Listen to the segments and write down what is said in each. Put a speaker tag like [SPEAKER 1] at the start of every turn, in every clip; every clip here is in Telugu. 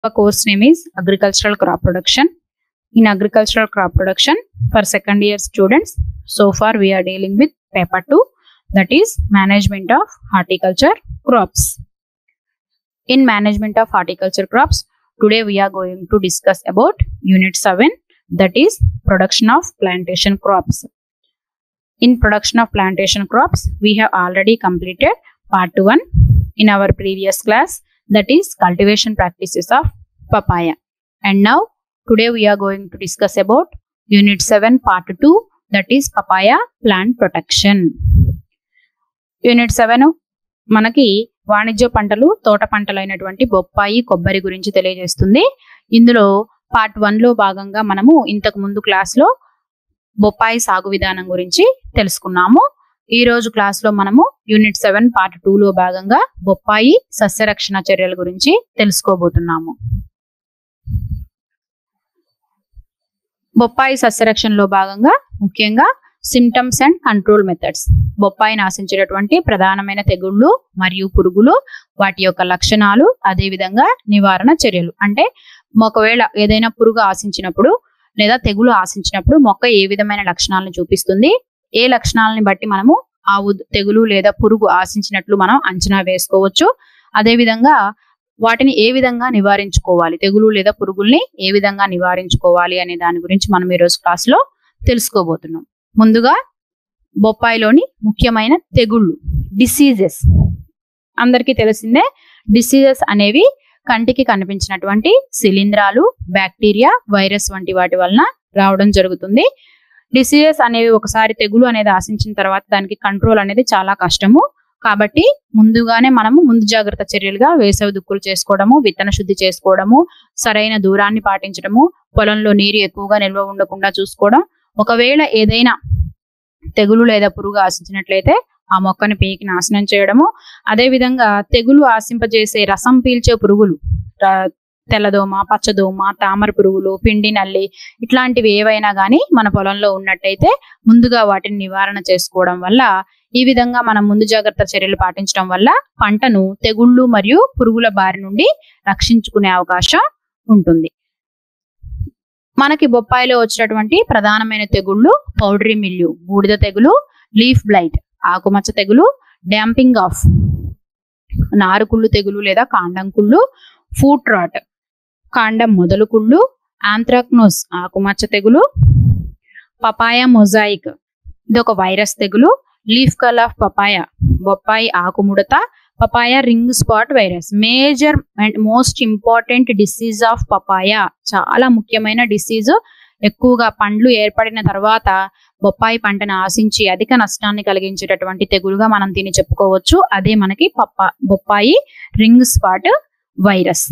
[SPEAKER 1] Our course name is Agricultural Crop Production. In agricultural crop production for second year students, so far we are dealing with paper 2 that is management of horticulture crops. In management of horticulture crops, today we are going to discuss about unit 7 that is production of plantation crops. In production of plantation crops, we have already completed part 1 in our previous class that is cultivation practices of papaya. And now today we are going to discuss about unit 7 part 2 that is papaya plant protection. Unit seven మనకి వాణిజ్య పంటలు తోట పంటలైనటువంటి బొప్పాయి కొబ్బరి గురించి తెలియజేస్తుంది ఇందులో పార్ట్ వన్ లో భాగంగా మనము ఇంతకు ముందు క్లాస్ లో బొప్పాయి సాగు విధానం గురించి తెలుసుకున్నాము ఈ రోజు క్లాస్ లో మనము యూనిట్ సెవెన్ పార్ట్ టూ లో భాగంగా బొప్పాయి సస్యరక్షణ చర్యల గురించి తెలుసుకోబోతున్నాము బొప్పాయి సస్యరక్షణలో భాగంగా ముఖ్యంగా సిమ్టమ్స్ అండ్ కంట్రోల్ మెథడ్స్ బొప్పాయిని ఆశించేటటువంటి ప్రధానమైన తెగుళ్ళు మరియు పురుగులు వాటి యొక్క లక్షణాలు అదే విధంగా నివారణ చర్యలు అంటే ఒకవేళ ఏదైనా పురుగు ఆశించినప్పుడు లేదా తెగులు ఆశించినప్పుడు మొక్క ఏ విధమైన లక్షణాలను చూపిస్తుంది ఏ లక్షణాలని బట్టి మనము ఆ ఉద్- తెగులు లేదా పురుగు ఆశించినట్లు మనం అంచనా వేసుకోవచ్చు అదే విధంగా వాటిని ఏ విధంగా నివారించుకోవాలి తెగులు లేదా పురుగుల్ని ఏ విధంగా నివారించుకోవాలి అనే దాని గురించి మనం ఈరోజు క్లాస్ లో తెలుసుకోబోతున్నాం ముందుగా బొప్పాయిలోని ముఖ్యమైన తెగుళ్ళు డిసీజెస్ అందరికీ తెలిసిందే డిసీజెస్ అనేవి కంటికి కనిపించినటువంటి శిలీంధ్రాలు బ్యాక్టీరియా వైరస్ వంటి వాటి వలన రావడం జరుగుతుంది డిసీజెస్ అనేవి ఒకసారి తెగులు అనేది ఆశించిన తర్వాత దానికి కంట్రోల్ అనేది చాలా కష్టము కాబట్టి ముందుగానే మనము ముందు జాగ్రత్త చర్యలుగా వేసవి దుక్కులు చేసుకోవడము విత్తన శుద్ధి చేసుకోవడము సరైన దూరాన్ని పాటించడము పొలంలో నీరు ఎక్కువగా నిల్వ ఉండకుండా చూసుకోవడం ఒకవేళ ఏదైనా తెగులు లేదా పురుగు ఆశించినట్లయితే ఆ మొక్కని పీకి నాశనం చేయడము అదే విధంగా తెగులు ఆశింపజేసే రసం పీల్చే పురుగులు ర- తెల్లదోమ పచ్చదోమ తామర పురుగులు పిండి నల్లి ఇట్లాంటివి ఏవైనా కానీ మన పొలంలో ఉన్నట్టయితే ముందుగా వాటిని నివారణ చేసుకోవడం వల్ల ఈ విధంగా మనం ముందు జాగ్రత్త చర్యలు పాటించడం వల్ల పంటను తెగుళ్ళు మరియు పురుగుల బారి నుండి రక్షించుకునే అవకాశం ఉంటుంది మనకి బొప్పాయిలో వచ్చినటువంటి ప్రధానమైన తెగుళ్ళు పౌడరీ మిల్లు బూడిద తెగులు లీఫ్ బ్లైట్ ఆకుమచ్చ తెగులు డ్యాంపింగ్ ఆఫ్ నారుకుళ్ళు తెగులు లేదా కాండం కుళ్ళు ఫూట్ రాట్ కాండం మొదలు కుళ్ళు ఆంథ్రాక్నోస్ ఆకుమచ్చ తెగులు పపాయ మొజాయిక్ ఇది ఒక వైరస్ తెగులు లీఫ్ కల్ ఆఫ్ పపాయ బొప్పాయి ఆకుముడత papaya ring spot virus major and most important disease of papaya చాలా ముఖ్యమైన డిసీజ్ ఎక్కువగా పండ్లు ఏర్పడిన తర్వాత బొప్పాయి పంటను ఆశించి అధిక నష్టాన్ని కలిగించేటటువంటి తెగులుగా మనం దీన్ని చెప్పుకోవచ్చు అదే మనకి పప్పా బొప్పాయి ring spot virus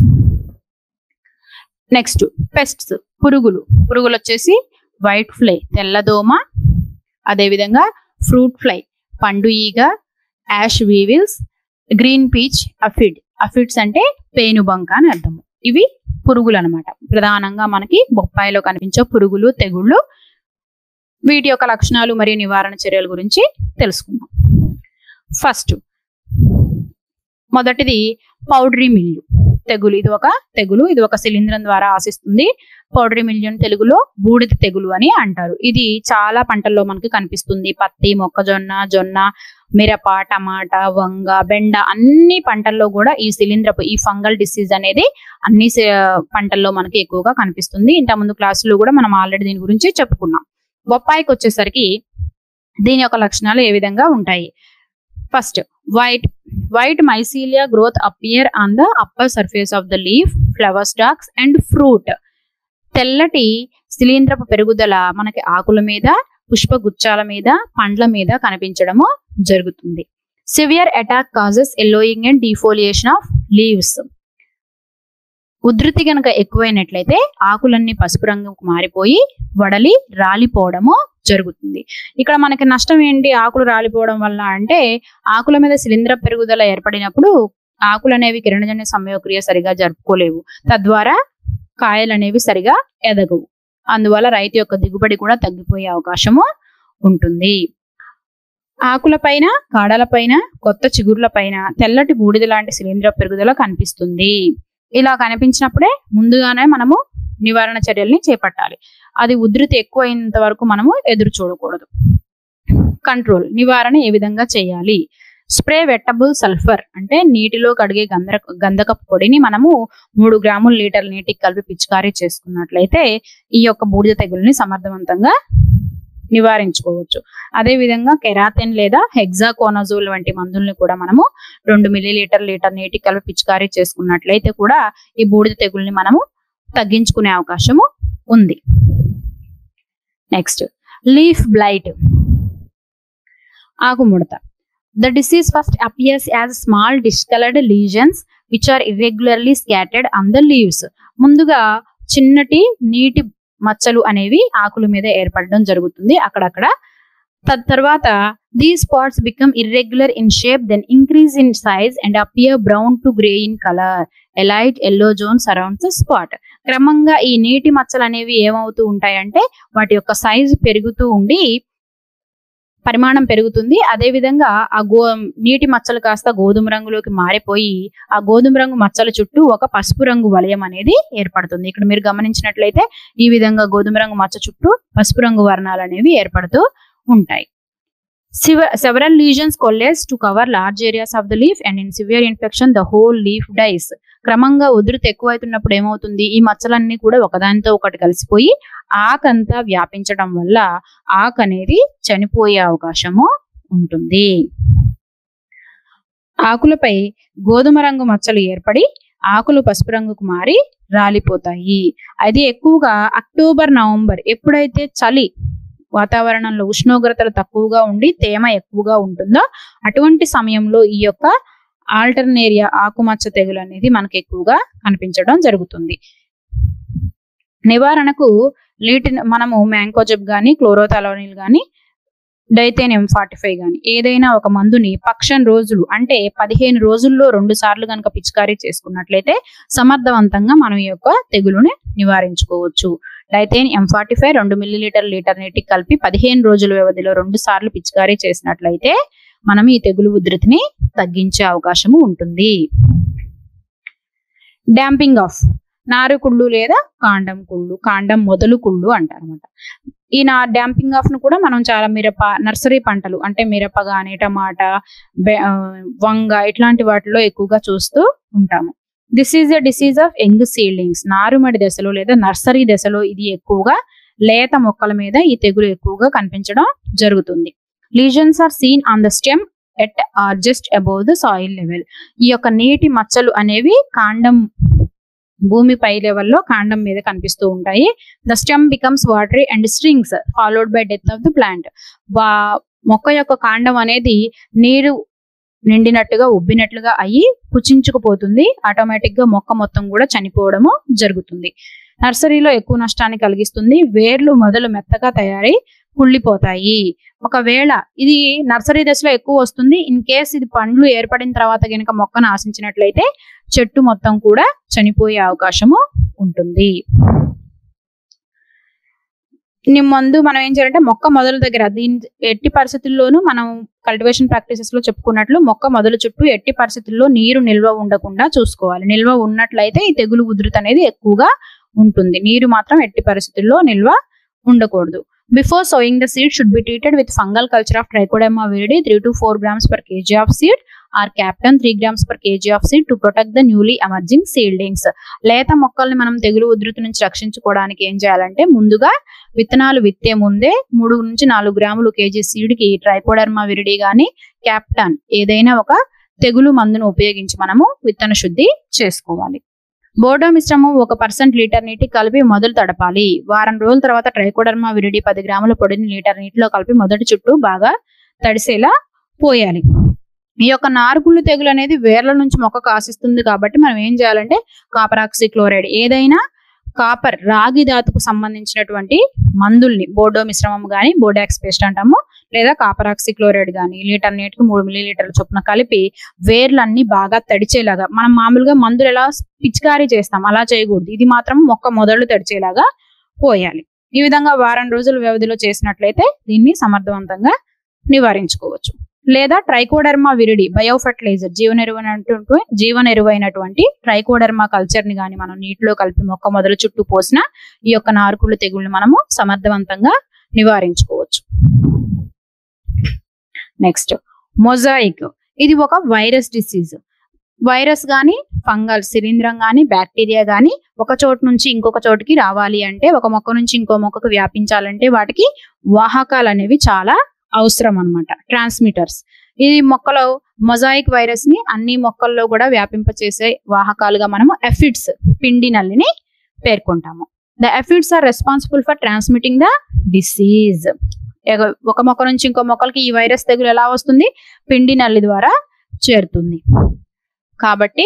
[SPEAKER 1] next pests పురుగులు పురుగులు వచ్చేసి వైట్ ఫ్లై తెల్లదోమ అదేవిధంగా ఫ్రూట్ ఫ్లై పండు ఈగ ash weevils green peach aphid aphids అంటే పేనుబంక అని అర్థం ఇవి పురుగులు అనమాట ప్రధానంగా మనకి బొప్పాయిలో కనిపించే పురుగులు తెగుళ్ళు వీటి యొక్క లక్షణాలు మరియు నివారణ చర్యల గురించి తెలుసుకుందాం ఫస్ట్ మొదటిది పౌడరీ మిల్లు తెగులు ఇది ఒక తెగులు ఇది ఒక శిలీంధ్రం ద్వారా ఆశిస్తుంది పౌడరీ మిల్యూన్ తెలుగులో బూడిద తెగులు అని అంటారు ఇది చాలా పంటల్లో మనకి కనిపిస్తుంది పత్తి మొక్కజొన్న జొన్న మిరప టమాటా వంగ బెండ అన్ని పంటల్లో కూడా ఈ శిలీంధ్రపు ఈ ఫంగల్ డిసీజ్ అనేది అన్ని సే- పంటల్లో మనకి ఎక్కువగా కనిపిస్తుంది ఇంత ముందు క్లాసులో కూడా మనం ఆల్రెడీ దీని గురించి చెప్పుకున్నాం బొప్పాయికి వచ్చేసరికి దీని యొక్క లక్షణాలు ఏ విధంగా ఉంటాయి first white white mycelia growth appear on the upper surface of the leaf flower stalks and fruit తెల్లటి శిలీంధ్రపు పెరుగుదల మనకి ఆకుల మీద పుష్పగుచ్చాల మీద పండ్ల మీద కనిపించడము జరుగుతుంది severe attack causes yellowing and defoliation of leaves ఉధృతి గనక ఎక్కువైనట్లయితే ఆకులన్నీ పసుపు రంగుకు మారిపోయి వడలి రాలిపోవడము జరుగుతుంది ఇక్కడ మనకి నష్టం ఏంటి ఆకులు రాలిపోవడం వల్ల అంటే ఆకుల మీద శిలీంధ్ర పెరుగుదల ఏర్పడినప్పుడు ఆకులు అనేవి కిరణజన్య సంయోక్రియ సరిగా జరుపుకోలేవు తద్వారా కాయలు అనేవి సరిగా ఎదగవు అందువల్ల రైతు యొక్క దిగుబడి కూడా తగ్గిపోయే అవకాశము ఉంటుంది ఆకులపైన కాడలపైన కొత్త చిగుర్లపైన తెల్లటి బూడిద లాంటి శిలీంధ్ర పెరుగుదల కనిపిస్తుంది ఇలా కనిపించినప్పుడే ముందుగానే మనము నివారణ చర్యల్ని చేపట్టాలి అది ఉధృతి ఎక్కువైనంత వరకు మనము ఎదురు చూడకూడదు కంట్రోల్ నివారణ ఏ విధంగా చేయాలి స్ప్రే వెట్టబుల్ సల్ఫర్ అంటే నీటిలో కడిగే గంధ గంధకపు పొడిని మనము మూడు గ్రాముల లీటర్ నీటికి కలిపి పిచికారీ చేసుకున్నట్లయితే ఈ యొక్క బూడిద తెగుల్ని సమర్థవంతంగా నివారించుకోవచ్చు అదే విధంగా కెరాతిన్ లేదా హెగ్జాకోనజోల్ వంటి మందుల్ని కూడా మనము రెండు మిల్లీ లీటర్ లీటర్ నీటికి కలిపి పిచికారీ చేసుకున్నట్లయితే కూడా ఈ బూడిద తెగుల్ని మనము తగ్గించుకునే అవకాశము ఉంది నెక్స్ట్ లీఫ్ బ్లైట్ ఆకుముడత the disease first appears as small discoloured lesions which are irregularly scattered on the leaves ముందుగా చిన్నటి నీటి మచ్చలు అనేవి ఆకుల మీద ఏర్పడడం జరుగుతుంది అక్కడక్కడ తర్వాత the spots become irregular in shape then increase in size and appear brown to grey in colour a light yellow zone surrounds spot క్రమంగా ఈ నీటి మచ్చలు అనేవి ఏమవుతూ ఉంటాయంటే వాటి యొక్క సైజు పెరుగుతూ ఉండి పరిమాణం పెరుగుతుంది అదే విధంగా ఆ గో నీటి మచ్చలు కాస్త గోధుమ రంగులోకి మారిపోయి ఆ గోధుమ రంగు మచ్చల చుట్టూ ఒక పసుపు రంగు వలయం అనేది ఏర్పడుతుంది ఇక్కడ మీరు గమనించినట్లయితే ఈ విధంగా గోధుమ రంగు మచ్చ చుట్టూ పసుపు రంగు వర్ణాలు అనేవి ఏర్పడుతూ ఉంటాయి several lesions coalesce to cover large areas of the leaf and in severe infection the whole leaf dies క్రమంగా ఉధృతి ఎక్కువైతున్నప్పుడు ఏమవుతుంది ఈ మచ్చలన్నీ కూడా ఒకదానితో ఒకటి కలిసిపోయి ఆకంతా వ్యాపించడం వల్ల ఆకు అనేది చనిపోయే అవకాశము ఉంటుంది ఆకులపై గోధుమ రంగు మచ్చలు ఏర్పడి ఆకులు పసుపు రంగుకు మారి రాలిపోతాయి అది ఎక్కువగా అక్టోబర్ నవంబర్ ఎప్పుడైతే చలి వాతావరణంలో ఉష్ణోగ్రతలు తక్కువగా ఉండి తేమ ఎక్కువగా ఉంటుందో అటువంటి సమయంలో ఈ యొక్క ఆల్టర్నేరియా ఆకుమచ్చ తెగులు అనేది మనకు ఎక్కువగా కనిపించడం జరుగుతుంది నివారణకు లీటి మనము మ్యాంకోజెబ్ గాని క్లోరోథాలోనిల్ గాని డైతేనియం ఫార్టీ ఫైవ్ గాని ఏదైనా ఒక మందుని పక్షం రోజులు అంటే పదిహేను రోజుల్లో రెండు సార్లు కనుక పిచికారీ చేసుకున్నట్లయితే సమర్థవంతంగా మనం ఈ యొక్క తెగులుని నివారించుకోవచ్చు డైతేన్ ఎం ఫార్టీ ఫైవ్ రెండు మిల్లీలీటర్ లీటర్ నీటికి కలిపి పదిహేను రోజుల వ్యవధిలో రెండు సార్లు పిచికారీ చేసినట్లయితే మనం ఈ తెగులు ఉధృతిని తగ్గించే అవకాశము ఉంటుంది డాంపింగ్ ఆఫ్ నారు కుళ్ళు లేదా కాండం కుళ్ళు కాండం మొదలు కుళ్ళు అంటారు అనమాట ఈ నా డాంపింగ్ ఆఫ్ ను కూడా మనం చాలా మిరప నర్సరీ పంటలు అంటే మిరప గాని టమాటా బె- ఆ, వంగ ఇట్లాంటి వాటిలో ఎక్కువగా చూస్తూ ఉంటాము this is a disease of young seedlings నారుమడి దశలో లేదా నర్సరీ దశలో ఇది ఎక్కువగా లేత మొక్కల మీద ఈ తెగులు ఎక్కువగా కనిపించడం జరుగుతుంది lesions are seen on the stem at or just above the soil level ఈ యొక్క నీటి మచ్చలు అనేవి కాండం భూమి పై లెవెల్లో కాండం మీద కనిపిస్తూ ఉంటాయి the stem becomes watery and shrinks followed by death of the plant మొక్క యొక్క కాండం అనేది నీరు నిండినట్టుగా ఉబ్బినట్లుగా అయ్యి పుచ్చించుకుపోతుంది ఆటోమేటిక్ గా మొక్క మొత్తం కూడా చనిపోవడము జరుగుతుంది నర్సరీలో ఎక్కువ నష్టాన్ని కలిగిస్తుంది వేర్లు మొదలు మెత్తగా తయారై కుళ్ళిపోతాయి ఒకవేళ ఇది నర్సరీ దశలో ఎక్కువ వస్తుంది ఇన్ కేస్ ఇది పండ్లు ఏర్పడిన తర్వాత గనుక మొక్కను ఆశించినట్లయితే చెట్టు మొత్తం కూడా చనిపోయే అవకాశము ఉంటుంది నీ మందు మనం ఏం చేయాలంటే మొక్క మొదల దగ్గర దీని ఎట్టి పరిస్థితుల్లోనూ మనం కల్టివేషన్ ప్రాక్టీసెస్ లో చెప్పుకున్నట్లు మొక్క మొదలు చుట్టూ ఎట్టి పరిస్థితుల్లో నీరు నిల్వ ఉండకుండా చూసుకోవాలి నిల్వ ఉన్నట్లయితే ఈ తెగులు ఉధృతి అనేది ఎక్కువగా ఉంటుంది నీరు మాత్రం ఎట్టి పరిస్థితుల్లో నిల్వ ఉండకూడదు before sowing the seed should be treated with fungal culture of trichoderma viride three to four grams per kg of seed or captan three grams per kg of seed to protect the newly emerging seedlings లేత మొక్కల్ని మనం తెగులు ఉధృతి నుంచి రక్షించుకోవడానికి ఏం చేయాలంటే ముందుగా విత్తనాలు విత్తే ముందే మూడు నుంచి నాలుగు గ్రాములు కేజీ సీడ్ కి ట్రైకోడర్మా విరిడి గాని క్యాప్టన్ ఏదైనా ఒక తెగులు మందును ఉపయోగించి మనము విత్తన శుద్ధి చేసుకోవాలి బోర్డో మిశ్రమం ఒక పర్సెంట్ లీటర్ నీటి కలిపి మొదలు తడపాలి వారం రోజుల తర్వాత ట్రైకోడర్మా విరిడి పది గ్రాముల పొడిని లీటర్ నీటిలో కలిపి మొదటి చుట్టూ బాగా తడిసేలా పోయాలి ఈ యొక్క నారుగుళ్ళు తెగులు అనేది వేర్ల నుంచి మొక్కకు ఆశిస్తుంది కాబట్టి మనం ఏం చేయాలంటే కాపర్ ఆక్సీ క్లోరైడ్ ఏదైనా కాపర్ రాగి ధాతుకు సంబంధించినటువంటి మందుల్ని బోర్డో మిశ్రమం గాని బోడాక్స్ పేస్ట్ అంటాము లేదా కాపర్ ఆక్సీ క్లోరైడ్ గాని లీటర్ నీటికి మూడు మిల్లీ లీటర్ల చొప్పున కలిపి వేర్లన్నీ బాగా తడిచేలాగా మనం మామూలుగా మందులు ఎలా పిచికారీ చేస్తాం అలా చేయకూడదు ఇది మాత్రం మొక్క మొదళ్ళు తడిచేలాగా పోయాలి ఈ విధంగా వారం రోజుల వ్యవధిలో చేసినట్లయితే దీన్ని సమర్థవంతంగా నివారించుకోవచ్చు లేదా ట్రైకోడర్మా విరిడి బయోఫర్టిలైజర్ జీవనెరువైనటువంటి జీవనెరువైనటువంటి ట్రైకోడర్మా కల్చర్ ని గాని మనం నీటిలో కలిపి మొక్క మొదలు చుట్టూ పోసిన ఈ యొక్క నారుకుళ్ళు తెగుళ్ళని మనము సమర్థవంతంగా నివారించుకోవచ్చు నెక్స్ట్ మొజాయిక్ ఇది ఒక వైరస్ డిసీజ్ వైరస్ గాని ఫంగల్ శిలీంధ్రం గాని బ్యాక్టీరియా గాని ఒక చోటు నుంచి ఇంకొక చోటుకి రావాలి అంటే ఒక మొక్క నుంచి ఇంకో మొక్కకు వ్యాపించాలంటే వాటికి వాహకాలు అనేవి చాలా అవసరం అన్నమాట ట్రాన్స్మిటర్స్ ఇది మొక్కలో మొజాయిక్ వైరస్ ని అన్ని మొక్కల్లో కూడా వ్యాపింపచేసే వాహకాలుగా మనము ఎఫిడ్స్ పిండి నల్లిని పేర్కొంటాము the aphids are responsible for transmitting the disease ఒక మొక్క నుంచి ఇంకో మొక్కలకి ఈ వైరస్ తెగులు ఎలా వస్తుంది పిండి నల్లి ద్వారా చేరుతుంది కాబట్టి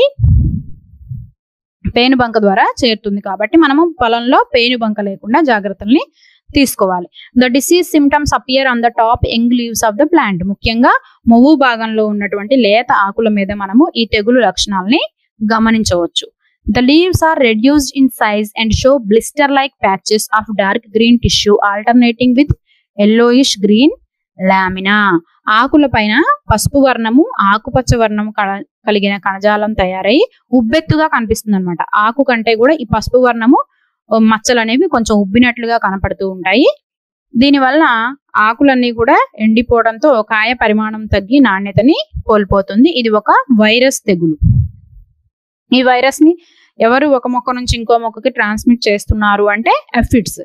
[SPEAKER 1] పేనుబంక ద్వారా చేరుతుంది కాబట్టి మనము పొలంలో పేనుబంక లేకుండా జాగ్రత్తల్ని తీసుకోవాలి the disease symptoms appear on the top young leaves of the plant ముఖ్యంగా మొవ్వు భాగంలో ఉన్నటువంటి లేత ఆకుల మీద మనము ఈ తెగులు లక్షణాలని గమనించవచ్చు the leaves are reduced in size and show blister like patches of dark green tissue alternating with yellowish green lamina ఆకుల పైన పసుపు వర్ణము ఆకుపచ్చ వర్ణము కల- కలిగిన కణజాలం తయారై ఉబ్బెత్తుగా కనిపిస్తుంది అనమాట ఆకు కంటే కూడా ఈ పసుపు వర్ణము ఓ మచ్చలు అనేవి కొంచెం ఉబ్బినట్లుగా కనపడుతూ ఉంటాయి దీనివల్ల ఆకులన్నీ కూడా ఎండిపోవడంతో కాయ పరిమాణం తగ్గి నాణ్యతని కోల్పోతుంది ఇది ఒక వైరస్ తెగులు ఈ వైరస్ ని ఎవరు ఒక మొక్క నుంచి ఇంకో మొక్కకి ట్రాన్స్మిట్ చేస్తున్నారు అంటే ఎఫిడ్స్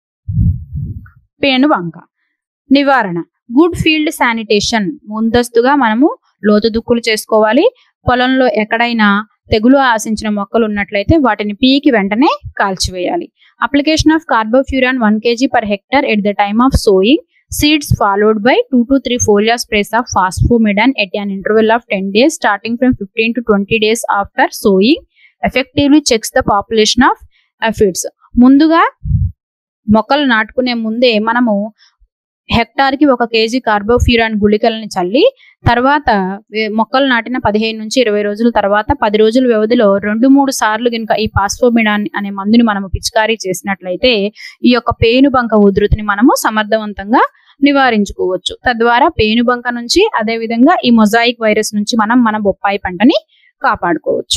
[SPEAKER 1] పేను బంక నివారణ గుడ్ ఫీల్డ్ శానిటేషన్ ముందస్తుగా మనము లోతు దుక్కులు చేసుకోవాలి పొలంలో ఎక్కడైనా తెగులు ఆశించిన మొక్కలు ఉన్నట్లయితే వాటిని పీకి వెంటనే కాల్చివేయాలి application of carbofuran one kg per hectare at the time of sowing seeds followed by two to three foliar sprays of phosphamidon at an interval of ten days starting from fifteen to twenty days after sowing effectively checks the population of aphids ముందుగా మొక్కలు నాటుకునే ముందే మనము హెక్టార్ కి ఒక కేజీ కార్బోఫ్యూరాన్ గుళికలని చల్లి తర్వాత వే- మొక్కలు నాటిన పదిహేను నుంచి ఇరవై రోజుల తర్వాత పది రోజుల వ్యవధిలో రెండు మూడు సార్లు కనుక ఈ పాస్ఫోమిడాన్ అనే మందుని మనము పిచికారీ చేసినట్లయితే ఈ యొక్క పేనుబంక ఉధృతిని మనము సమర్థవంతంగా నివారించుకోవచ్చు తద్వారా పేనుబంక నుంచి అదే విధంగా ఈ మొజాయిక్ వైరస్ నుంచి మనం మన బొప్పాయి పంటని కాపాడుకోవచ్చు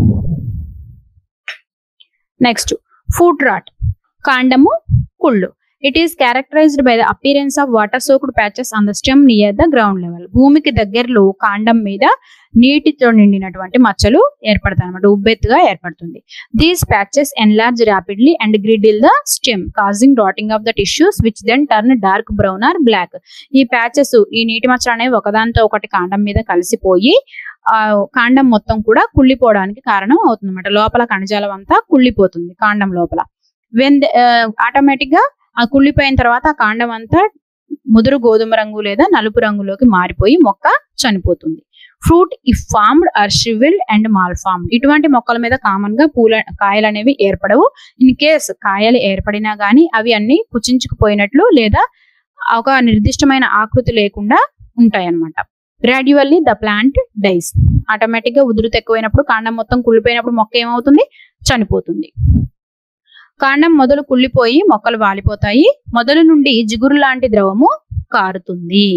[SPEAKER 1] నెక్స్ట్ ఫుడ్ రాట్ కాండము కుళ్ళు it is characterised by the appearance of water soaked patches on the stem near the ground level భూమికి దగ్గరలో కాండం మీద నీటితో నిండినటువంటి మచ్చలు ఏర్పడతాయి అనమాట ఉబ్బెత్తుగా ఏర్పడుతుంది these patches enlarge rapidly and girdle the stem causing rotting of the tissues which then turn dark brown or black ఈ ప్యాచెస్ ఈ నీటి మచ్చలు అనేవి ఒకదాంతో ఒకటి కాండం మీద కలిసిపోయి ఆ కాండం మొత్తం కూడా కుళ్ళిపోవడానికి కారణం అవుతుంది అనమాట లోపల కణజాలం అంతా కుళ్ళిపోతుంది కాండం లోపల వెన్ ఆటోమేటిక్ గా ఆ కుళ్ళిపోయిన తర్వాత ఆ కాండం అంతా ముదురు గోధుమ రంగు లేదా నలుపు రంగులోకి మారిపోయి మొక్క చనిపోతుంది fruit if formed are shrivelled and malformed ఇటువంటి మొక్కల మీద కామన్ గా పూల కాయలు అనేవి ఏర్పడవు ఇన్ కేస్ కాయలు ఏర్పడినా గానీ అవి అన్ని కుచించుకుపోయినట్లు లేదా ఒక నిర్దిష్టమైన ఆకృతి లేకుండా ఉంటాయి అన్నమాట gradually the plant dies automatic గా ఉధృతి ఎక్కువైనప్పుడు కాండం మొత్తం కుళ్ళిపోయినప్పుడు మొక్క ఏమవుతుంది చనిపోతుంది కాండం మొదలు కుళ్ళిపోయి మొక్కలు వాలిపోతాయి మొదలు నుండి జిగురు లాంటి ద్రవము కారుతుంది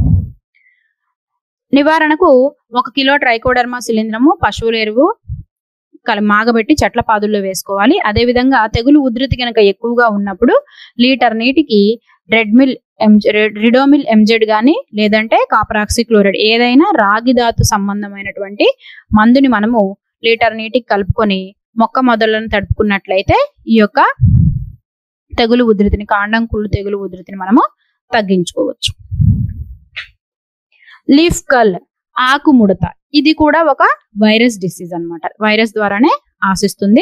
[SPEAKER 1] నివారణకు ఒక కిలో ట్రైకోడర్మా శిలీంద్రము పశువుల ఎరువు కల మాగబెట్టి చెట్ల పాదుల్లో వేసుకోవాలి అదే విధంగా తెగులు ఉధృతి కనుక ఎక్కువగా ఉన్నప్పుడు లీటర్ నీటికి రెడ్మిల్ రిడోమిల్ ఎంజెడ్ గాని లేదంటే కాపరాక్సి క్లోరైడ్ ఏదైనా రాగి ధాతు సంబంధమైనటువంటి మందుని మనము లీటర్ నీటికి కలుపుకొని మొక్క మొదలను తడుపుకున్నట్లయితే ఈ యొక్క తెగులు ఉధృతిని కాండం కుళ్ళు తెగులు ఉధృతిని మనము తగ్గించుకోవచ్చు లీఫ్ కల్ ఆకు ముడత ఇది కూడా ఒక వైరస్ డిసీజ్ అన్నమాట వైరస్ ద్వారానే ఆశిస్తుంది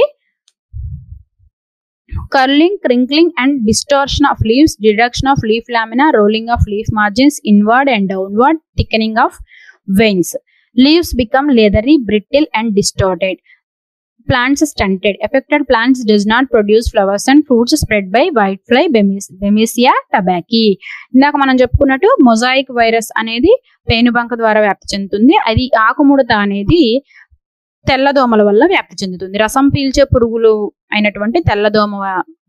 [SPEAKER 1] curling crinkling and distortion of leaves deduction of leaf lamina rolling of leaf margins inward and downward thickening of veins leaves become leathery brittle and distorted plants stunted affected plants does not produce flowers and fruits spread by whitefly bemis- bemisia tabaci ఇందాక మనం చెప్పుకున్నట్టు మొజాయిక్ వైరస్ అనేది పేనుబంక ద్వారా వ్యాప్తి చెందుతుంది అది ఆకుముడత అనేది తెల్లదోమల వల్ల వ్యాప్తి చెందుతుంది రసం పీల్చే పురుగులు అయినటువంటి తెల్లదోమ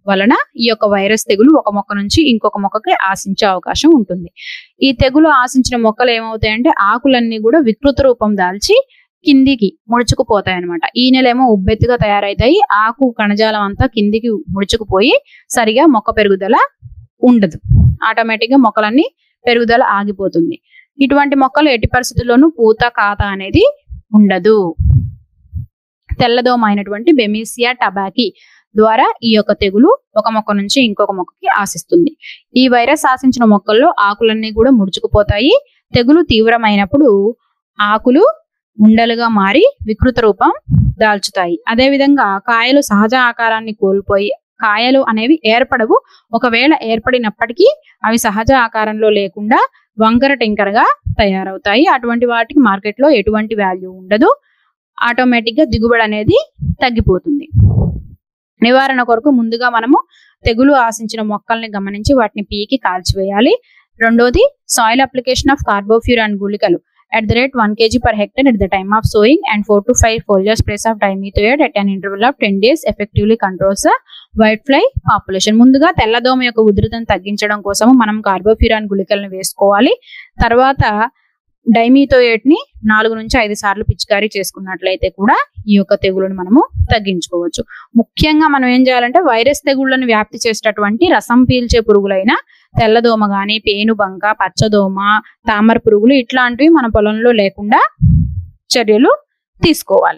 [SPEAKER 1] వలన ఈ యొక్క వైరస్ తెగులు ఒక మొక్క నుంచి ఇంకొక మొక్కకి ఆశించే అవకాశం ఉంటుంది ఈ తెగులు ఆశించిన మొక్కలు ఏమవుతాయంటే ఆకులన్నీ కూడా వికృత రూపం దాల్చి కిందికి ముడుచుకుపోతాయి అనమాట ఈ నెలేమో ఉబ్బెత్తుగా తయారైతాయి ఆకు కణజాలం అంతా కిందికి ముడుచుకుపోయి సరిగా మొక్క పెరుగుదల ఉండదు ఆటోమేటిక్ గా మొక్కలన్నీ పెరుగుదల ఆగిపోతుంది ఇటువంటి మొక్కలు ఎట్టి పరిస్థితుల్లోనూ పూత కాత అనేది ఉండదు తెల్లదోమ అయినటువంటి బెమీసియా టబాకి ద్వారా ఈ యొక్క తెగులు ఒక మొక్క నుంచి ఇంకొక మొక్కకి ఆశిస్తుంది ఈ వైరస్ ఆశించిన మొక్కల్లో ఆకులన్నీ కూడా ముడుచుకుపోతాయి తెగులు తీవ్రమైనప్పుడు ఆకులు ఉండలుగా మారి వికృత రూపం దాల్చుతాయి అదే విధంగా కాయలు సహజ ఆకారాన్ని కోల్పోయి కాయలు అనేవి ఏర్పడవు ఒకవేళ ఏర్పడినప్పటికీ అవి సహజ ఆకారంలో లేకుండా వంకర టెంకరగా తయారవుతాయి అటువంటి వాటికి మార్కెట్లో ఎటువంటి వాల్యూ ఉండదు ఆటోమేటిక్ గా దిగుబడి అనేది తగ్గిపోతుంది నివారణ కొరకు ముందుగా మనము తెగులు ఆశించిన మొక్కల్ని గమనించి వాటిని పీకి కాల్చివేయాలి రెండోది సాయిల్ అప్లికేషన్ ఆఫ్ కార్బోఫ్యూరాన్ గుళికలు at the rate 1 kg per hectare at the time of sowing and 4 to 5 foliar sprays of dimethoate at an interval of 10 days effectively controls the white fly population ముందుగా తెల్లదోమ యొక్క ఉధృతిని తగ్గించడం కోసం మనం కార్బోఫ్యూరాన్ గుళికలను వేసుకోవాలి తర్వాత డైమీథోయేట్ ని నాలుగు నుంచి ఐదు సార్లు పిచికారీ చేసుకున్నట్లయితే కూడా ఈ యొక్క తెగులను మనము తగ్గించుకోవచ్చు ముఖ్యంగా మనం ఏం చేయాలంటే వైరస్ తెగుళ్లను వ్యాప్తి చేసేటటువంటి రసం పీల్చే పురుగులైన తెల్లదోమ గాని పేనుబంక పచ్చదోమ తామర పురుగులు ఇట్లాంటివి మన పొలంలో లేకుండా చర్యలు తీసుకోవాలి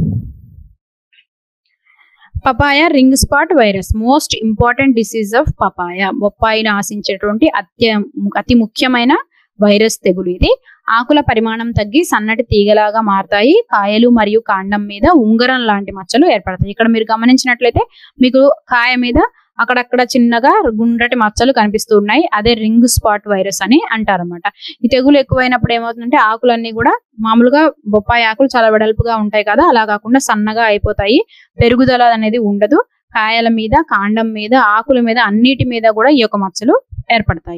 [SPEAKER 1] papaya ring spot virus most important disease of papaya బొప్పాయిని ఆశించేటువంటి అత్య అతి ముఖ్యమైన వైరస్ తెగులు ఇది ఆకుల పరిమాణం తగ్గి సన్నటి తీగలాగా మారతాయి కాయలు మరియు కాండం మీద ఉంగరం లాంటి మచ్చలు ఏర్పడతాయి ఇక్కడ మీరు గమనించినట్లయితే మీకు కాయ మీద అక్కడక్కడ చిన్నగా గుండ్రటి మచ్చలు కనిపిస్తూ ఉన్నాయి అదే రింగ్ స్పాట్ వైరస్ అని అంటారన్నమాట ఈ తెగులు ఎక్కువైనప్పుడు ఏమవుతుందంటే ఆకులన్నీ కూడా మామూలుగా బొప్పాయి ఆకులు చాలా వెడల్పుగా ఉంటాయి కదా అలా కాకుండా సన్నగా అయిపోతాయి పెరుగుదల అనేది ఉండదు కాయల మీద కాండం మీద ఆకుల మీద అన్నిటి మీద కూడా ఈ యొక్క మచ్చలు ఏర్పడతాయి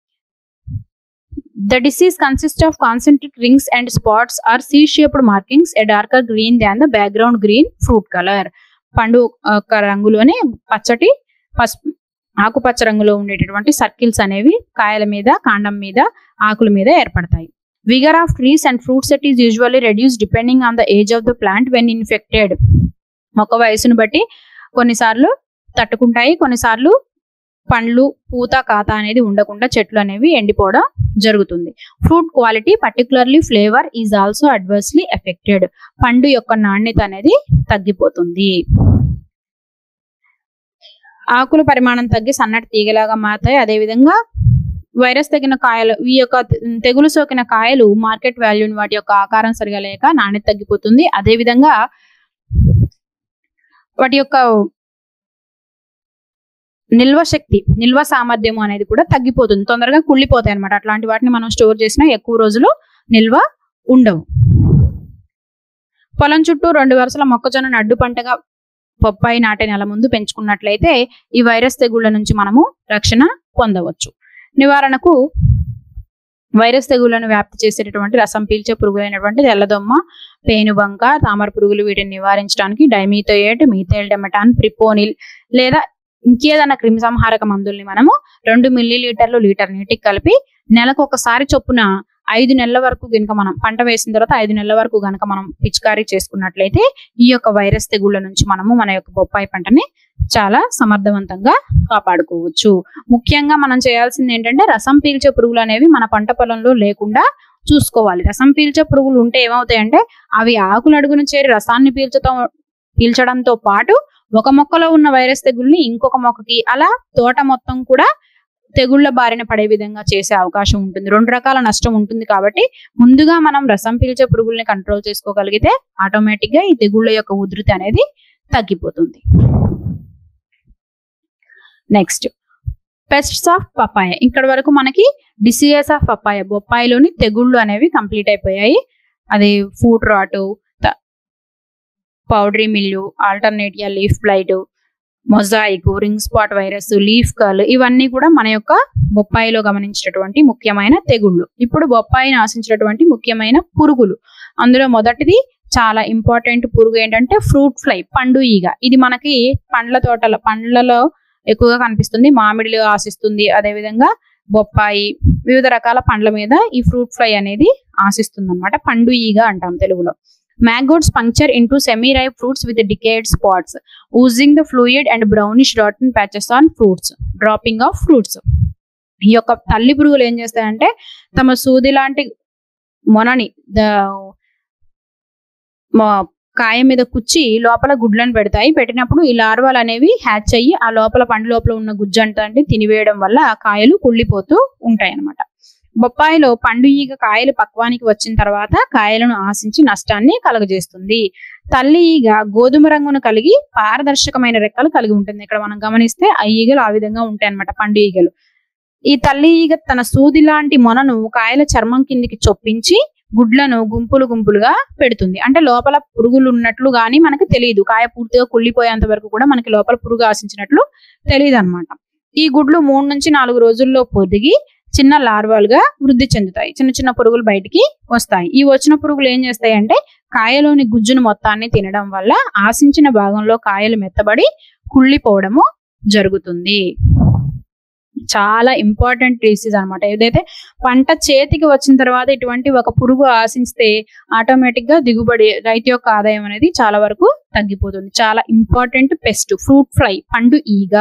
[SPEAKER 1] The disease consists of concentric rings and spots or C-shaped markings, a darker green than the background green fruit color. పండు యొక్క రంగులోనే పచ్చటి పసుపు ఆకుపచ్చ రంగులో ఉండేటటువంటి సర్కిల్స్ అనేవి కాయల మీద కాండం మీద ఆకుల మీద ఏర్పడతాయి vigour of trees and fruit set is usually reduce depending on the age of the plant when infected మొక్క వయసును బట్టి కొన్నిసార్లు తట్టుకుంటాయి కొన్నిసార్లు పండ్లు పూత కాత అనేది ఉండకుండా చెట్లు అనేవి ఎండిపోవడం జరుగుతుంది fruit quality particularly flavour is also adversely affected పండు యొక్క నాణ్యత అనేది తగ్గిపోతుంది ఆకుల పరిమాణం తగ్గి సన్నటి తీగలాగా మారుతాయి అదేవిధంగా వైరస్ తగిన కాయలు ఈ యొక్క తెగులు సోకిన కాయలు మార్కెట్ వాల్యూని వాటి యొక్క ఆకారం సరిగా లేక నాణ్యత తగ్గిపోతుంది అదేవిధంగా వాటి యొక్క నిల్వ శక్తి నిల్వ సామర్థ్యం అనేది కూడా తగ్గిపోతుంది తొందరగా కుళ్ళిపోతాయి అనమాట అట్లాంటి వాటిని మనం స్టోర్ చేసినా ఎక్కువ రోజులు నిల్వ ఉండవు పొలం చుట్టూ రెండు వరుసల మొక్కజొన్నను అడ్డు పంటగా బొప్పాయి నాటే నెల ముందు పెంచుకున్నట్లయితే ఈ వైరస్ తెగుళ్ల నుంచి మనము రక్షణ పొందవచ్చు నివారణకు వైరస్ తెగుళ్లను వ్యాప్తి చేసేటటువంటి రసం పీల్చే పురుగులైనటువంటి తెల్లదొమ్మ పేనుబంక తామర పురుగులు వీటిని నివారించడానికి డైమీథోయేట్ మీథైల్ డెమటాన్ ప్రిపోనిల్ లేదా ఇంకేదైనా క్రిమి సంహారక మందుల్ని మనము రెండు మిల్లీ లీటర్లు లీటర్ నీటికి కలిపి నెలకు ఒకసారి చొప్పున ఐదు నెలల వరకు గనుక మనం పంట వేసిన తర్వాత ఐదు నెలల వరకు గనక మనం పిచికారీ చేసుకున్నట్లయితే ఈ యొక్క వైరస్ తెగుళ్ళ నుంచి మనము మన యొక్క బొప్పాయి పంటని చాలా సమర్థవంతంగా కాపాడుకోవచ్చు ముఖ్యంగా మనం చేయాల్సింది ఏంటంటే రసం పీల్చే పురుగులు అనేవి మన పంట పొలంలో లేకుండా చూసుకోవాలి రసం పీల్చే పురుగులు ఉంటే ఏమవుతాయంటే అవి ఆకులు అడుగున చేరి రసాన్ని పీల్చడం పీల్చడంతో పాటు ఒక మొక్కలో ఉన్న వైరస్ తెగుల్ని ఇంకొక మొక్కకి అలా తోట మొత్తం కూడా తెగుళ్ల బారిన పడే విధంగా చేసే అవకాశం ఉంటుంది రెండు రకాల నష్టం ఉంటుంది కాబట్టి ముందుగా మనం రసం పీల్చే పురుగుల్ని కంట్రోల్ చేసుకోగలిగితే ఆటోమేటిక్ గా ఈ తెగుళ్ళ యొక్క ఉధృతి అనేది తగ్గిపోతుంది నెక్స్ట్ పెస్ట్స్ ఆఫ్ పపాయ ఇక్కడ వరకు మనకి డిసీజెస్ ఆఫ్ పపాయ బొప్పాయిలోని తెగుళ్ళు అనేవి కంప్లీట్ అయిపోయాయి అది foot rot powdery mildew alternaria leaf blight mosaic ring spot virus leaf curl ఇవన్నీ కూడా మన యొక్క బొప్పాయిలో గమనించినటువంటి ముఖ్యమైన తెగుళ్ళు ఇప్పుడు బొప్పాయిని ఆశించినటువంటి ముఖ్యమైన పురుగులు అందులో మొదటిది చాలా ఇంపార్టెంట్ పురుగు ఏంటంటే ఫ్రూట్ ఫ్లై పండు ఈగ ఇది మనకి పండ్ల తోటల పండ్లలో ఎక్కువగా కనిపిస్తుంది మామిడిలో ఆశిస్తుంది అదేవిధంగా బొప్పాయి వివిధ రకాల పండ్ల మీద ఈ ఫ్రూట్ ఫ్లై అనేది ఆశిస్తుంది అనమాట పండు ఈగ అంటాం తెలుగులో maggots puncture into semi ripe fruits with decayed spots oozing the fluid and brownish rotten patches on fruits dropping of fruits ఈ యొక్క తల్లి పురుగులు ఏం చేస్తాయంటే తమ సూది లాంటి మొనని ద మా- కాయ మీద కుచ్చి లోపల గుడ్లను పెడతాయి పెట్టినప్పుడు ఈ లార్వాలు అనేవి హ్యాచ్ అయ్యి ఆ లోపల పండు లోపల ఉన్న గుజ్జు అంటే తినివేయడం వల్ల ఆ కాయలు కుళ్ళిపోతూ ఉంటాయి అన్నమాట బొప్పాయిలో పండు ఈగ కాయలు పక్వానికి వచ్చిన తర్వాత కాయలను ఆశించి నష్టాన్ని కలుగజేస్తుంది తల్లి ఈగ గోధుమ రంగును కలిగి పారదర్శకమైన రెక్కలు కలిగి ఉంటుంది ఇక్కడ మనం గమనిస్తే ఆ ఈగలు ఆ విధంగా ఉంటాయి అన్నమాట పండు ఈగలు ఈ తల్లి ఈగ తన సూది లాంటి మొనను కాయల చర్మం కిందికి చొప్పించి గుడ్లను గుంపులు గుంపులుగా పెడుతుంది అంటే లోపల పురుగులు ఉన్నట్లు గానీ మనకి తెలియదు కాయ పూర్తిగా కుళ్ళిపోయేంత వరకు కూడా మనకి లోపల పురుగు ఆశించినట్లు తెలియదు అనమాట ఈ గుడ్లు మూడు నుంచి నాలుగు రోజుల్లో పొదిగి చిన్న లార్వాలుగా వృద్ధి చెందుతాయి చిన్న చిన్న పురుగులు బయటికి వస్తాయి ఈ వచ్చిన పురుగులు ఏం చేస్తాయి అంటే కాయలోని గుజ్జును మొత్తాన్ని తినడం వల్ల ఆశించిన భాగంలో కాయలు మెత్తబడి కుళ్ళిపోవడము జరుగుతుంది చాలా ఇంపార్టెంట్ డిసీజ్ అన్నమాట ఏదైతే పంట చేతికి వచ్చిన తర్వాత ఇటువంటి ఒక పురుగు ఆశిస్తే ఆటోమేటిక్ గా దిగుబడి రైతు యొక్క ఆదాయం అనేది చాలా వరకు తగ్గిపోతుంది చాలా ఇంపార్టెంట్ పెస్ట్ ఫ్రూట్ ఫ్లై పండు ఈగ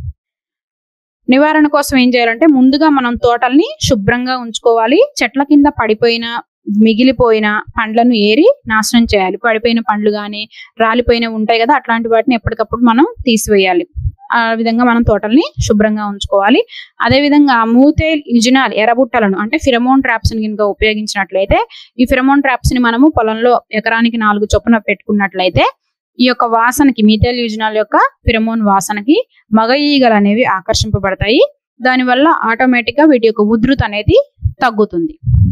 [SPEAKER 1] నివారణ కోసం ఏం చేయాలంటే ముందుగా మనం తోటల్ని శుభ్రంగా ఉంచుకోవాలి చెట్ల కింద పడిపోయిన మిగిలిపోయిన పండ్లను ఏరి నాశనం చేయాలి పడిపోయిన పండ్లు కానీ రాలిపోయిన ఉంటాయి కదా అట్లాంటి వాటిని ఎప్పటికప్పుడు మనం తీసివేయాలి ఆ విధంగా మనం తోటల్ని శుభ్రంగా ఉంచుకోవాలి అదే విధంగా మూతేల్ యుజినాల్ ఎర్రబుట్టలను అంటే ఫిరమోన్ ట్రాప్స్ ని కనుక ఉపయోగించినట్లయితే ఈ ఫిరమోన్ ట్రాప్స్ ని మనము పొలంలో ఎకరానికి నాలుగు చొప్పున పెట్టుకున్నట్లయితే ఈ యొక్క వాసనకి మీథేల్ యూజినాల్ యొక్క ఫిరమోన్ వాసనకి మగ ఈగలు అనేవి ఆకర్షింపబడతాయి దానివల్ల ఆటోమేటిక్ గా వీటి యొక్క ఉధృతి అనేది తగ్గుతుంది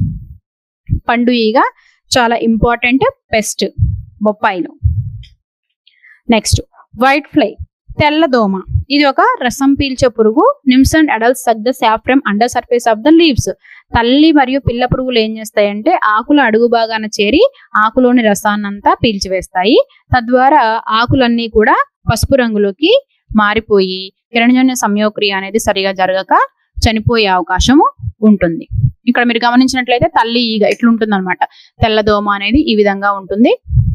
[SPEAKER 1] పండు ఈగ చాలా ఇంపార్టెంట్ పెస్ట్ బొప్పాయిలో నెక్స్ట్ వైట్ ఫ్లై తెల్ల దోమ ఇది ఒక రసం పీల్చే పురుగు nymphs and adults suck the sap from under surface of the leaves తల్లి మరియు పిల్ల పురుగులు ఏం చేస్తాయంటే ఆకుల అడుగు భాగాన చేరి ఆకులోని రసాన్నంతా పీల్చివేస్తాయి తద్వారా ఆకులన్నీ కూడా పసుపు రంగులోకి మారిపోయి కిరణజన్య సంయోక్రియ అనేది సరిగా జరగక చనిపోయే అవకాశము ఉంటుంది ఇక్కడ మీరు గమనించినట్లయితే తల్లి ఈగ ఇట్లుంటుంది అనమాట తెల్లదోమ అనేది ఈ విధంగా ఉంటుంది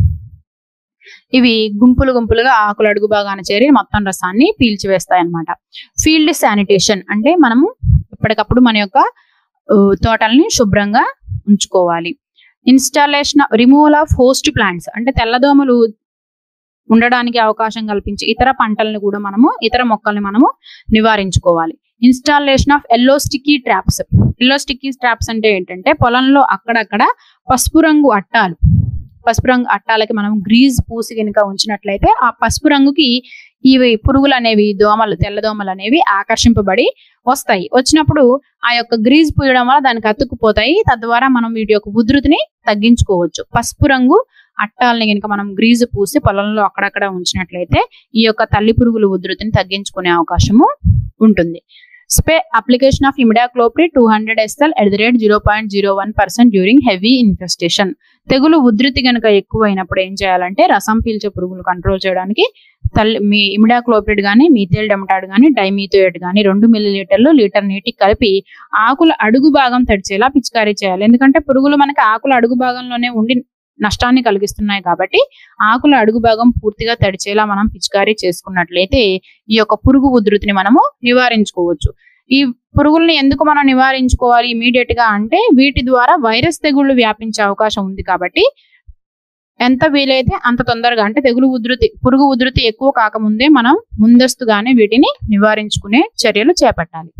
[SPEAKER 1] ఇవి గుంపులు గుంపులుగా ఆకుల అడుగు భాగాన చేరి మొత్తం రసాన్ని పీల్చివేస్తాయి అన్నమాట ఫీల్డ్ శానిటేషన్ అంటే మనము ఎప్పటికప్పుడు మన యొక్క ఆ, తోటల్ని శుభ్రంగా ఉంచుకోవాలి installation removal of host plants అంటే తెల్లదోమలు ఉండడానికి అవకాశం కల్పించి ఇతర పంటలను కూడా మనము ఇతర మొక్కల్ని మనము నివారించుకోవాలి installation of yellow sticky traps yellow sticky traps అంటే ఏంటంటే పొలంలో అక్కడక్కడ పసుపు రంగు అట్టాలు పసుపు రంగు అట్టాలకి మనం గ్రీజ్ పూసి కనుక ఉంచినట్లయితే ఆ పసుపు రంగుకి ఇవి పురుగులు అనేవి దోమలు తెల్ల దోమలు అనేవి ఆకర్షింపబడి వస్తాయి వచ్చినప్పుడు ఆ యొక్క గ్రీజ్ పూయడం వల్ల దానికి అతుక్కుపోతాయి తద్వారా మనం వీటి యొక్క ఉధృతిని తగ్గించుకోవచ్చు పసుపు రంగు అట్టాలని కనుక మనం గ్రీజు పూసి పొలంలో అక్కడక్కడ ఉంచినట్లయితే ఈ యొక్క తల్లి పురుగుల ఉధృతిని తగ్గించుకునే అవకాశము ఉంటుంది spray application of imidacloprid two hundred SL at the rate zero point zero one percent during heavy infestation తెగులు ఉధృతి కనుక ఎక్కువ అయినప్పుడు ఏం చేయాలంటే రసం పీల్చే పురుగులు కంట్రోల్ చేయడానికి తల్లి మీ ఇమిడాక్లోప్రిడ్ గానీ మీథేల్ డెమటాడ్ గానీ డైమీథోయేట్ గానీ రెండు మిల్లీ లీటర్లు లీటర్ నీటికి కలిపి ఆకుల అడుగు భాగం తడిచేలా పిచికారీ చేయాలి ఎందుకంటే పురుగులు మనకి ఆకుల అడుగు భాగంలోనే ఉండి నష్టాన్ని కలిగిస్తున్నాయి కాబట్టి ఆకుల అడుగు భాగం పూర్తిగా తడిచేలా మనం పిచికారీ చేసుకున్నట్లయితే ఈ యొక్క పురుగు ఉధృతిని మనము నివారించుకోవచ్చు ఈ పురుగుల్ని ఎందుకు మనం నివారించుకోవాలి ఇమీడియట్ గా అంటే వీటి ద్వారా వైరస్ తెగుళ్లు వ్యాపించే అవకాశం ఉంది కాబట్టి ఎంత వీలైతే అంత తొందరగా అంటే తెగులు ఉధృతి పురుగు ఉధృతి ఎక్కువ కాకముందే మనం ముందస్తుగానే వీటిని నివారించుకునే చర్యలు చేపట్టాలి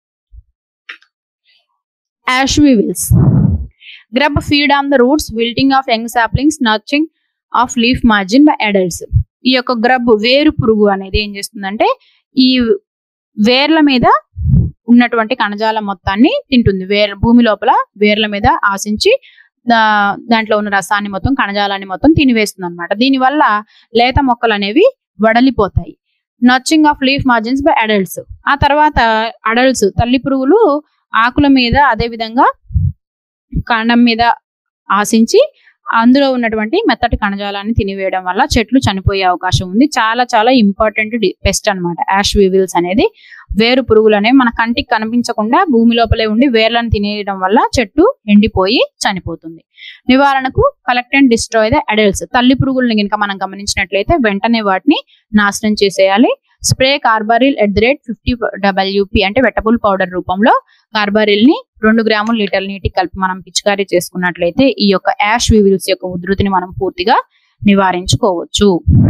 [SPEAKER 1] ash weevils grub feed on the roots wilting of young saplings notching of leaf margin by adults ఈ యొక్క గ్రబ్ వేరు పురుగు అనేది ఏం చేస్తుందంటే ఈ వేర్ల మీద ఉన్నటువంటి కణజాలం మొత్తాన్ని తింటుంది వేర్ భూమి లోపల వేర్ల మీద ఆశించి దా- దాంట్లో ఉన్న రసాన్ని మొత్తం కణజాలాన్ని మొత్తం తినివేస్తుంది అనమాట దీనివల్ల లేత మొక్కలు అనేవి వడలిపోతాయి notching of leaf margins by adults ఆ తర్వాత అడల్ట్స్ తల్లి పురుగులు ఆకుల మీద అదే విధంగా కాండం మీద ఆశించి అందులో ఉన్నటువంటి మెత్తటి కణజాలాన్ని తినివేయడం వల్ల చెట్లు చనిపోయే అవకాశం ఉంది చాలా చాలా ఇంపార్టెంట్ పెస్ట్ అన్నమాట యాష్ వివిల్స్ అనేది వేరు పురుగులు అనేవి మన కంటికి కనిపించకుండా భూమి లోపలే ఉండి వేర్లను తినేయడం వల్ల చెట్టు ఎండిపోయి చనిపోతుంది నివారణకు collect and destroy the adults తల్లి పురుగుల్ని కనుక మనం గమనించినట్లయితే వెంటనే వాటిని నాశనం చేసేయాలి spray carbaryl at the rate fifty WP అంటే వెటబుల్ పౌడర్ రూపంలో కార్బారిల్ ని రెండు గ్రాముల లీటర్ నీటికి కలిపి మనం పిచికారీ చేసుకున్నట్లయితే ఈ యొక్క యాష్ వివిల్స్ యొక్క ఉధృతిని మనం పూర్తిగా నివారించుకోవచ్చు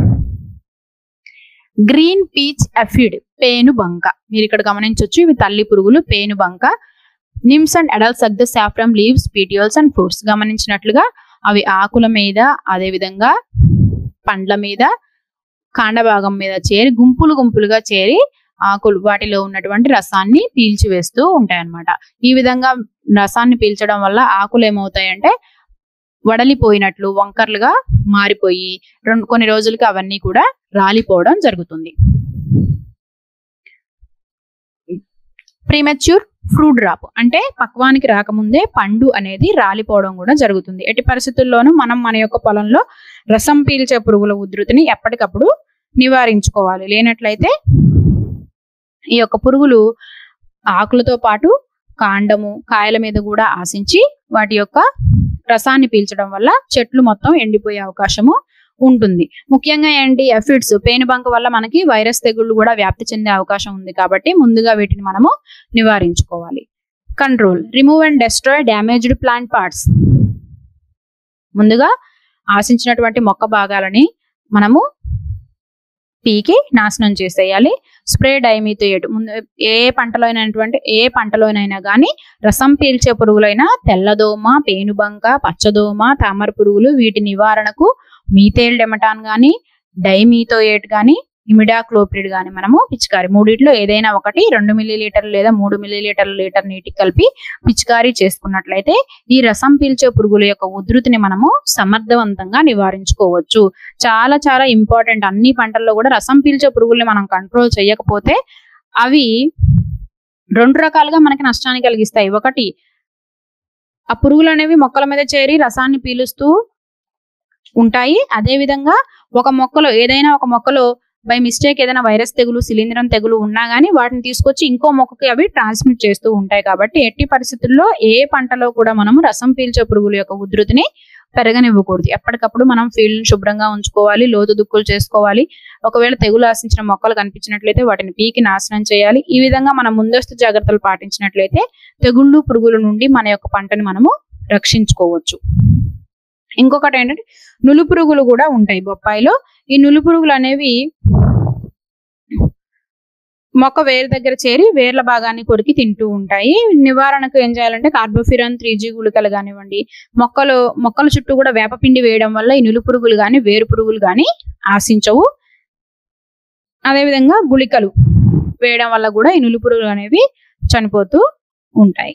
[SPEAKER 1] గ్రీన్ పీచ్ అఫిడ్ పేను బంక మీరు ఇక్కడ గమనించవచ్చు ఇవి తల్లి పురుగులు పేను బంక nymphs and adults suck the sap from leaves petioles and fruits గమనించినట్లుగా అవి ఆకుల మీద అదే విధంగా పండ్ల మీద కాండ భాగం మీద చేరి గుంపులు గుంపులుగా చేరి ఆకులు వాటిలో ఉన్నటువంటి రసాన్ని పీల్చివేస్తూ ఉంటాయి అన్నమాట ఈ విధంగా రసాన్ని పీల్చడం వల్ల ఆకులు ఏమవుతాయంటే వడలిపోయినట్లు వంకర్లుగా మారిపోయి రెండు కొన్ని రోజులకి అవన్నీ కూడా రాలిపోవడం జరుగుతుంది ప్రీమెచ్యూర్ ఫ్రూట్ డ్రాప్ అంటే పక్వానికి రాకముందే పండు అనేది రాలిపోవడం కూడా జరుగుతుంది ఎట్టి పరిస్థితుల్లోనూ మనం మన యొక్క పొలంలో రసం పీల్చే పురుగుల ఉధృతిని ఎప్పటికప్పుడు నివారించుకోవాలి లేనట్లయితే ఈ యొక్క పురుగులు ఆకులతో పాటు కాండము కాయల మీద కూడా ఆశించి వాటి యొక్క రసాన్ని పీల్చడం వల్ల చెట్లు మొత్తం ఎండిపోయే అవకాశము ఉంటుంది ముఖ్యంగా ఏంటి ఎఫిడ్స్ పేనుబంక వల్ల మనకి వైరస్ తెగుళ్ళు కూడా వ్యాప్తి చెందే అవకాశం ఉంది కాబట్టి ముందుగా వీటిని మనము నివారించుకోవాలి control remove and destroy damaged plant parts ముందుగా ఆశించినటువంటి మొక్క భాగాలని మనము పీకి నాశనం చేసేయాలి స్ప్రే డైమీథోయేట్ ముందు ఏ పంటలోనైనటువంటి ఏ పంటలోనైనా కానీ రసం పీల్చే పురుగులైన తెల్లదోమ పేనుబంక పచ్చదోమ తామర పురుగులు వీటి నివారణకు మీథేల్ డెమటాన్ కానీ డైమీథోయేట్ కానీ ఇమిడాక్లోప్రిడ్ కానీ మనము పిచికారి మూడిట్లో ఏదైనా ఒకటి రెండు మిల్లీ లీటర్లు లేదా మూడు మిల్లీ లీటర్ల లీటర్ నీటికి కలిపి పిచికారీ చేసుకున్నట్లయితే ఈ రసం పీల్చే పురుగుల యొక్క ఉధృతిని మనము సమర్థవంతంగా నివారించుకోవచ్చు చాలా చాలా ఇంపార్టెంట్ అన్ని పంటల్లో కూడా రసం పీల్చే పురుగుల్ని మనం కంట్రోల్ చేయకపోతే అవి రెండు రకాలుగా మనకి నష్టాన్ని కలిగిస్తాయి ఒకటి ఆ పురుగులు అనేవి మొక్కల మీద చేరి రసాన్ని పీలుస్తూ ఉంటాయి అదే విధంగా ఒక మొక్కలో ఏదైనా ఒక మొక్కలో బై మిస్టేక్ ఏదైనా వైరస్ తెగులు శిలీంధ్రం తెగులు ఉన్నా గానీ వాటిని తీసుకొచ్చి ఇంకో మొక్కకి అవి ట్రాన్స్మిట్ చేస్తూ ఉంటాయి కాబట్టి ఎట్టి పరిస్థితుల్లో ఏ పంటలో కూడా మనము రసం పీల్చే పురుగుల యొక్క ఉధృతిని పెరగనివ్వకూడదు ఎప్పటికప్పుడు మనం ఫీల్డ్ శుభ్రంగా ఉంచుకోవాలి లోతు దుక్కులు చేసుకోవాలి ఒకవేళ తెగులు ఆశించిన మొక్కలు కనిపించినట్లయితే వాటిని పీకి నాశనం చేయాలి ఈ విధంగా మనం ముందస్తు జాగ్రత్తలు పాటించినట్లయితే తెగుళ్ళు పురుగుల నుండి మన యొక్క పంటని మనము రక్షించుకోవచ్చు ఇంకొకటి ఏంటంటే నులు పురుగులు కూడా ఉంటాయి బొప్పాయిలో ఈ నులు పురుగులు అనేవి మొక్క వేరు దగ్గర చేరి వేర్ల భాగాన్ని కొరికి తింటూ ఉంటాయి నివారణకు ఏం చేయాలంటే కార్బోఫిరాన్ త్రీ జీ గుళికలు కానివ్వండి మొక్కలు మొక్కల చుట్టూ కూడా వేపపిండి వేయడం వల్ల ఈ నులు పురుగులు కానీ వేరు పురుగులు కానీ ఆశించవు అదేవిధంగా గుళికలు వేయడం వల్ల కూడా ఈ నులు పురుగులు అనేవి చనిపోతూ ఉంటాయి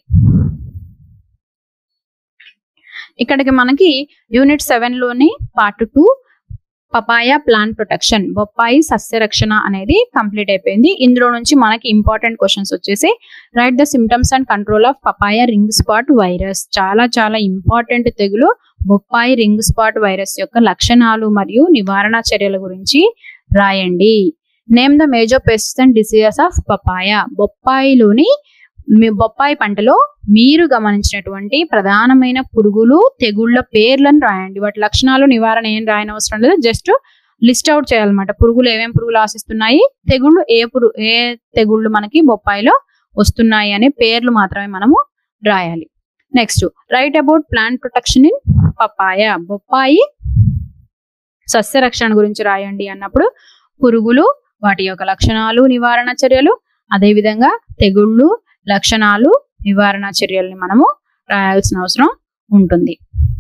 [SPEAKER 1] ఇక్కడికి మనకి యూనిట్ సెవెన్ లోని part two papaya plant protection బొప్పాయి సస్య రక్షణ అనేది కంప్లీట్ అయిపోయింది ఇందులో నుంచి మనకి ఇంపార్టెంట్ క్వశ్చన్స్ వచ్చేసి write the symptoms and control of papaya ring spot virus చాలా చాలా ఇంపార్టెంట్ తెగులు బొప్పాయి రింగ్ స్పాట్ వైరస్ యొక్క లక్షణాలు మరియు నివారణ చర్యల గురించి రాయండి name the major pests and diseases of papaya బొప్పాయిలోని మీ బొప్పాయి పంటలో మీరు గమనించినటువంటి ప్రధానమైన పురుగులు తెగుళ్ళ పేర్లను రాయండి వాటి లక్షణాలు నివారణ ఏం రాయనవసరం లేదు జస్ట్ లిస్ట్ అవుట్ చేయాలన్నమాట పురుగులు ఏమేం పురుగులు ఆశిస్తున్నాయి తెగుళ్ళు ఏ పురు ఏ తెగుళ్ళు మనకి బొప్పాయిలో వస్తున్నాయి అనే పేర్లు మాత్రమే మనము రాయాలి next write about plant protection in papaya బొప్పాయి సస్య రక్షణ గురించి రాయండి అన్నప్పుడు పురుగులు వాటి యొక్క లక్షణాలు నివారణ చర్యలు అదేవిధంగా తెగుళ్ళు లక్షణాలు నివారణ చర్యల్ని మనము రాయాల్సిన అవసరం ఉంటుంది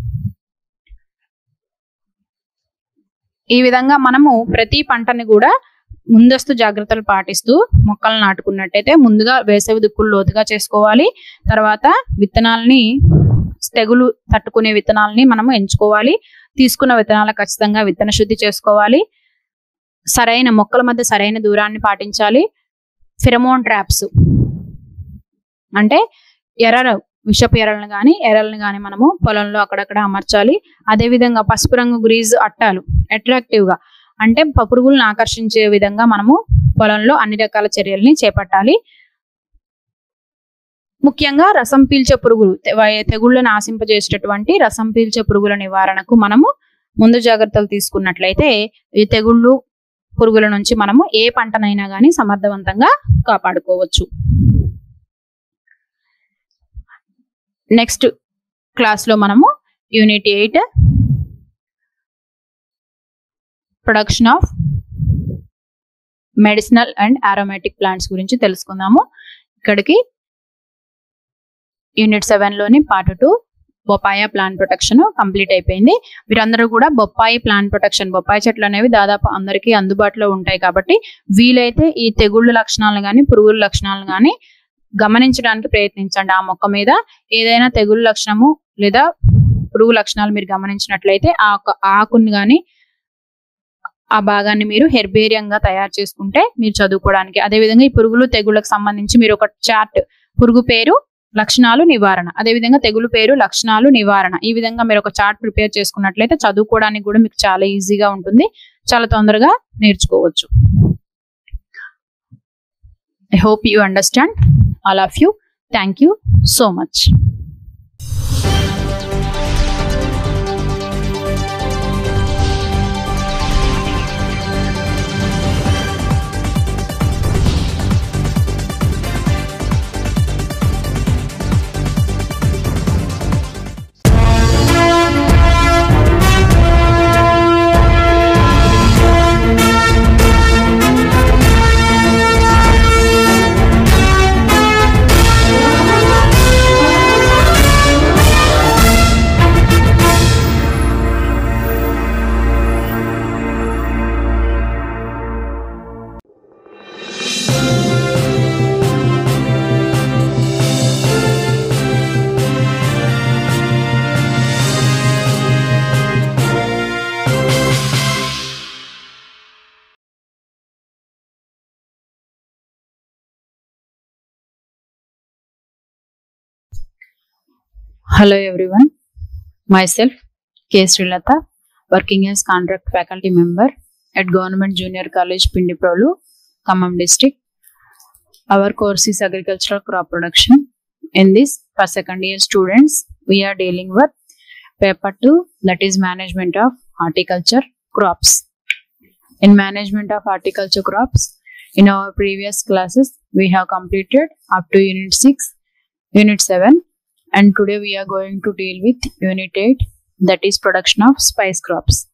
[SPEAKER 1] ఈ విధంగా మనము ప్రతి పంటని కూడా ముందస్తు జాగ్రత్తలు పాటిస్తూ మొక్కలు నాటుకున్నట్టయితే ముందుగా వేసవి దుక్కులు లోతుగా చేసుకోవాలి తర్వాత విత్తనాలని తెగులు తట్టుకునే విత్తనాలని మనము ఎంచుకోవాలి తీసుకున్న విత్తనాలు ఖచ్చితంగా విత్తన శుద్ధి చేసుకోవాలి సరైన మొక్కల మధ్య సరైన దూరాన్ని పాటించాలి ఫిరమోన్ ట్రాప్స్ అంటే ఎర్ర విషపు ఎరలను కానీ ఎరలను కానీ మనము పొలంలో అక్కడక్కడ అమర్చాలి అదే విధంగా పసుపు రంగు గ్రీజ్ అట్టాలు అట్రాక్టివ్ గా అంటే ప- పురుగులను ఆకర్షించే విధంగా మనము పొలంలో అన్ని రకాల చర్యల్ని చేపట్టాలి ముఖ్యంగా రసం పీల్చే పురుగులు తె- వై- తెగుళ్లను ఆశింపజేసేటటువంటి రసం పీల్చే పురుగుల నివారణకు మనము ముందు జాగ్రత్తలు తీసుకున్నట్లయితే ఈ తెగుళ్ళు పురుగుల నుంచి మనము ఏ పంటనైనా కానీ సమర్థవంతంగా కాపాడుకోవచ్చు నెక్స్ట్ క్లాస్ లో మనము unit eight production of medicinal and aromatic plants గురించి తెలుసుకుందాము ఇక్కడికి యూనిట్ సెవెన్ లోని పార్ట్ టూ బొప్పాయ ప్లాంట్ ప్రొటెక్షన్ కంప్లీట్ అయిపోయింది మీరందరూ కూడా బొప్పాయి ప్లాంట్ ప్రొటెక్షన్ బొప్పాయి చెట్లు అనేవి దాదాపు అందరికీ అందుబాటులో ఉంటాయి కాబట్టి వీలైతే ఈ తెగుళ్ళ లక్షణాలను కానీ పురుగుల లక్షణాలను కానీ గమనించడానికి ప్రయత్నించండి ఆ మొక్క మీద ఏదైనా తెగుళ్ళ లక్షణము లేదా పురుగు లక్షణాలు మీరు గమనించినట్లయితే ఆ ఒక ఆకుని కానీ ఆ భాగాన్ని మీరు హెర్బేరియంగా తయారు చేసుకుంటే మీరు చదువుకోవడానికి అదేవిధంగా ఈ పురుగులు తెగుళ్ళకు సంబంధించి మీరు ఒక చార్ట్ పురుగు పేరు లక్షణాలు నివారణ అదేవిధంగా తెగులు పేరు లక్షణాలు నివారణ ఈ విధంగా మీరు ఒక చార్ట్ ప్రిపేర్ చేసుకున్నట్లయితే చదువుకోవడానికి కూడా మీకు చాలా ఈజీగా ఉంటుంది చాలా తొందరగా నేర్చుకోవచ్చు I hope you understand all of you thank you so much Hello everyone. Myself, K. Srilata, working as contract faculty member at Government Junior College, Pindiprolu, Khammam district. Our course is agricultural crop production. In this, for second year students, we are dealing with paper 2 that is management of horticulture crops. In management of horticulture crops, in our previous classes, we have completed up to unit 6, unit 7 and today we are going to deal with unit 8 that is production of spice crops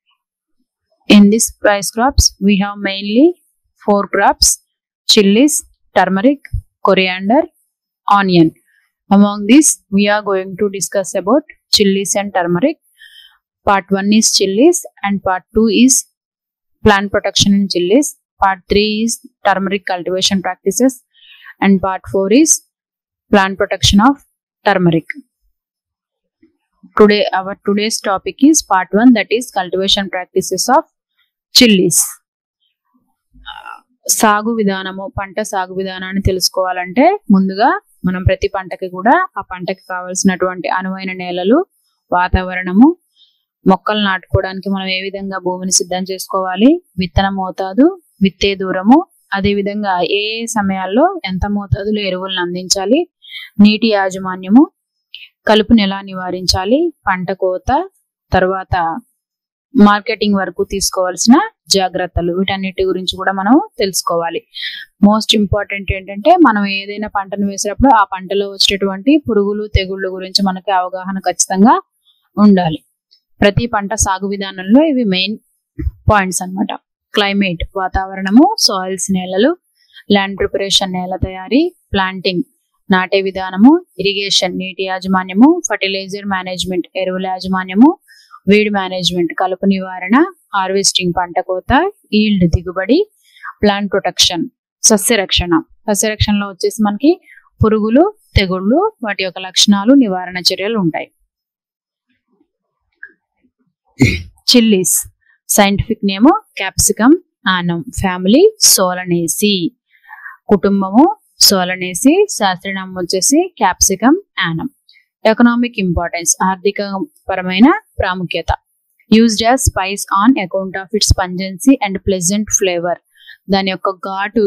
[SPEAKER 1] in this spice crops we have mainly four crops chilies turmeric coriander onion among these we are going to discuss about chilies and turmeric part 1 is chilies and part 2 is plant protection in chilies part 3 is turmeric cultivation practices and part 4 is plant protection of turmeric today our today's topic is part 1 that is cultivation practices of chilies సాగు విధానము పంట సాగు విధానాన్ని తెలుసుకోవాలంటే ముందుగా మనం ప్రతి పంటకి కూడా ఆ పంటకి కావాల్సినటువంటి అనువైన నేలలు వాతావరణము మొక్కలు నాటుకోవడానికి మనం ఏ విధంగా భూమిని సిద్ధం చేసుకోవాలి విత్తన మోతాదు విత్తే దూరము అదే విధంగా ఏ ఏ సమయాల్లో ఎంత మోతాదులో ఎరువులను అందించాలి నీటి యాజమాన్యము కలుపుని ఎలా నివారించాలి పంట కోత తర్వాత మార్కెటింగ్ వరకు తీసుకోవాల్సిన జాగ్రత్తలు వీటన్నిటి గురించి కూడా మనం తెలుసుకోవాలి మోస్ట్ ఇంపార్టెంట్ ఏంటంటే మనం ఏదైనా పంటను వేసినప్పుడు ఆ పంటలో వచ్చేటువంటి పురుగులు తెగుళ్ళు గురించి మనకి అవగాహన ఖచ్చితంగా ఉండాలి ప్రతి పంట సాగు విధానంలో ఇవి మెయిన్ పాయింట్స్ అన్నమాట క్లైమేట్ వాతావరణము సాయిల్స్ నేలలు ల్యాండ్ ప్రిపరేషన్ నేల తయారీ ప్లాంటింగ్ నాటే విధానము ఇరిగేషన్ నీటి యాజమాన్యము ఫర్టిలైజర్ మేనేజ్మెంట్ ఎరువుల యాజమాన్యము వీడ్ మేనేజ్మెంట్ కలుపు నివారణ హార్వెస్టింగ్ పంట కోత ఈల్డ్ దిగుబడి ప్లాంట్ ప్రొటెక్షన్ సస్యరక్షణ సస్యరక్షణలో వచ్చేసి మనకి పురుగులు తెగుళ్ళు వాటి యొక్క లక్షణాలు నివారణ చర్యలు ఉంటాయి chillies scientific name Capsicum annuum family Solanaceae కుటుంబము సోలనేసి శాస్త్రనామం వచ్చేసి క్యాప్సికమ్ యానం ఎకనామిక్ ఇంపార్టెన్స్ ఆర్థిక పరమైన ప్రాముఖ్యత used as spice on account of its pungency and pleasant flavour దాని యొక్క ఘాటు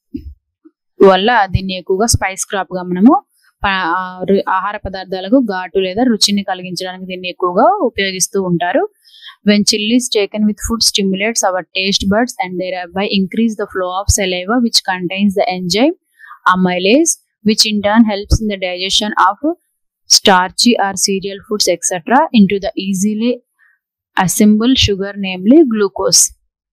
[SPEAKER 1] వల్ల దీన్ని ఎక్కువగా స్పైస్ క్రాప్ గా మనము ప- ఆ రు- ఆహార పదార్థాలకు ఘాటు లేదా రుచిని కలిగించడానికి దీన్ని ఎక్కువగా ఉపయోగిస్తూ ఉంటారు when chillies taken with food stimulates our taste birds and thereby increase the flow of saliva which contains the enzyme amylase which in turn helps in the digestion of starchy or cereal foods etc into the easily assembled sugar namely glucose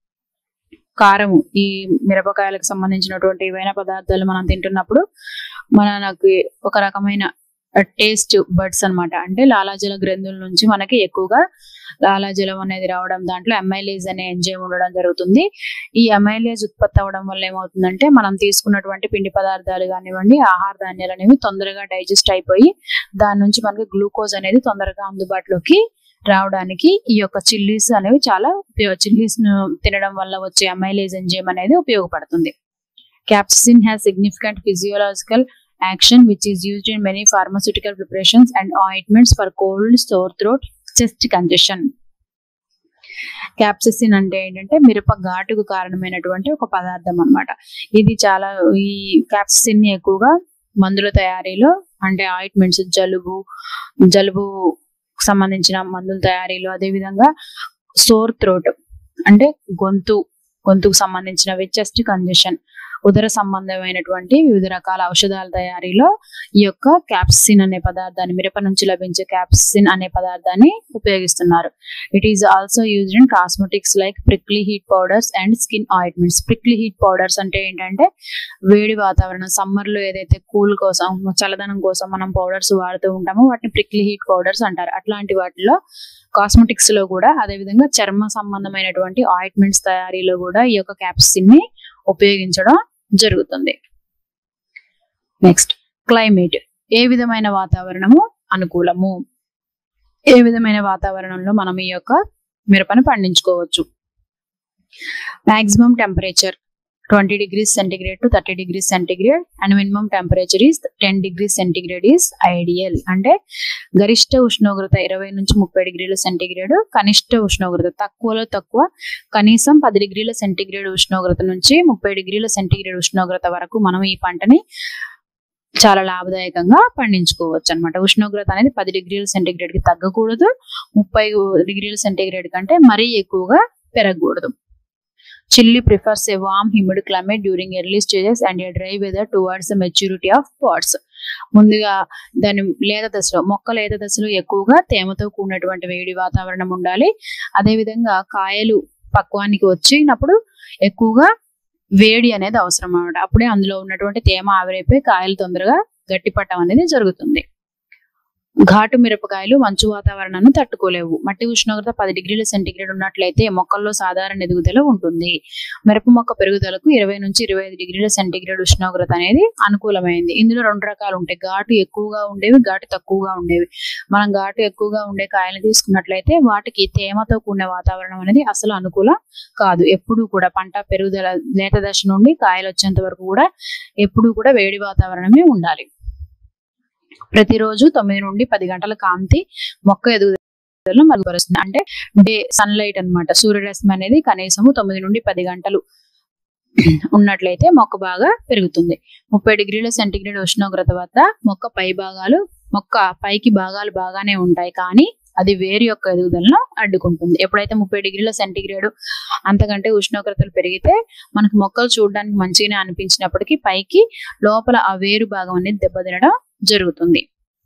[SPEAKER 1] కారము ఈ మిరపకాయలకు సంబంధించినటువంటి ఏవైనా పదార్థాలు మనం తింటున్నప్పుడు మనకు ఒక రకమైన టేస్ట్ బర్డ్స్ అన్నమాట అంటే లాలాజల గ్రంథుల నుంచి మనకి ఎక్కువగా లాలాజలం అనేది రావడం దాంట్లో అమైలేజ్ అనే ఎంజైమ్ ఉండడం జరుగుతుంది ఈ అమైలేజ్ ఉత్పత్తి అవ్వడం వల్ల ఏమవుతుందంటే మనం తీసుకున్నటువంటి పిండి పదార్థాలు కానివ్వండి ఆహార ధాన్యాలు అనేవి తొందరగా డైజెస్ట్ అయిపోయి దాని నుంచి మనకి గ్లూకోజ్ అనేది తొందరగా అందుబాటులోకి రావడానికి ఈ యొక్క చిల్లీస్ అనేవి చాలా చిల్లీస్ ను తినడం వల్ల వచ్చే అమైలేజ్ ఎంజైమ్ అనేది ఉపయోగపడుతుంది capsaicin has significant physiological action which is used in many pharmaceutical preparations and ointments for cold store throat chest congestion capsaicin అంటే ఏంటంటే మిరప ఘాటుకు కారణమైనటువంటి ఒక పదార్థం అన్నమాట ఇది చాలా ఈ క్యాప్సిసిన్ ని ఎక్కువగా మందుల తయారీలో అంటే ఆయింట్మెంట్స్ జలుబు జలుబు సంబంధించిన మందుల తయారీలో అదే విధంగా సోర్ థ్రోట్ అంటే గొంతు గొంతుకు సంబంధించినవి చెస్ట్ కంజెషన్ ఉదర సంబంధమైనటువంటి వివిధ రకాల ఔషధాల తయారీలో ఈ యొక్క క్యాప్సిన్ అనే పదార్థాన్ని మిరప నుంచి లభించే క్యాప్సిన్ అనే పదార్థాన్ని ఉపయోగిస్తున్నారు it is also used in cosmetics like prickly heat powders and skin ointments prickly heat powders అంటే ఏంటంటే వేడి వాతావరణం సమ్మర్ లో ఏదైతే కూల్ కోసం చల్లదనం కోసం మనం పౌడర్స్ వాడుతూ ఉంటామో వాటిని ప్రిక్లీ హీట్ పౌడర్స్ అంటారు అట్లాంటి వాటిలో కాస్మెటిక్స్ లో కూడా అదే విధంగా చర్మ సంబంధమైనటువంటి ఆయింట్మెంట్స్ తయారీలో కూడా ఈ యొక్క క్యాప్సిన్ ని ఉపయోగించడం జరుగుతుంది నెక్స్ట్ క్లైమేట్ ఏ విధమైన వాతావరణము అనుకూలము ఏ విధమైన వాతావరణంలో మనం ఈ యొక్క మిరపను పండించుకోవచ్చు maximum temperature twenty degrees centigrade to thirty degrees centigrade and minimum temperature is ten degrees centigrade is ideal అంటే గరిష్ట ఉష్ణోగ్రత ఇరవై నుంచి ముప్పై డిగ్రీల సెంటిగ్రేడ్ కనిష్ట ఉష్ణోగ్రత తక్కువలో తక్కువ కనీసం పది డిగ్రీల సెంటిగ్రేడ్ ఉష్ణోగ్రత నుంచి ముప్పై డిగ్రీల సెంటిగ్రేడ్ ఉష్ణోగ్రత వరకు మనం ఈ పంటని చాలా లాభదాయకంగా పండించుకోవచ్చు అనమాట ఉష్ణోగ్రత అనేది పది డిగ్రీల సెంటిగ్రేడ్ కి తగ్గకూడదు ముప్పై డిగ్రీల సెంటిగ్రేడ్ కంటే మరీ ఎక్కువగా పెరగకూడదు chilli prefers a warm humid climate during early stages and a dry weather towards the maturity of pods ముందుగా దాని లేత దశలో మొక్క లేత దశలో ఎక్కువగా తేమతో కూడినటువంటి వేడి వాతావరణం ఉండాలి అదే విధంగా కాయలు పక్వానికి వచ్చినప్పుడు ఎక్కువగా వేడి అనేది అవసరం అన్నమాట అప్పుడే అందులో ఉన్నటువంటి తేమ ఆవిరైపోయి కాయలు తొందరగా గట్టిపట్టం అనేది జరుగుతుంది ఘాటు మిరపకాయలు మంచు వాతావరణాన్ని తట్టుకోలేవు మట్టి ఉష్ణోగ్రత పది డిగ్రీల సెంటీగ్రేడ్ ఉన్నట్లయితే మొక్కల్లో సాధారణ ఎదుగుదల ఉంటుంది మిరప మొక్క పెరుగుదలకు ఇరవై నుంచి ఇరవై ఐదు డిగ్రీల సెంటీగ్రేడ్ ఉష్ణోగ్రత అనేది అనుకూలమైంది ఇందులో రెండు రకాలు ఉంటాయి ఘాటు ఎక్కువగా ఉండేవి ఘాటు తక్కువగా ఉండేవి మనం ఘాటు ఎక్కువగా ఉండే కాయలు తీసుకున్నట్లయితే వాటికి తేమతో కూడిన వాతావరణం అనేది అసలు అనుకూలం కాదు ఎప్పుడు కూడా పంట పెరుగుదల లేత దశ నుండి కాయలు వచ్చేంత వరకు కూడా ఎప్పుడు కూడా వేడి వాతావరణమే ఉండాలి ప్రతిరోజు తొమ్మిది నుండి పది గంటల కాంతి మొక్క ఎదుగుదలను మరుగుపరుస్తుంది అంటే డే సన్లైట్ అన్నమాట సూర్యరశ్మి అనేది కనీసము తొమ్మిది నుండి పది గంటలు ఉన్నట్లయితే మొక్క బాగా పెరుగుతుంది ముప్పై డిగ్రీల సెంటీగ్రేడ్ ఉష్ణోగ్రత వద్ద మొక్క పై భాగాలు మొక్క పైకి భాగాలు బాగానే ఉంటాయి కానీ అది వేరు యొక్క ఎదుగుదలను అడ్డుకుంటుంది ఎప్పుడైతే ముప్పై డిగ్రీల సెంటీగ్రేడ్ అంతకంటే ఉష్ణోగ్రతలు పెరిగితే మనకు మొక్కలు చూడడానికి మంచిగానే అనిపించినప్పటికీ పైకి లోపల ఆ వేరు భాగం అనేది దెబ్బతినడం జరుగుతుంది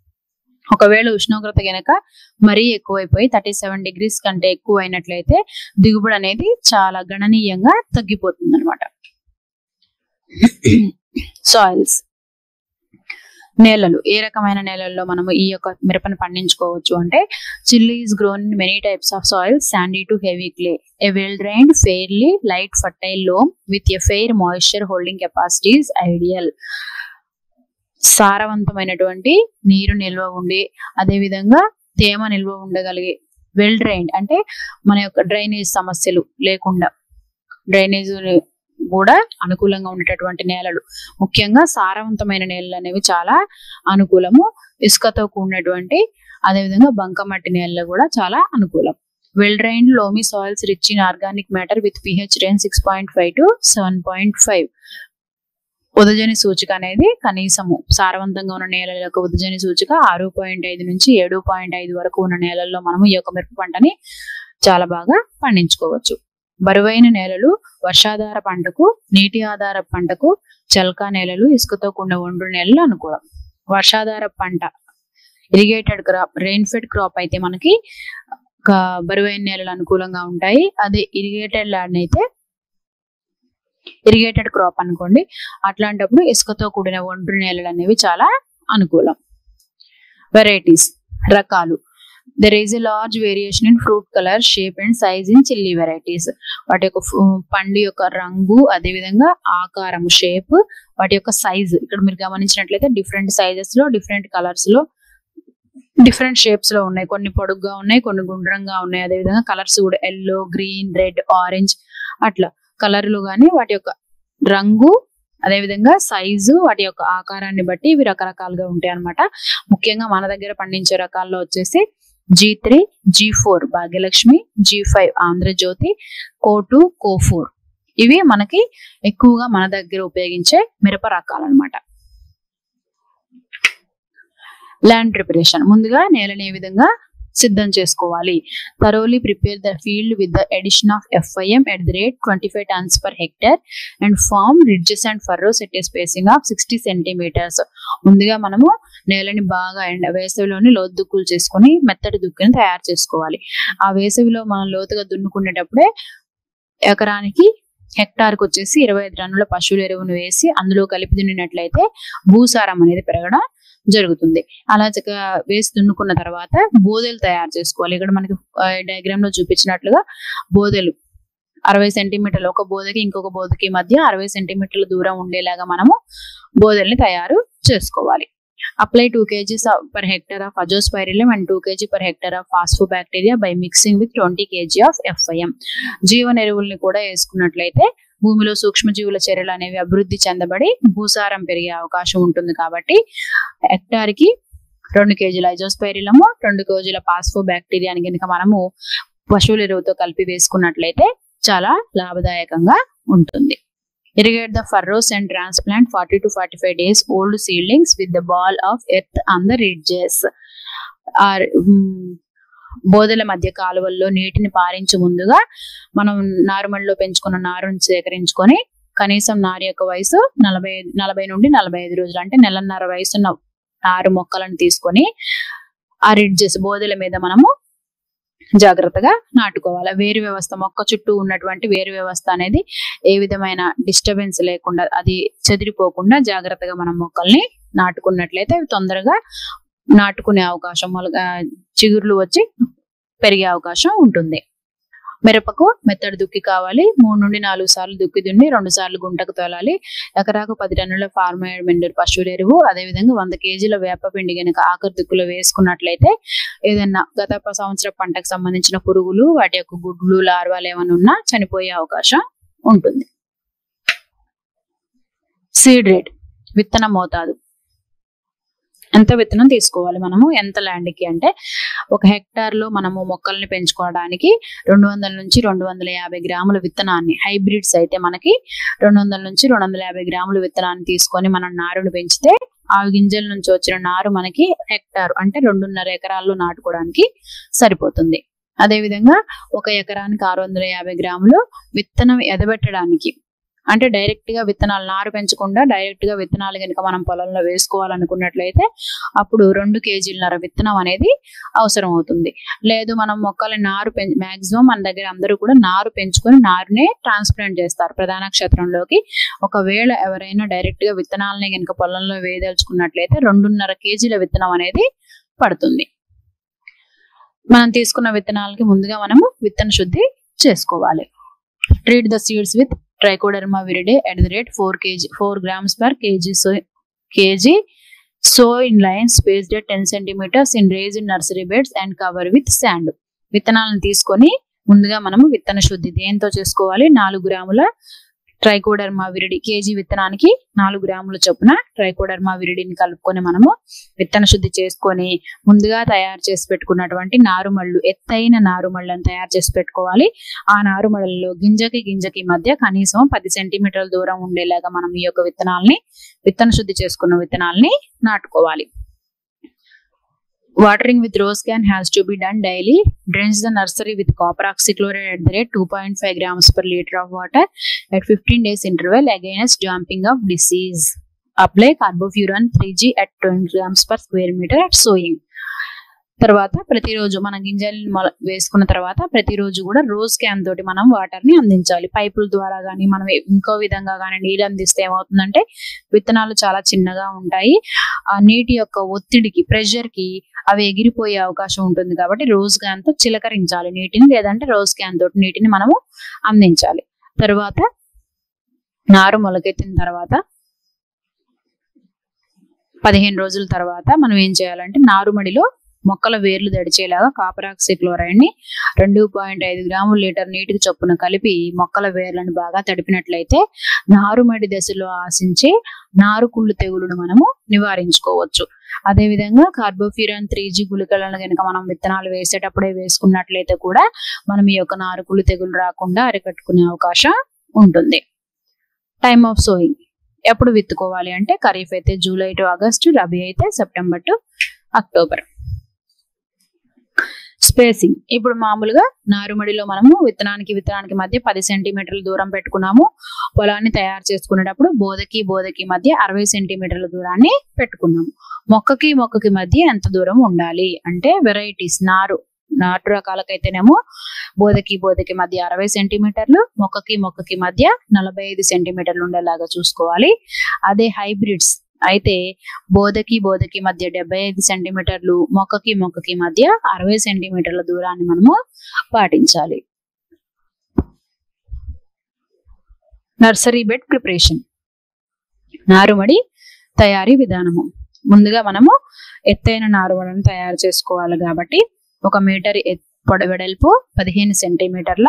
[SPEAKER 1] ఒకవేళ ఉష్ణోగ్రత గనక మరీ ఎక్కువైపోయి థర్టీ సెవెన్ డిగ్రీస్ కంటే ఎక్కువ అయినట్లయితే దిగుబడి అనేది చాలా గణనీయంగా తగ్గిపోతుంది అనమాట సాయిల్స్ నేలలు ఏ రకమైన నేలల్లో మనము ఈ యొక్క మిరపను పండించుకోవచ్చు అంటే chilli is grown in many types of soil sandy to heavy clay a well drained fairly light fertile loam with a fair moisture holding capacities ideal సారవంతమైనటువంటి నీరు నిల్వ ఉండి అదే విధంగా తేమ నిల్వ ఉండగలిగే వెల్ డ్రైన్డ్ అంటే మన యొక్క డ్రైనేజ్ సమస్యలు లేకుండా డ్రైనేజ్ కూడా అనుకూలంగా ఉండేటటువంటి నేలలు ముఖ్యంగా సారవంతమైన నేలలు అనేవి చాలా అనుకూలము ఇసుకతో కూడినటువంటి అదేవిధంగా బంకమట్టి నేలలు కూడా చాలా అనుకూలం well drained loamy soils rich in organic matter with pH range six point five to seven point five ఉదజని సూచిక అనేది కనీసము సారవంతంగా ఉన్న నేలల యొక్క ఉదజని సూచిక ఆరు పాయింట్ ఐదు నుంచి ఏడు పాయింట్ ఐదు వరకు ఉన్న నేలల్లో మనము ఈ యొక్క మిరప పంటని చాలా బాగా పండించుకోవచ్చు బరువైన నేలలు వర్షాధార పంటకు నీటి ఆధార పంటకు చల్కా నేలలు ఇసుకతో కూడిన ఒండ్రు నేలలు అనుకూలం వర్షాధార పంట irrigated crop rain fed crop అయితే మనకి ఒక బరువైన నేలలు అనుకూలంగా ఉంటాయి అదే ఇరిగేటెడ్ ల్యాండ్ అయితే ఇరిగేటెడ్ క్రాప్ అనుకోండి అట్లాంటప్పుడు ఇసుకతో కూడిన ఒండ్రు నేలలు అనేవి చాలా అనుకూలం వెరైటీస్ రకాలు there is a large variation in fruit colour shape and size in chilli varieties వాటి యొక్క ఫు- పండు యొక్క రంగు అదే విధంగా ఆకారము షేప్ వాటి యొక్క సైజ్ ఇక్కడ మీరు గమనించినట్లయితే డిఫరెంట్ సైజెస్ లో డిఫరెంట్ కలర్స్ లో డిఫరెంట్ షేప్స్ లో ఉన్నాయి కొన్ని పొడుగ్గా ఉన్నాయి కొన్ని గుండ్రంగా ఉన్నాయి అదే విధంగా కలర్స్ కూడా ఎల్లో గ్రీన్ రెడ్ ఆరెంజ్ అట్లా కలర్లు గాని వాటి యొక్క రంగు అదే విధంగా సైజు వాటి యొక్క ఆకారాన్ని బట్టి ఇవి రకరకాలుగా ఉంటాయి అన్నమాట ముఖ్యంగా మన దగ్గర పండించే రకాల్లో వచ్చేసి G three G four Bhagyalakshmi G five Andhra Jyothi coat కోఫోర్ ఇవి మనకి ఎక్కువగా మన దగ్గర ఉపయోగించే మిరప రకాలు అనమాట ల్యాండ్ ప్రిపరేషన్ ముందుగా నేలని ఏ విధంగా సిద్ధం చేసుకోవాలి thoroughly prepare the field with the addition of FYM at the rate twenty five tons per hectare and form ridges and furrows at a spacing of sixty centimetres ముందుగా మనము నేలని బాగా ఎండ వేసవిలోని లోతు దుక్కులు చేసుకొని మెత్తటి దుక్కుని తయారు చేసుకోవాలి ఆ వేసవిలో మనం లోతుగా దున్నుకునేటప్పుడే ఎకరానికి హెక్టార్కి వచ్చేసి ఇరవై ఐదు టన్నుల పశువుల ఎరువును వేసి అందులో కలిపి దున్నినట్లయితే భూసారం అనేది పెరగడం జరుగుతుంది అలా చక్కగా వేసి దున్నుకున్న తర్వాత బోదెలు తయారు చేసుకోవాలి ఇక్కడ మనకి డయాగ్రామ్ లో చూపించినట్లుగా బోదెలు అరవై సెంటీమీటర్లు ఒక బోధకి ఇంకొక బోధకి మధ్య అరవై సెంటీమీటర్ల దూరం ఉండేలాగా మనము బోదెల్ని తయారు చేసుకోవాలి apply two kgs per hectare of Azospirillum and two kg per hectare of phosphobacteria by mixing with twenty kg of FYM జీవన ఎరువుల్ని కూడా వేసుకున్నట్లయితే భూమిలో సూక్ష్మజీవుల చర్యలు అనేవి అభివృద్ధి చెందబడి భూసారం పెరిగే అవకాశం ఉంటుంది కాబట్టి హెక్టార్ కి రెండు కేజీల ఐజోస్పైరిలము రెండు కేజీల పాస్ఫో బ్యాక్టీరియాని కనుక మనము పశువుల ఎరువుతో కలిపి వేసుకున్నట్లయితే చాలా లాభదాయకంగా ఉంటుంది irrigate the furrows and transplant 40 to 45 days old seedlings with the ball of earth on the ridges or బోధల మధ్య కాలువల్లో నీటిని పారించే ముందుగా మనం నారుమడిలో పెంచుకున్న నారుని సేకరించుకొని కనీసం నారు యొక్క వయసు నలభై నలభై నుండి నలభై ఐదు రోజులు అంటే నెలన్నర వయసున్న నారు మొక్కలను తీసుకొని ఆ రిడ్జెస్ బోధల మీద మనము జాగ్రత్తగా నాటుకోవాలి వేరు వ్యవస్థ మొక్క చుట్టూ ఉన్నటువంటి వేరు వ్యవస్థ అనేది ఏ విధమైన డిస్టర్బెన్స్ లేకుండా అది చెదిరిపోకుండా జాగ్రత్తగా మనం మొక్కల్ని నాటుకున్నట్లయితే అవి తొందరగా నాటుకునే అవకాశం మొలక చిగుర్లు వచ్చి పెరిగే అవకాశం ఉంటుంది మిరపకు మెత్తడి దుక్కి కావాలి మూడు నుండి నాలుగు సార్లు దుక్కి దున్ని రెండు సార్లు గుంటకు తోలాలి ఎకరాకు పది టన్నుల ఫార్మైడ్ మెండర్ పశువుల ఎరువు అదేవిధంగా వంద కేజీల వేప పిండి కనుక ఆఖరి దుక్కులో వేసుకున్నట్లయితే ఏదైనా గత ప- సంవత్సర పంటకు సంబంధించిన పురుగులు వాటి యొక్క గుడ్లు లార్వాలు ఏమైనా ఉన్నా చనిపోయే అవకాశం ఉంటుంది సీడ్ రేట్ విత్తన మోతాదు ఎంత విత్తనం తీసుకోవాలి మనము ఎంత ల్యాండ్ కి అంటే ఒక హెక్టార్ లో మనము మొక్కల్ని పెంచుకోవడానికి రెండు వందల నుంచి రెండు వందల యాభై గ్రాముల విత్తనాన్ని హైబ్రిడ్స్ అయితే మనకి రెండు వందల నుంచి రెండు వందల యాభై గ్రాముల విత్తనాన్ని తీసుకొని మనం నారును పెంచితే ఆ గింజల నుంచి వచ్చిన నారు మనకి హెక్టార్ అంటే రెండున్నర ఎకరాల్లో నాటుకోవడానికి సరిపోతుంది అదే విధంగా ఒక ఎకరానికి ఆరు వందల యాభై గ్రాములు విత్తనం ఎదబెట్టడానికి అంటే డైరెక్ట్ గా విత్తనాలు నారు పెంచకుండా డైరెక్ట్ గా విత్తనాలు కనుక మనం పొలంలో వేసుకోవాలనుకున్నట్లయితే అప్పుడు రెండు కేజీలన్నర విత్తనం అనేది అవసరం అవుతుంది లేదు మనం మొక్కల నారు పెం మాక్సిమం మన దగ్గర అందరూ కూడా నారు పెంచుకొని నారునే ట్రాన్స్ప్లాంట్ చేస్తారు ప్రధాన క్షేత్రంలోకి ఒకవేళ ఎవరైనా డైరెక్ట్ గా విత్తనాలని కనుక పొలంలో వేయదలుచుకున్నట్లయితే రెండున్నర కేజీల విత్తనం అనేది పడుతుంది మనం తీసుకున్న విత్తనాలకి ముందుగా మనము విత్తన శుద్ధి చేసుకోవాలి treat the seeds with Trichoderma viride at the rate four kg four grams per kg sow kg sow in line spaced at ten centimetres in raise in nursery beds and cover with sand విత్తనాలను తీసుకొని ముందుగా మనము విత్తన శుద్ధి దేంతో చేసుకోవాలి నాలుగు గ్రాముల ట్రైకోడర్మా విరిడి కేజీ విత్తనానికి నాలుగు గ్రాముల చొప్పున ట్రైకోడర్మా విరిడిని కలుపుకొని మనము విత్తన శుద్ధి చేసుకొని ముందుగా తయారు చేసి పెట్టుకున్నటువంటి నారుమళ్ళు ఎత్తైన నారుమళ్ళను తయారు చేసి పెట్టుకోవాలి ఆ నారుమళ్ళలో గింజకి గింజకి మధ్య కనీసం పది సెంటీమీటర్ల దూరం ఉండేలాగా మనం ఈ యొక్క విత్తనాల్ని విత్తన శుద్ధి చేసుకున్న విత్తనాల్ని నాటుకోవాలి Watering with rose can has to be done daily. Drench the nursery with copper oxychloride at the rate 2.5 grams per liter of water at 15 days interval against jumping of disease. Apply carbofuran 3G at 20 grams per square meter at sowing. తర్వాత ప్రతిరోజు మన గింజలు మొల వేసుకున్న తర్వాత ప్రతిరోజు కూడా రోజ్ క్యాన్ తోటి మనం వాటర్ ని అందించాలి పైపుల ద్వారా కానీ మనం ఇంకో విధంగా కానీ నీళ్ళు అందిస్తే ఏమవుతుందంటే విత్తనాలు చాలా చిన్నగా ఉంటాయి ఆ నీటి యొక్క ఒత్తిడికి ప్రెషర్ కి అవి ఎగిరిపోయే అవకాశం ఉంటుంది కాబట్టి రోజ్ క్యాన్ తో చిలకరించాలి నీటిని లేదంటే రోజ్ క్యాన్ తోటి నీటిని మనము అందించాలి తర్వాత నారు మొలకెత్తిన తర్వాత పదిహేను రోజుల తర్వాత మనం ఏం చేయాలంటే నారుమడిలో మొక్కల వేర్లు దడిచేలాగా కాపర్ ఆక్సిక్లోరైడ్ ని రెండు పాయింట్ ఐదు గ్రాముల లీటర్ నీటికి చొప్పున కలిపి మొక్కల వేర్లను బాగా తడిపినట్లయితే నారుమడి దశలో ఆశించే నారుకుళ్ళు తెగులును మనము నివారించుకోవచ్చు అదే విధంగా కార్బోఫ్యూరాన్ త్రీ జీ గుళికలను కనుక మనం విత్తనాలు వేసేటప్పుడే వేసుకున్నట్లయితే కూడా మనం ఈ యొక్క నారుకుళ్ళు తెగులు రాకుండా అరికట్టుకునే అవకాశం ఉంటుంది టైమ్ ఆఫ్ సోయింగ్ ఎప్పుడు విత్తుకోవాలి అంటే ఖరీఫ్ అయితే జూలై టు ఆగస్టు రబీ అయితే సెప్టెంబర్ టు అక్టోబర్ స్పేసింగ్ ఇప్పుడు మామూలుగా నారుమడిలో మనము విత్తనానికి విత్తనానికి మధ్య పది సెంటీమీటర్ల దూరం పెట్టుకున్నాము పొలాన్ని తయారు చేసుకునేటప్పుడు బోధకి బోధకి మధ్య అరవై సెంటీమీటర్ల దూరాన్ని పెట్టుకున్నాము మొక్కకి మొక్కకి మధ్య ఎంత దూరం ఉండాలి అంటే వెరైటీస్ నారు నాటు రకాలకైతేనేమో బోధకి బోధకి మధ్య అరవై సెంటీమీటర్లు మొక్కకి మొక్కకి మధ్య నలభై ఐదు సెంటీమీటర్లు ఉండేలాగా చూసుకోవాలి అదే హైబ్రిడ్స్ అయితే బోధకి బోధకి మధ్య డెబ్బై ఐదు సెంటీమీటర్లు మొక్కకి మొక్కకి మధ్య అరవై సెంటీమీటర్ల దూరాన్ని మనము పాటించాలి నర్సరీ బెడ్ ప్రిపరేషన్ నారుమడి తయారీ విధానము ముందుగా మనము ఎత్తైన నారుమడిని తయారు చేసుకోవాలి కాబట్టి ఒక మీటర్ పొడ వెడల్పు పదిహేను సెంటీమీటర్ల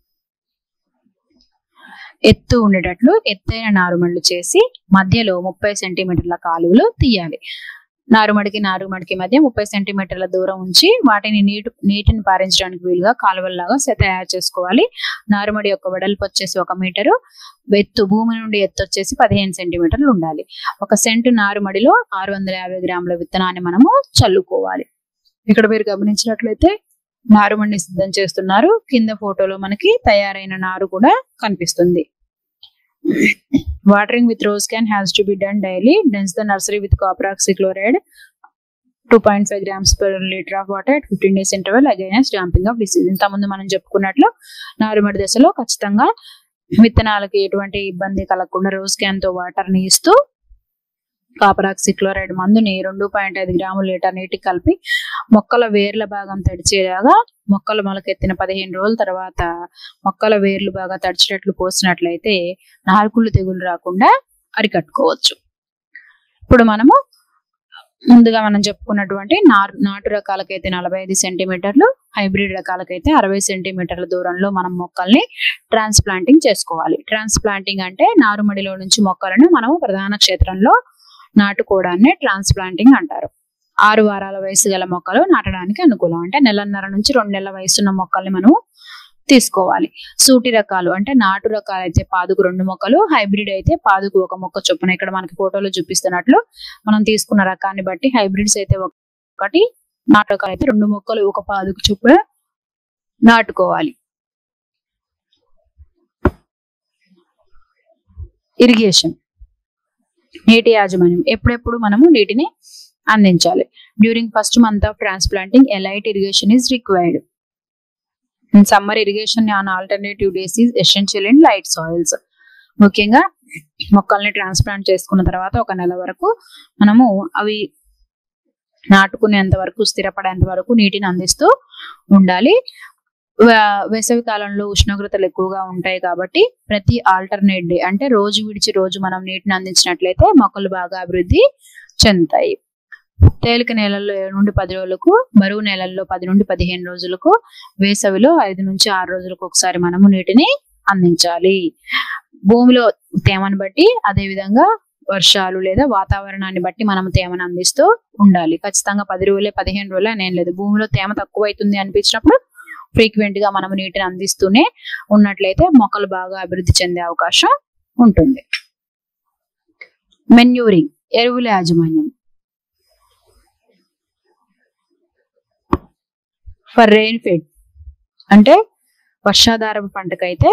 [SPEAKER 1] ఎత్తు ఉండేటట్లు ఎత్తైన నారుమడులు చేసి మధ్యలో ముప్పై సెంటీమీటర్ల కాలువలు తీయాలి నారుమడికి నారుమడికి మధ్య ముప్పై సెంటీమీటర్ల దూరం ఉంచి వాటిని నీటి నీటిని పారించడానికి వీలుగా కాలువల్లాగా తయారు చేసుకోవాలి నారుమడి యొక్క వెడల్పు వచ్చేసి ఒక మీటరు ఎత్తు భూమి నుండి ఎత్తు వచ్చేసి పదిహేను సెంటీమీటర్లు ఉండాలి ఒక సెంటు నారుమడిలో ఆరు వందల యాభై గ్రాముల విత్తనాన్ని మనము చల్లుకోవాలి ఇక్కడ మీరు గమనించినట్లయితే నారుమడిని సిద్ధం చేస్తున్నారు కింద ఫోటోలో మనకి తయారైన నారు కూడా కనిపిస్తుంది watering with rose can has to be done daily drench the nursery with copper oxychloride two point five grams per litre of water fifteen days interval against damping off disease ఇంతకుముందు మనం చెప్పుకున్నట్లు నారుమడి దశలో ఖచ్చితంగా విత్తనాలకి ఎటువంటి ఇబ్బంది కలగకుండా రోజ్ క్యాన్ తో వాటర్ ని ఇస్తూ కాపర్ ఆక్సిక్లోరైడ్ మందుని రెండు పాయింట్ ఐదు గ్రాముల లీటర్ నీటికి కలిపి మొక్కల వేర్ల భాగం తడిచేలాగా మొక్కలు మొలకెత్తిన పదిహేను రోజుల తర్వాత మొక్కల వేర్లు బాగా తడిచేటట్లు పోసినట్లయితే నారుకుళ్ళు తెగులు రాకుండా అరికట్టుకోవచ్చు ఇప్పుడు మనము ముందుగా మనం చెప్పుకున్నటువంటి నారు నాటు రకాలకైతే నలభై ఐదు సెంటీమీటర్లు హైబ్రిడ్ రకాలకైతే అరవై సెంటీమీటర్ల దూరంలో మనం మొక్కల్ని ట్రాన్స్ప్లాంటింగ్ చేసుకోవాలి ట్రాన్స్ప్లాంటింగ్ అంటే నారుమడిలో నుంచి మొక్కలను మనము ప్రధాన క్షేత్రంలో నాటుకోవడాన్ని ట్రాన్స్ప్లాంటింగ్ అంటారు ఆరు వారాల వయసు గల మొక్కలు నాటడానికి అనుకూలం అంటే నెలన్నర నుంచి రెండు నెలల వయసున్న మొక్కల్ని మనం తీసుకోవాలి సూటి రకాలు అంటే నాటు రకాలు అయితే పాదుకు రెండు మొక్కలు హైబ్రిడ్ అయితే పాదుకు ఒక మొక్క చొప్పున ఇక్కడ మనకి ఫోటోలో చూపిస్తున్నట్లు మనం తీసుకున్న రకాన్ని బట్టి హైబ్రిడ్స్ అయితే ఒకటి నాటు రకాలు అయితే రెండు మొక్కలు ఒక పాదుకు చొప్పున నాటుకోవాలి ఇరిగేషన్ నీటి యాజమాన్యం ఎప్పుడెప్పుడు మనము నీటిని అందించాలి during first month of transplanting a light irrigation is required in summer irrigation on alternative days is essential in light soils ముఖ్యంగా మొక్కల్ని ట్రాన్స్ప్లాంట్ చేసుకున్న తర్వాత ఒక నెల వరకు మనము అవి నాటుకునేంత వరకు స్థిరపడేంత వరకు నీటిని అందిస్తూ ఉండాలి వేసవి కాలంలో ఉష్ణోగ్రతలు ఎక్కువగా ఉంటాయి కాబట్టి ప్రతి ఆల్టర్నేట్ డే అంటే రోజు విడిచి రోజు మనం నీటిని అందించినట్లయితే మొక్కలు బాగా అభివృద్ధి చెందుతాయి తేలిక నేలల్లో ఏడు నుండి పది రోజులకు బరువు నేలల్లో పది నుండి పదిహేను రోజులకు వేసవిలో ఐదు నుంచి ఆరు రోజులకు ఒకసారి మనము నీటిని అందించాలి భూమిలో తేమను బట్టి అదే విధంగా వర్షాలు లేదా వాతావరణాన్ని బట్టి మనం తేమను అందిస్తూ ఉండాలి ఖచ్చితంగా పది రోజులే పదిహేను రోజులే అని ఏం లేదు భూమిలో తేమ తక్కువ అవుతుంది అనిపించినప్పుడు ఫ్రీక్వెంట్ గా మనం నీటిని అందిస్తూనే ఉన్నట్లయితే మొక్కలు బాగా అభివృద్ధి చెందే అవకాశం ఉంటుంది మెన్యూరింగ్ ఎరువుల యాజమాన్యం ఫర్ రెయిన్ ఫెడ్ అంటే వర్షాధారపు పంటకైతే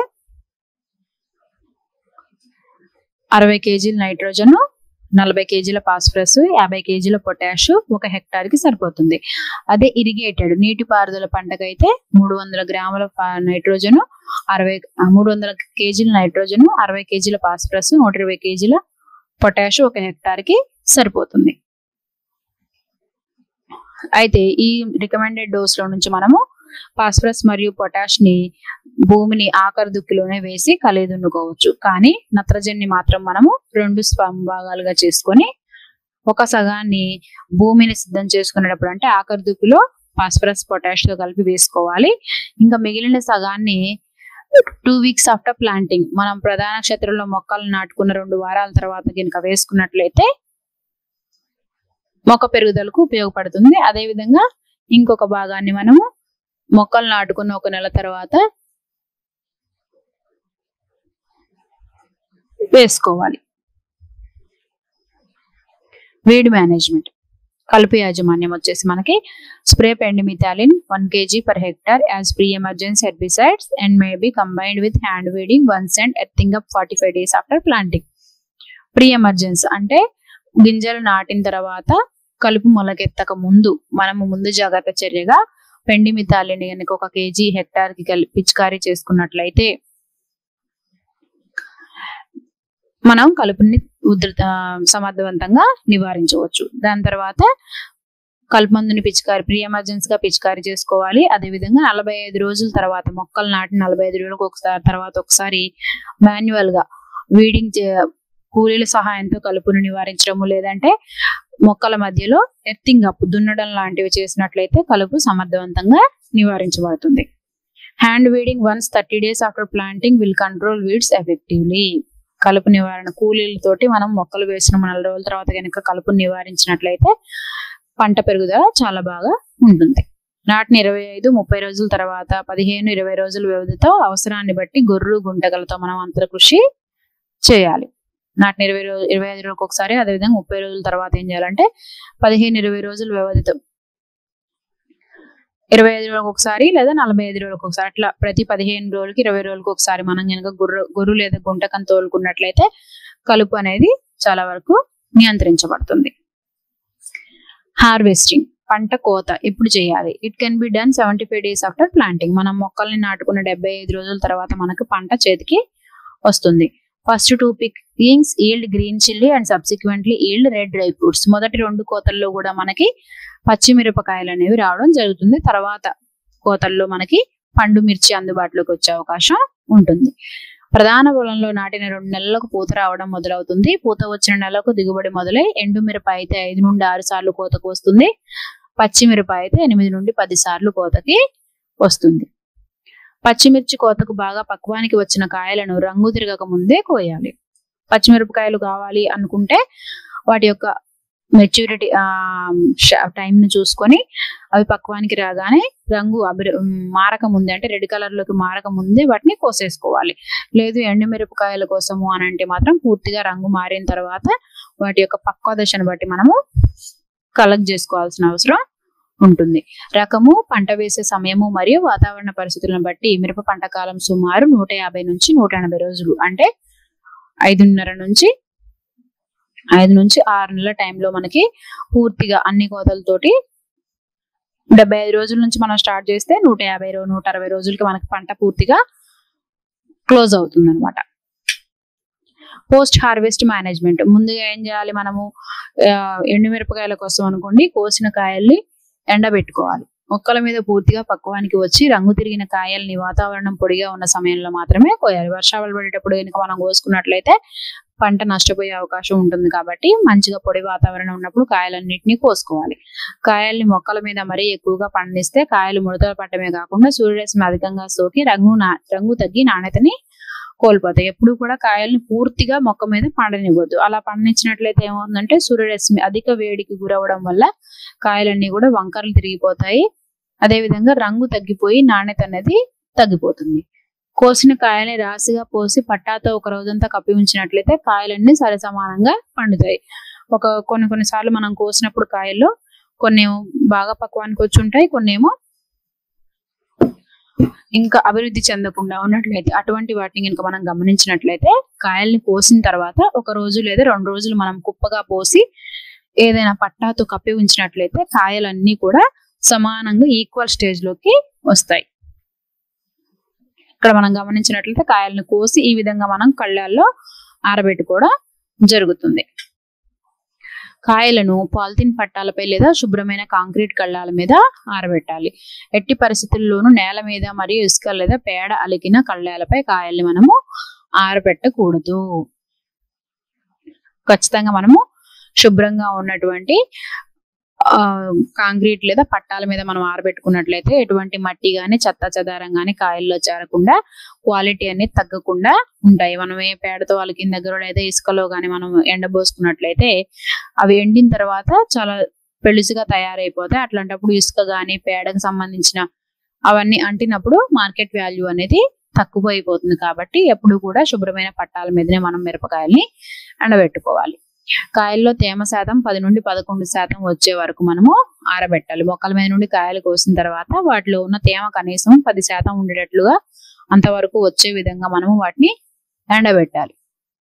[SPEAKER 1] అరవై కేజీల నైట్రోజన్ నలభై కేజీల ఫాస్ఫరస్ యాభై కేజీల పొటాష్ ఒక హెక్టార్ కి సరిపోతుంది అదే ఇరిగేటెడ్ నీటిపారుదల పంటకైతే మూడు వందల గ్రాముల నైట్రోజన్ అరవై మూడు వందల కేజీల నైట్రోజన్ అరవై కేజీల ఫాస్ఫరస్ నూట ఇరవై కేజీల పొటాష్ ఒక హెక్టార్ కి సరిపోతుంది అయితే ఈ రికమెండెడ్ డోస్ లో నుంచి మనము ఫాస్ఫరస్ మరియు పొటాష్ ని భూమిని ఆఖరి దుక్కిలోనే వేసి కలిదున్నుకోవచ్చు కానీ నత్రజని మాత్రం మనము రెండు భాగాలుగా చేసుకొని ఒక సగాన్ని భూమిని సిద్ధం చేసుకునేటప్పుడు అంటే ఆఖరి దుక్కిలో ఫాస్ఫరస్ పొటాష్ తో కలిపి వేసుకోవాలి ఇంకా మిగిలిన సగాన్ని టూ వీక్స్ ఆఫ్టర్ ప్లాంటింగ్ మనం ప్రధాన క్షేత్రంలో మొక్కలు నాటుకున్న రెండు వారాల తర్వాత కనుక వేసుకున్నట్లయితే మొక్క పెరుగుదలకు ఉపయోగపడుతుంది అదే విధంగా ఇంకొక భాగాన్ని మనము మొక్కలు నాటుకున్న ఒక నెల తర్వాత వేసుకోవాలి వేడి మేనేజ్మెంట్ కలుపు యాజమాన్యం వచ్చేసి మనకి spray pendimethalin one kg per hectare as pre emergence herbicides and may be combined with hand weeding once and earthing up forty five days after planting pre emergence అంటే గింజలు నాటిన తర్వాత కలుపు మొలకెత్తక ముందు మనము ముందు జాగ్రత్త చర్యగా పెండి మితాలిని కనుక ఒక కేజీ హెక్టార్ కి కలిపి పిచికారీ చేసుకున్నట్లయితే మనం కలుపుని ఉధృత సమర్థవంతంగా నివారించవచ్చు దాని తర్వాత కలుపు మందుని పిచికారి ప్రీ ఎమర్జెన్సీ గా పిచికారీ చేసుకోవాలి అదే విధంగా నలభై ఐదు రోజుల తర్వాత మొక్కలు నాటి నలభై ఐదు రోజులకు ఒకసారి తర్వాత ఒకసారి మాన్యువల్ గా వీడింగ్ కూలీల సహాయంతో కలుపును నివారించడము లేదంటే మొక్కల మధ్యలో ఎర్తింగ్ అప్ దున్నడం లాంటివి చేసినట్లయితే కలుపు సమర్థవంతంగా నివారించబడుతుంది hand weeding once thirty days after planting will control weeds effectively కలుపు నివారణ కూలీలతోటి మనం మొక్కలు వేసిన నెల రోజుల తర్వాత కనుక కలుపును నివారించినట్లయితే పంట పెరుగుదల చాలా బాగా ఉంటుంది నాటిన ఇరవై ఐదు ముప్పై రోజుల తర్వాత పదిహేను ఇరవై రోజుల వ్యవధితో అవసరాన్ని బట్టి గొర్రు గుంటగలతో మనం అంతర కృషి చేయాలి నాటిన ఇరవై రోజు ఇరవై ఐదు రోజులకు ఒకసారి అదేవిధంగా ముప్పై రోజుల తర్వాత ఏం చేయాలంటే పదిహేను ఇరవై రోజుల వ్యవధితో ఇరవై ఐదు రోజులకు ఒకసారి లేదా నలభై ఐదు రోజులకు ఒకసారి అట్లా ప్రతి పదిహేను రోజులకి ఇరవై రోజులకు ఒకసారి మనం కనుక గొర్రె గొర్రు లేదా గుంటకం తోలుకున్నట్లయితే కలుపు అనేది చాలా వరకు నియంత్రించబడుతుంది హార్వెస్టింగ్ పంట కోత ఎప్పుడు చేయాలి it can be done seventy five days after planting మనం మొక్కల్ని నాటుకున్న డెబ్బై ఐదు రోజుల తర్వాత మనకు పంట చేతికి వస్తుంది first two pickings yield green chilli and subsequently yield red dry fruits మొదటి రెండు కోతల్లో కూడా మనకి పచ్చిమిరపకాయలు అనేవి రావడం జరుగుతుంది తర్వాత కోతల్లో మనకి పండు మిర్చి అందుబాటులోకి వచ్చే అవకాశం ఉంటుంది ప్రధాన పొలంలో నాటిన రెండు నెలలకు పూత రావడం మొదలవుతుంది పూత వచ్చిన నెలకు దిగుబడి మొదలై ఎండు మిరప అయితే ఐదు నుండి ఆరు సార్లు కోతకు వస్తుంది పచ్చిమిరప అయితే ఎనిమిది నుండి పది సార్లు కోతకి వస్తుంది పచ్చిమిర్చి కోతకు బాగా పక్వానికి వచ్చిన కాయలను రంగు తిరగక ముందే కోయాలి పచ్చిమిరపకాయలు కావాలి అనుకుంటే వాటి యొక్క మెచ్యూరిటీ టైం ను చూసుకొని అవి పక్వానికి రాగానే రంగు అభిర మారక ముందే అంటే రెడ్ కలర్ లోకి మారక ముందే వాటిని కోసేసుకోవాలి లేదు ఎండుమిరపకాయల కోసము అని అంటే మాత్రం పూర్తిగా రంగు మారిన తర్వాత వాటి యొక్క పక్వ దశను బట్టి మనము కలెక్ట్ చేసుకోవాల్సిన అవసరం ఉంటుంది రకము పంట వేసే సమయము మరియు వాతావరణ పరిస్థితులను బట్టి మిరప పంట కాలం సుమారు నూట యాభై నుంచి నూట ఎనభై రోజులు అంటే ఐదున్నర నుంచి ఐదు నుంచి ఆరు నెలల టైంలో మనకి పూర్తిగా అన్ని కోతలతోటి డెబ్బై ఐదు రోజుల నుంచి మనం స్టార్ట్ చేస్తే నూట యాభై రో నూట అరవై రోజులకి మనకి పంట పూర్తిగా క్లోజ్ అవుతుంది అనమాట పోస్ట్ హార్వెస్ట్ మేనేజ్మెంట్ ముందుగా ఏం చేయాలి మనము ఎండుమిరపకాయల కోసం అనుకోండి కోసిన కాయల్ని ఎండబెట్టుకోవాలి మొక్కల మీద పూర్తిగా పక్వానికి వచ్చి రంగు తిరిగిన కాయల్ని వాతావరణం పొడిగా ఉన్న సమయంలో మాత్రమే కోయాలి వర్షాలు పడేటప్పుడు కనుక మనం కోసుకున్నట్లయితే పంట నష్టపోయే అవకాశం ఉంటుంది కాబట్టి మంచిగా పొడి వాతావరణం ఉన్నప్పుడు కాయలన్నింటినీ కోసుకోవాలి కాయల్ని మొక్కల మీద మరీ ఎక్కువగా పండిస్తే కాయలు ముడతలు పట్టమే కాకుండా సూర్యరశ్మి అధికంగా సోకి రంగు రంగు తగ్గి నాణ్యతని కోల్పోతాయి ఎప్పుడు కూడా కాయల్ని పూర్తిగా మొక్క మీద పండనివ్వద్దు అలా పండించినట్లయితే ఏమవుతుందంటే సూర్యరశ్మి అధిక వేడికి గురవడం వల్ల కాయలన్నీ కూడా వంకరలు తిరిగిపోతాయి అదే విధంగా రంగు తగ్గిపోయి నాణ్యత అనేది తగ్గిపోతుంది కోసిన కాయల్ని రాశిగా పోసి పట్టాతో ఒక రోజంతా కప్పి ఉంచినట్లయితే కాయలన్నీ సరి సమానంగా పండుతాయి ఒక కొన్ని కొన్నిసార్లు మనం కోసినప్పుడు కాయల్లో కొన్ని ఏమో బాగా పక్వానికి వచ్చి ఉంటాయి కొన్ని ఏమో ఇంకా అభివృద్ధి చెందకుండా ఉన్నట్లయితే అటువంటి వాటిని కనుక మనం గమనించినట్లయితే కాయల్ని కోసిన తర్వాత ఒక రోజు లేదా రెండు రోజులు మనం కుప్పగా పోసి ఏదైనా పట్టాతో కప్పి ఉంచినట్లయితే కాయలన్నీ కూడా సమానంగా ఈక్వల్ స్టేజ్ లోకి వస్తాయి ఇక్కడ మనం గమనించినట్లయితే కాయలను కోసి ఈ విధంగా మనం కళ్ళాల్లో ఆరబెట్టుకోవడం జరుగుతుంది కాయలను పాలిథిన్ పట్టాలపై లేదా శుభ్రమైన కాంక్రీట్ కళ్ళాల మీద ఆరబెట్టాలి ఎట్టి పరిస్థితుల్లోనూ నేల మీద మరియు ఇసుక లేదా పేడ అలికిన కళ్ళాలపై కాయల్ని మనము ఆరబెట్టకూడదు ఖచ్చితంగా మనము శుభ్రంగా ఉన్నటువంటి ఆ కాంక్రీట్ లేదా పట్టాల మీద మనం ఆరబెట్టుకున్నట్లయితే ఎటువంటి మట్టి గాని చెత్త చెదారం గాని కాయల్లో చేరకుండా క్వాలిటీ అనేది తగ్గకుండా ఉంటాయి మనం ఏ పేడతో వాళ్ళ కింద దగ్గర లేదా ఇసుకలో గాని మనం ఎండబోసుకున్నట్లయితే అవి ఎండిన తర్వాత చాలా పెళుసుగా తయారైపోతాయి అట్లాంటప్పుడు ఇసుక గాని పేడకు సంబంధించిన అవన్నీ అంటినప్పుడు మార్కెట్ వాల్యూ అనేది తక్కువ అయిపోతుంది కాబట్టి ఎప్పుడు కూడా శుభ్రమైన పట్టాల మీదనే మనం మిరపకాయల్ని ఎండబెట్టుకోవాలి కాయల్లో తేమ శాతం పది నుండి పదకొండు శాతం వచ్చే వరకు మనము ఆరబెట్టాలి మొక్కల మీద నుండి కాయలు కోసిన తర్వాత వాటిలో ఉన్న తేమ కనీసం పది శాతం ఉండేటట్లుగా అంతవరకు వచ్చే విధంగా మనము వాటిని ఎండబెట్టాలి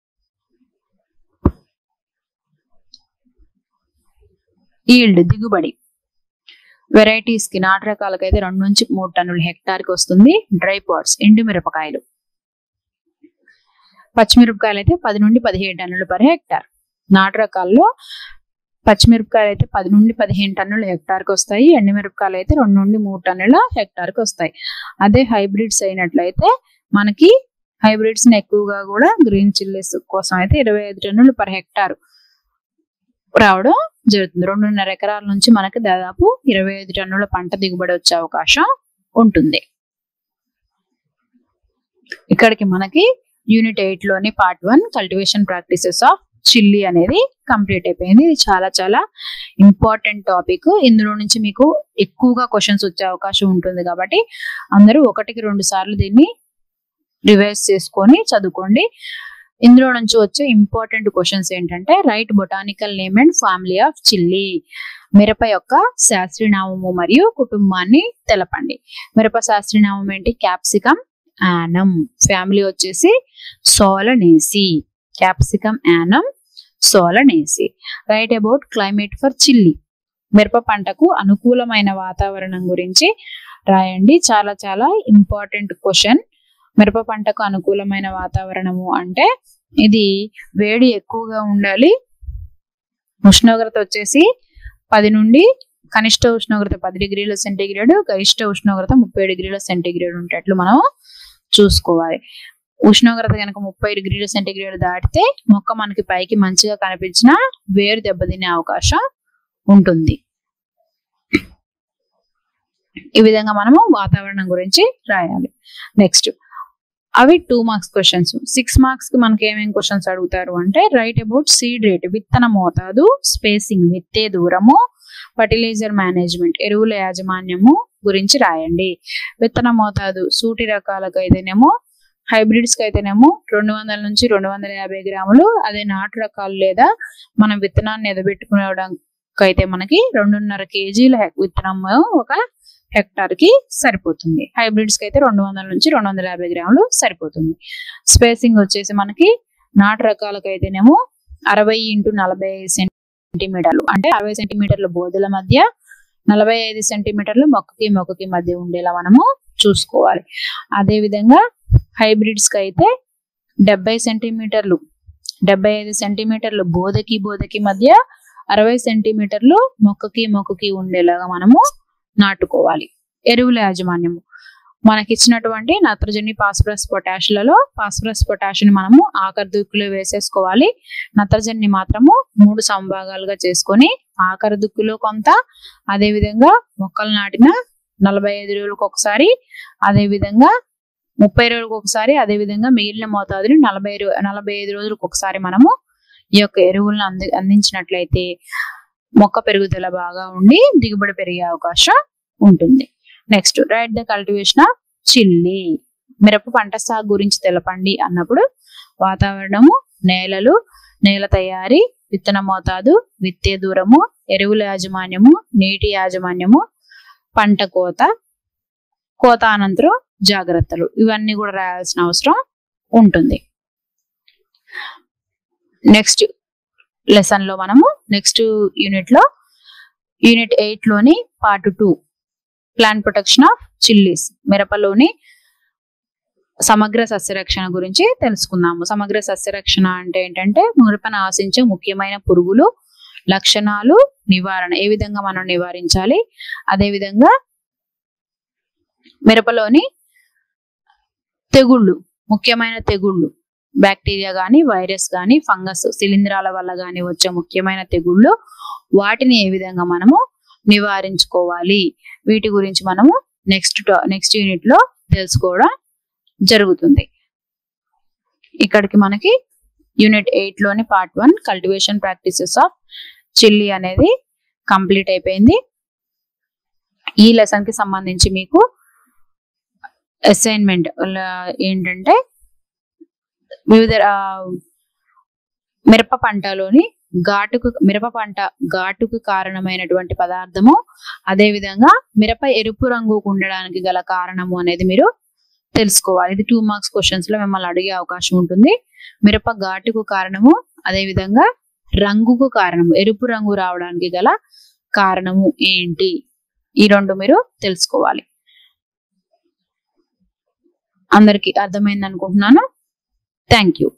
[SPEAKER 1] ఈల్డ్ దిగుబడి వెరైటీస్ కి నాటు రకాలకైతే రెండు నుంచి మూడు టన్నుల హెక్టార్ కి వస్తుంది డ్రై పాట్స్ ఎండు మిరపకాయలు పచ్చిమిరపకాయలు అయితే పది నుండి పదిహేడు టన్నులు పర్ హెక్టార్ నాటు రకాల్లో పచ్చిమిరపకాయలు అయితే పది నుండి పదిహేను టన్నుల హెక్టార్కి వస్తాయి ఎండుమిరపకాయలు అయితే రెండు నుండి మూడు టన్నుల హెక్టార్కి వస్తాయి అదే హైబ్రిడ్స్ అయినట్లయితే మనకి హైబ్రిడ్స్ ఎక్కువగా కూడా గ్రీన్ చిల్లీస్ కోసం అయితే ఇరవై ఐదు టన్నులు పర్ హెక్టార్ రావడం జరుగుతుంది రెండున్నర ఎకరాల నుంచి మనకి దాదాపు ఇరవై ఐదు టన్నుల పంట దిగుబడి వచ్చే అవకాశం ఉంటుంది ఇక్కడికి మనకి యూనిట్ ఎయిట్ లోని part one cultivation practices of chilli అనేది కంప్లీట్ అయిపోయింది ఇది చాలా చాలా ఇంపార్టెంట్ టాపిక్ ఇందులో నుంచి మీకు ఎక్కువగా క్వశ్చన్స్ వచ్చే అవకాశం ఉంటుంది కాబట్టి అందరూ ఒకటికి రెండు సార్లు దీన్ని రివైజ్ చేసుకొని చదువుకోండి ఇందులో నుంచి వచ్చే ఇంపార్టెంట్ క్వశ్చన్స్ ఏంటంటే write botanical name and family of chilli మిరప యొక్క శాస్త్రీనామము మరియు కుటుంబాన్ని తెలపండి మిరప శాస్త్రీనామం ఏంటి క్యాప్సికమ్ యానం ఫ్యామిలీ వచ్చేసి Solanaceae Capsicum annuum Solanaceae write about climate for chilli మిరప పంటకు అనుకూలమైన వాతావరణం గురించి రాయండి చాలా చాలా ఇంపార్టెంట్ క్వశ్చన్ మిరప పంటకు అనుకూలమైన వాతావరణము అంటే ఇది వేడి ఎక్కువగా ఉండాలి ఉష్ణోగ్రత వచ్చేసి పది నుండి కనిష్ట ఉష్ణోగ్రత పది డిగ్రీల సెంటీగ్రేడ్ గరిష్ట ఉష్ణోగ్రత ముప్పై డిగ్రీల సెంటీగ్రేడ్ ఉండేట్లు మనం చూసుకోవాలి ఉష్ణోగ్రత కనుక ముప్పై డిగ్రీల సెంటీగ్రేడ్ దాటితే మొక్క మనకి పైకి మంచిగా కనిపించిన వేరు దెబ్బతినే అవకాశం ఉంటుంది ఈ విధంగా మనము వాతావరణం గురించి రాయాలి నెక్స్ట్ అవి two marks questions six marks కి మనకి ఏమేమి క్వశ్చన్స్ అడుగుతారు అంటే రైట్ అబౌట్ సీడ్ రేట్ విత్తన మోతాదు స్పేసింగ్ విత్తే దూరము ఫర్టిలైజర్ మేనేజ్మెంట్ ఎరువుల యాజమాన్యము గురించి రాయండి విత్తన మోతాదు సూటి రకాలకు అయితేనేమో హైబ్రిడ్స్ కి అయితేనేమో రెండు వందల నుంచి రెండు వందల యాభై గ్రాములు అదే నాటు రకాలు లేదా మనం విత్తనాన్ని ఎదబెట్టుకోవడానికి అయితే మనకి రెండున్నర కేజీల హెక్- విత్తనం ఒక హెక్టార్ కి సరిపోతుంది హైబ్రిడ్స్ కి అయితే రెండు వందల నుంచి రెండు వందల యాభై గ్రాములు సరిపోతుంది స్పేసింగ్ వచ్చేసి మనకి నాటు రకాలకు అయితేనేమో అరవై ఇంటూ నలభై సెంటీమీటర్లు అంటే అరవై సెంటీమీటర్ల బోధల మధ్య నలభై ఐదు సెంటీమీటర్లు మొక్కకి మొక్కకి మధ్య ఉండేలా మనము చూసుకోవాలి అదే విధంగా హైబ్రిడ్స్ కి అయితే డెబ్బై సెంటీమీటర్లు డెబ్బై ఐదు సెంటీమీటర్లు బోధకి బోధకి మధ్య అరవై సెంటీమీటర్లు మొక్కకి మొక్కకి ఉండేలాగా మనము నాటుకోవాలి ఎరువుల యాజమాన్యము మనకి ఇచ్చినటువంటి నత్రజని ఫాస్ఫరస్ పొటాషులలో ఫాస్ఫరస్ పొటాషియం మనము ఆఖరి దుక్కులో వేసేసుకోవాలి నత్రజని మాత్రము మూడు సంభాగాలుగా చేసుకొని ఆఖరి దుక్కులో కొంత అదే విధంగా మొక్కలు నాటిన నలభై ఐదు రోజులకు ఒకసారి అదే విధంగా ముప్పై రోజులకు ఒకసారి అదే విధంగా మిగిలిన మోతాదుని నలభై రో- నలభై ఐదు రోజులకు ఒకసారి మనము ఈ యొక్క ఎరువులను అంది అందించినట్లయితే మొక్క పెరుగుదల బాగా ఉండి దిగుబడి పెరిగే అవకాశం ఉంటుంది next write the cultivation of chilli మిరప పంట సాగు గురించి తెలపండి అన్నప్పుడు వాతావరణము నేలలు నేల తయారీ విత్తన మోతాదు విత్తే దూరము ఎరువుల యాజమాన్యము నీటి యాజమాన్యము పంట కోత కోత అనంతరం జాగ్రత్తలు ఇవన్నీ కూడా రాయాల్సిన అవసరం ఉంటుంది నెక్స్ట్ లెసన్ లో మనము నెక్స్ట్ యూనిట్ లో యూనిట్ ఎయిట్ లోని part two plant protection of chillies మిరపలోని సమగ్ర సస్యరక్షణ గురించి తెలుసుకుందాము సమగ్ర సస్యరక్షణ అంటే ఏంటంటే మిరపను ఆశించే ముఖ్యమైన పురుగులు లక్షణాలు నివారణ ఏ విధంగా మనం నివారించాలి అదే విధంగా మిరపలోని తెగుళ్ళు ముఖ్యమైన తెగుళ్ళు బ్యాక్టీరియా కానీ వైరస్ కానీ ఫంగస్ శిలీంధ్రాల వల్ల కానీ వచ్చే ముఖ్యమైన తెగుళ్ళు వాటిని ఏ విధంగా మనము నివారించుకోవాలి వీటి గురించి మనము నెక్స్ట్ నెక్స్ట్ యూనిట్ లో తెలుసుకోవడం జరుగుతుంది ఇక్కడికి మనకి యూనిట్ ఎయిట్ లోని part one cultivation practices of chilli అనేది కంప్లీట్ అయిపోయింది ఈ లెసన్ కి సంబంధించి మీకు అసైన్మెంట్ ఏంటంటే వివిధ ఆ, మిరప పంటలోని ఘాటుకు మిరప పంట ఘాటుకు కారణమైనటువంటి పదార్థము అదే విధంగా మిరప ఎరుపు రంగు ఉండడానికి గల కారణము అనేది మీరు తెలుసుకోవాలి ఇది టూ మార్క్స్ క్వశ్చన్స్ లో మిమ్మల్ని అడిగే అవకాశం ఉంటుంది మిరప ఘాటుకు కారణము అదే విధంగా రంగుకు కారణము ఎరుపు రంగు రావడానికి గల కారణము ఏంటి ఈ రెండు మీరు తెలుసుకోవాలి అందరికి అర్థమైంది అనుకుంటున్నాను thank you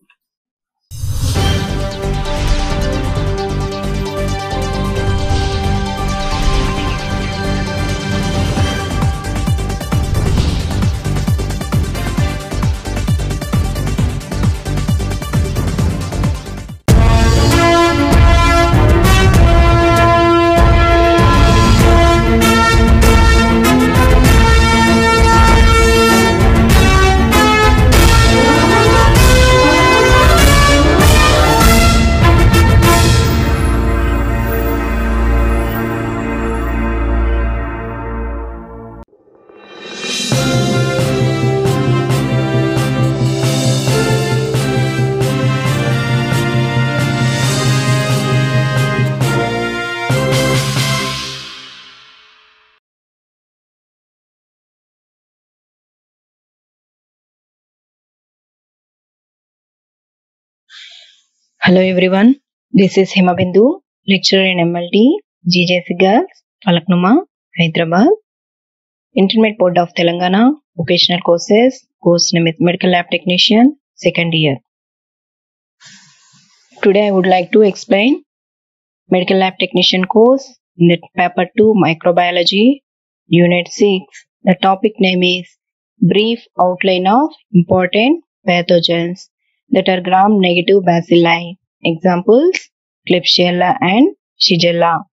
[SPEAKER 2] Hello everyone, this is Himabindu, lecturer in MLT, GJC Girls, Falaknuma, Hyderabad. Intermediate Board of Telangana, Vocational Courses, course name is Medical Lab Technician, second year. Today I would like to explain Medical Lab Technician course in the paper 2 Microbiology, Unit 6. The topic name is Brief Outline of Important Pathogens that are gram negative bacilli. Examples Klebsiella and Shigella.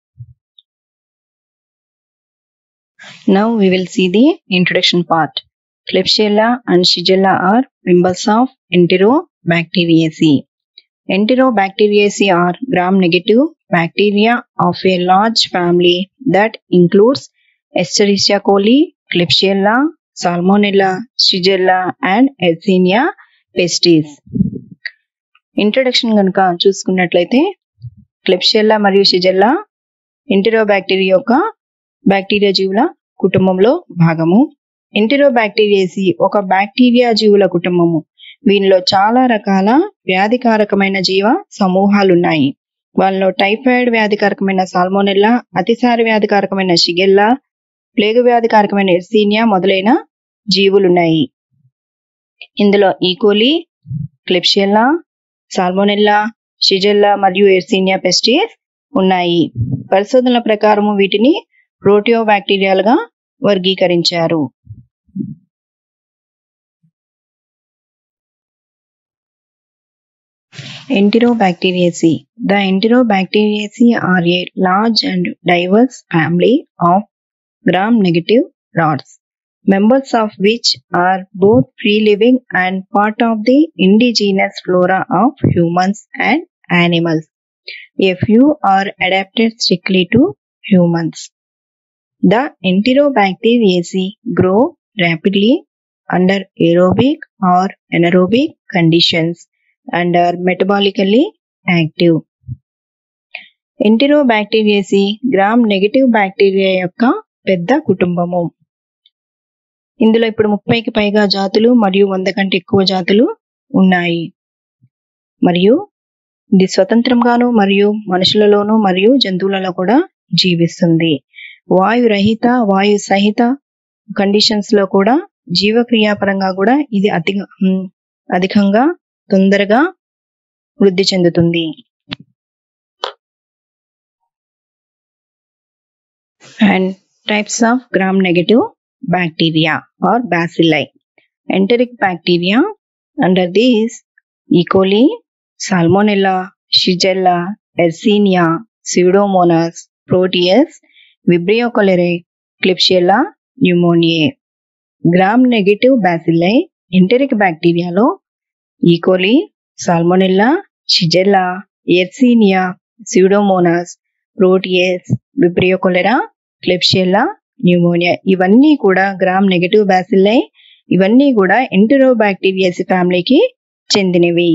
[SPEAKER 2] Now we will see the introduction part. Klebsiella and Shigella are members of Enterobacteriaceae. Enterobacteriaceae are gram negative bacteria of a large family that includes Escherichia coli, Klebsiella, Salmonella, Shigella and Yersinia pestis. Introduction కనుక చూసుకున్నట్లయితే క్లెప్షియల్లా మరియు షిజెల్లా ఎంటెరోబాక్టీరియా యొక్క బ్యాక్టీరియా జీవుల కుటుంబంలో భాగము ఎంటెరోబాక్టీరియేసి ఒక బ్యాక్టీరియా జీవుల కుటుంబము వీనిలో చాలా రకాల వ్యాధికారకమైన జీవ సమూహాలు ఉన్నాయి వాళ్ళలో టైఫాయిడ్ వ్యాధికారకమైన సాల్మోనెల్లా అతిసార వ్యాధికారకమైన షిగెల్లా ప్లేగు వ్యాధికారకమైన ఎర్సీనియా మొదలైన జీవులున్నాయి ఇందులో ఈకోలి క్లిప్షియల్లా సాల్మోనెల్లా షిజెల్లా మరియు ఎర్సీనియా పెస్టిస్ ఉన్నాయి పరిశోధనల ప్రకారం వీటిని ప్రోటియో బ్యాక్టీరియాలుగా వర్గీకరించారు Enterobacteriaceae. The Enterobacteriaceae are a large and diverse family of gram-negative rods. members of which are both free living and part of the indigenous flora of humans and animals. A few are adapted strictly to humans. The Enterobacteriaceae grow rapidly under aerobic or anaerobic conditions and are metabolically active. Enterobacteriaceae Gram negative bacteria యొక్క పెద్ద కుటుంబము ఇందులో ఇప్పుడు ముప్పైకి పైగా జాతులు మరియు వంద కంటే ఎక్కువ జాతులు ఉన్నాయి మరియు ఇది స్వతంత్రంగాను మరియు మనుషులలోను మరియు జంతువులలో కూడా జీవిస్తుంది వాయు రహిత వాయు సహిత కండిషన్స్ లో కూడా జీవక్రియాపరంగా కూడా ఇది అతి ఉమ్, అధికంగా తొందరగా వృద్ధి చెందుతుంది and types of gram negative bacteria or bacilli. Enteric bacteria under these E. coli, Salmonella, Shigella, Yersinia, Pseudomonas, Proteus, Vibrio cholerae, Klebsiella pneumoniae. Gram negative bacilli enteric బ్యాక్టీరియాలో E coli Salmonella Shigella Yersinia Pseudomonas Proteus Vibrio cholerae Klebsiella pneumonia ఇవన్నీ కూడా గ్రామ్ నెగటివ్ బ్యాసిల్లై ఇవన్నీ కూడా ఎంటెరోబాక్టీరియాసి ఫ్యామిలీకి చెందినవి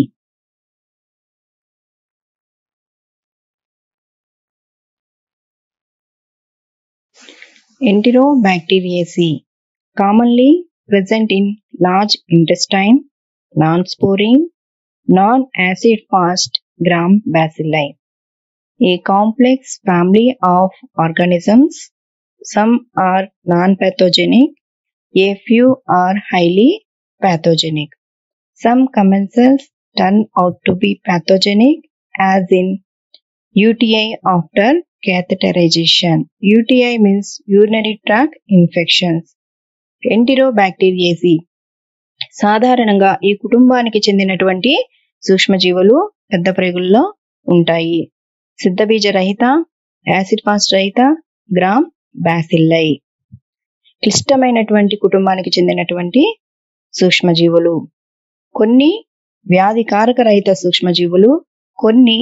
[SPEAKER 2] Enterobacteriaceae commonly present in large intestine, non-sporing, non-acid fast gram bacilli. A complex family of organisms. Some are non-pathogenic, a few are highly pathogenic. Some commensals turn out to be pathogenic as in UTI after catheterization. UTI means urinary tract infections. ఎంటిరోబ్యాక్టీరియేసి సాధారణంగా ఈ కుటుంబానికి చెందినటువంటి సూక్ష్మజీవులు పెద్ద ప్రేగుల్లో ఉంటాయి సిద్ధబీజ రహిత యాసిడ్ ఫాస్ట్ రహిత గ్రామ్ బ్యాసిల్లై క్లిష్టమైనటువంటి కుటుంబానికి చెందినటువంటి సూక్ష్మజీవులు కొన్ని వ్యాధికారక రహిత సూక్ష్మజీవులు కొన్ని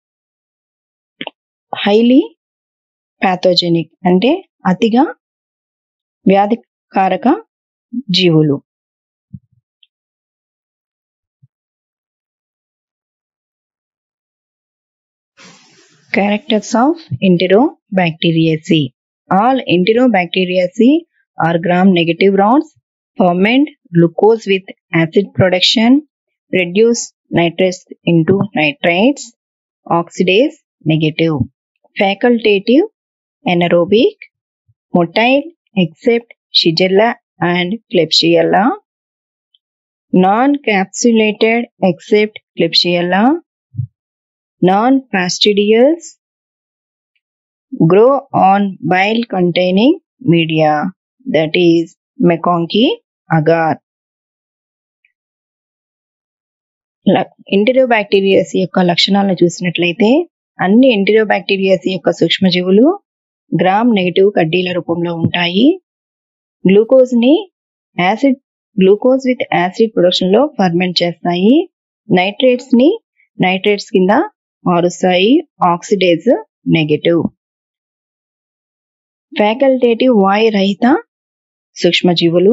[SPEAKER 2] హైలీ ప్యాథోజెనిక్ అంటే అతిగా వ్యాధికారక జీవులు Characters of Enterobacteriaceae. All Enterobacteriaceae are gram-negative rods, ferment glucose with acid production, reduce nitrates into nitrites, oxidase negative, facultative, anaerobic, motile except Shigella and Klebsiella, non-capsulated except Klebsiella, non-fastidious, grow on bile containing media that is McConkey agar. ఎంటిరోబ్యాక్టీరియాస్ యొక్క లక్షణాలను చూసినట్లయితే అన్ని ఎంటిరోబ్యాక్టీరియాస్ యొక్క సూక్ష్మజీవులు గ్రామ్ నెగటివ్ కడ్డీల రూపంలో ఉంటాయి గ్లూకోజ్ ని acid glucose with acid production లో ఫర్మెంట్ చేస్తాయి నైట్రేట్స్ ని నైట్రేట్స్ కింద మారుస్తాయి ఆక్సిడేజ్ నెగటివ్ ఫ్యాకల్టేటివ్ వాయు రహిత సూక్ష్మజీవులు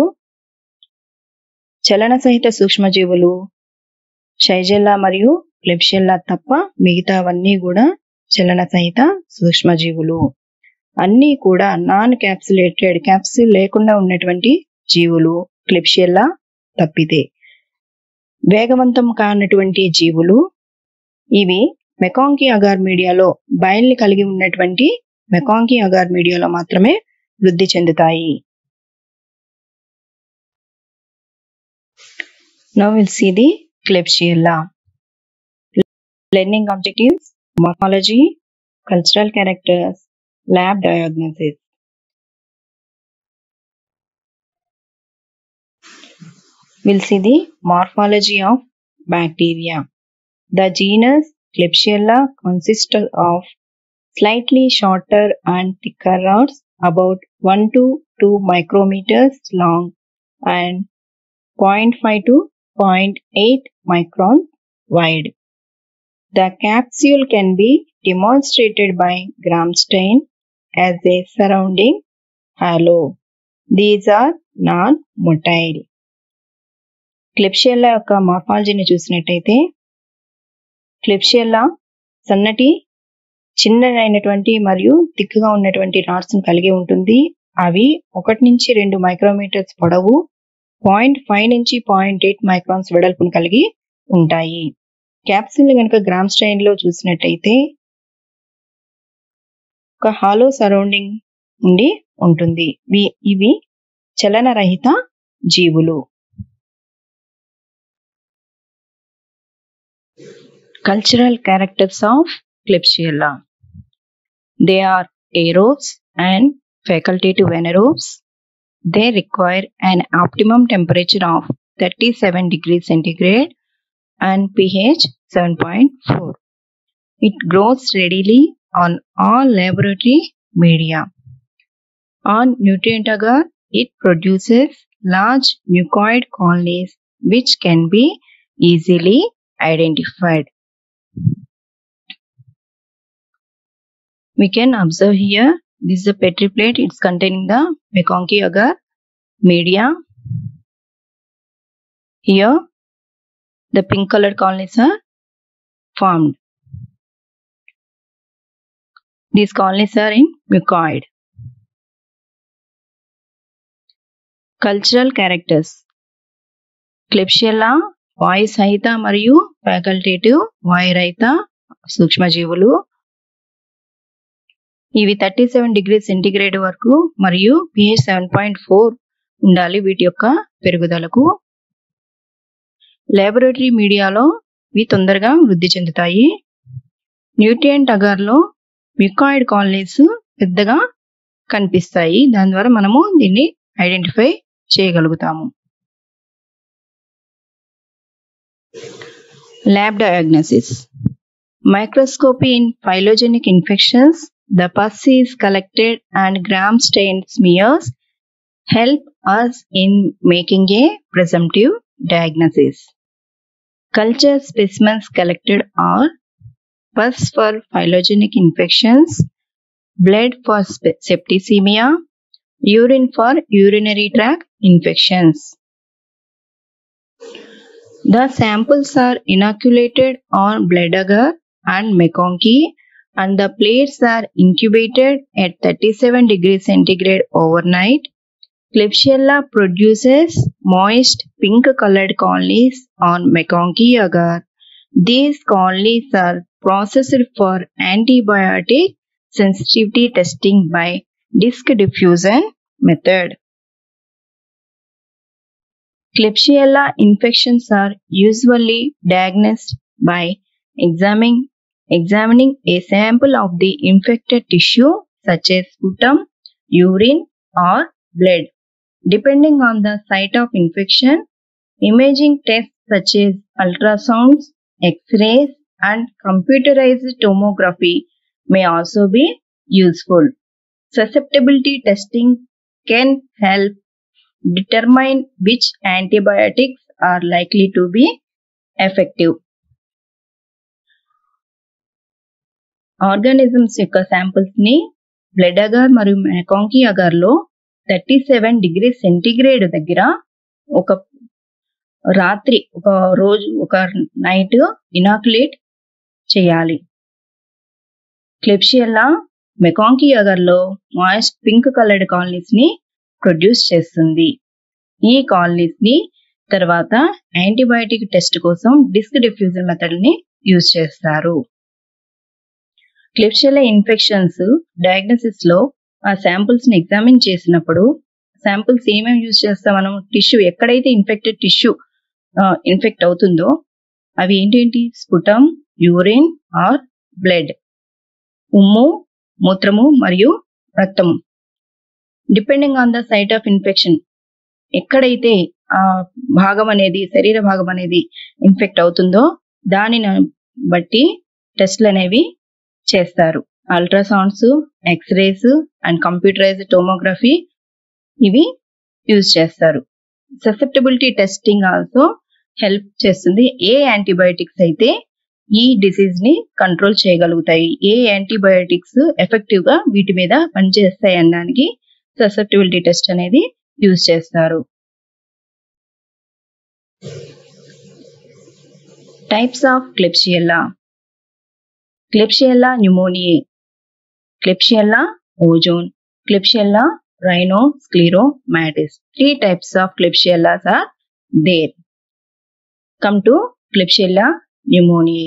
[SPEAKER 2] చలన సహిత సూక్ష్మజీవులు షైజెల్లా మరియు క్లెప్షెల్లా తప్ప మిగతావన్నీ కూడా చలన సహిత సూక్ష్మజీవులు అన్నీ కూడా నాన్ క్యాప్సులేటెడ్ క్యాప్సిల్ లేకుండా ఉన్నటువంటి జీవులు క్లిప్షియల్లా తప్పితే వేగవంతం కానటువంటి జీవులు ఇవి మెకాంకీ అగార్ మీడియాలో బయల్ని కలిగి ఉన్నటువంటి మెకాంకీ అగార్ మీడియాలో మాత్రమే వృద్ధి చెందుతాయి Now we'll see the Klebsiella. Learning objectives, morphology, cultural characters, lab diagnosis. We'll see the morphology of bacteria. The genus Klebsiella consists of slightly shorter and thicker rods about 1 to 2 micrometers long and 0.5 to 0.8 microns wide. The capsule can be demonstrated by gram stain as a surrounding halo. These are non-motile. క్లిప్షియల్లా యొక్క మార్ఫాలజీని చూసినట్టయితే క్లిప్షియల్లా సన్నటి చిన్నదైనటువంటి మరియు తిక్కుగా ఉన్నటువంటి రాడ్స్ కలిగి ఉంటుంది అవి ఒకటి నుంచి రెండు మైక్రోమీటర్స్ పొడవు పాయింట్ ఫైవ్ నుంచి పాయింట్ ఎయిట్ మైక్రాన్స్ వెడల్పును కలిగి ఉంటాయి క్యాప్సిల్ కనుక గ్రామ్ స్టైన్ లో చూసినట్టయితే ఒక హాలో సరౌండింగ్ ఉండి ఉంటుంది వి- ఇవి చలనరహిత జీవులు cultural characters of Klebsiella they are aerobes and facultative anaerobes. They require an optimum temperature of 37 degrees centigrade and pH 7.4. It grows readily on all laboratory media. On nutrient agar, it produces large mucoid colonies which can be easily identified. We can observe here this is a petri plate it's containing the McConkey agar media. Here the pink colored colonies are formed. These colonies are in mucoid. Cultural characters Klebsiella వాయు సహిత మరియు ఫ్యాకల్టేటివ్ వాయురహిత సూక్ష్మజీవులు ఇవి థర్టీ సెవెన్ డిగ్రీ సెంటిగ్రేడ్ వరకు మరియు పిహెచ్ సెవెన్ పాయింట్ ఫోర్ ఉండాలి వీటి యొక్క పెరుగుదలకు లాబొరేటరీ మీడియాలో ఇవి తొందరగా వృద్ధి చెందుతాయి న్యూట్రియంట్ అగార్లో మికాయిడ్ కాలనీస్ పెద్దగా కనిపిస్తాయి దాని ద్వారా మనము దీన్ని ఐడెంటిఫై చేయగలుగుతాము lab diagnosis microscopy in phylogenic infections the pus is collected and gram stained smears help us in making a presumptive diagnosis. Culture specimens collected are pus for phylogenic infections, blood for spe- septicemia, urine for urinary tract infections. The samples are inoculated on blood agar and McConkey and the plates are incubated at 37 degrees centigrade overnight. Klebsiella produces moist pink colored colonies on McConkey agar. These colonies are processed for antibiotic sensitivity testing by disc diffusion method. Klebsiella infections are usually diagnosed by examining examining a sample of the infected tissue such as sputum, urine or blood. Depending on the site of infection, imaging tests such as ultrasounds, x-rays and computerized tomography may also be useful. Susceptibility testing can help determine which antibiotics are likely to be effective. Organisms యొక్క శాంపిల్స్ ని బ్లడ్ అగార్ మరియు మెకాంకీ అగార్ లో థర్టీ సెవెన్ డిగ్రీ సెంటిగ్రేడ్ దగ్గర ఒక రాత్రి ఒక రోజు ఒక నైట్ ఇనాకులేట్ చేయాలి క్లిప్షియల్లా మెకాంకీ అగర్ లో మాయిస్ట్ పింక్ కలర్డ్ కాలనీస్ ని ప్రొడ్యూస్ చేస్తుంది ఈ కాలనీస్ ని తర్వాత యాంటీబయాటిక్ టెస్ట్ కోసం డిస్క్ డిఫ్యూజన్ మెథడ్ ని యూజ్ చేస్తారు క్లిప్షియల ఇన్ఫెక్షన్స్ డయాగ్నోసిస్ లో ఆ శాంపుల్స్ ని ఎగ్జామిన్ చేసినప్పుడు శాంపుల్స్ ఏమేమి యూజ్ చేస్తాం మనం టిష్యూ ఎక్కడైతే ఇన్ఫెక్టెడ్ టిష్యూ ఇన్ఫెక్ట్ అవుతుందో అవి ఏంటేంటి స్పుటం యూరిన్ ఆర్ బ్లడ్ ఉమ్ము మూత్రము మరియు రక్తము depending on the site of infection ఎక్కడైతే ఆ భాగం అనేది శరీర భాగం అనేది ఇన్ఫెక్ట్ అవుతుందో దానిని బట్టి టెస్ట్లు అనేవి చేస్తారు ultrasounds X rays and computerised tomography ఇవి యూజ్ చేస్తారు ససెప్టబిలిటీ టెస్టింగ్ ఆల్సో హెల్ప్ చేస్తుంది ఏ యాంటీబయోటిక్స్ అయితే ఈ డిసీజ్ ని కంట్రోల్ చేయగలుగుతాయి ఏ యాంటీబయోటిక్స్ ఎఫెక్టివ్ గా వీటి మీద పనిచేస్తాయి అనడానికి ససెప్టిబిలిటీ టెస్ట్ అనేది యూజ్ చేస్తారు types of Klebsiella Klebsiella pneumoniae Klebsiella ozaenae Klebsiella rhino scleromatis three types of klebsiellas are there come to klebsiella pneumoniae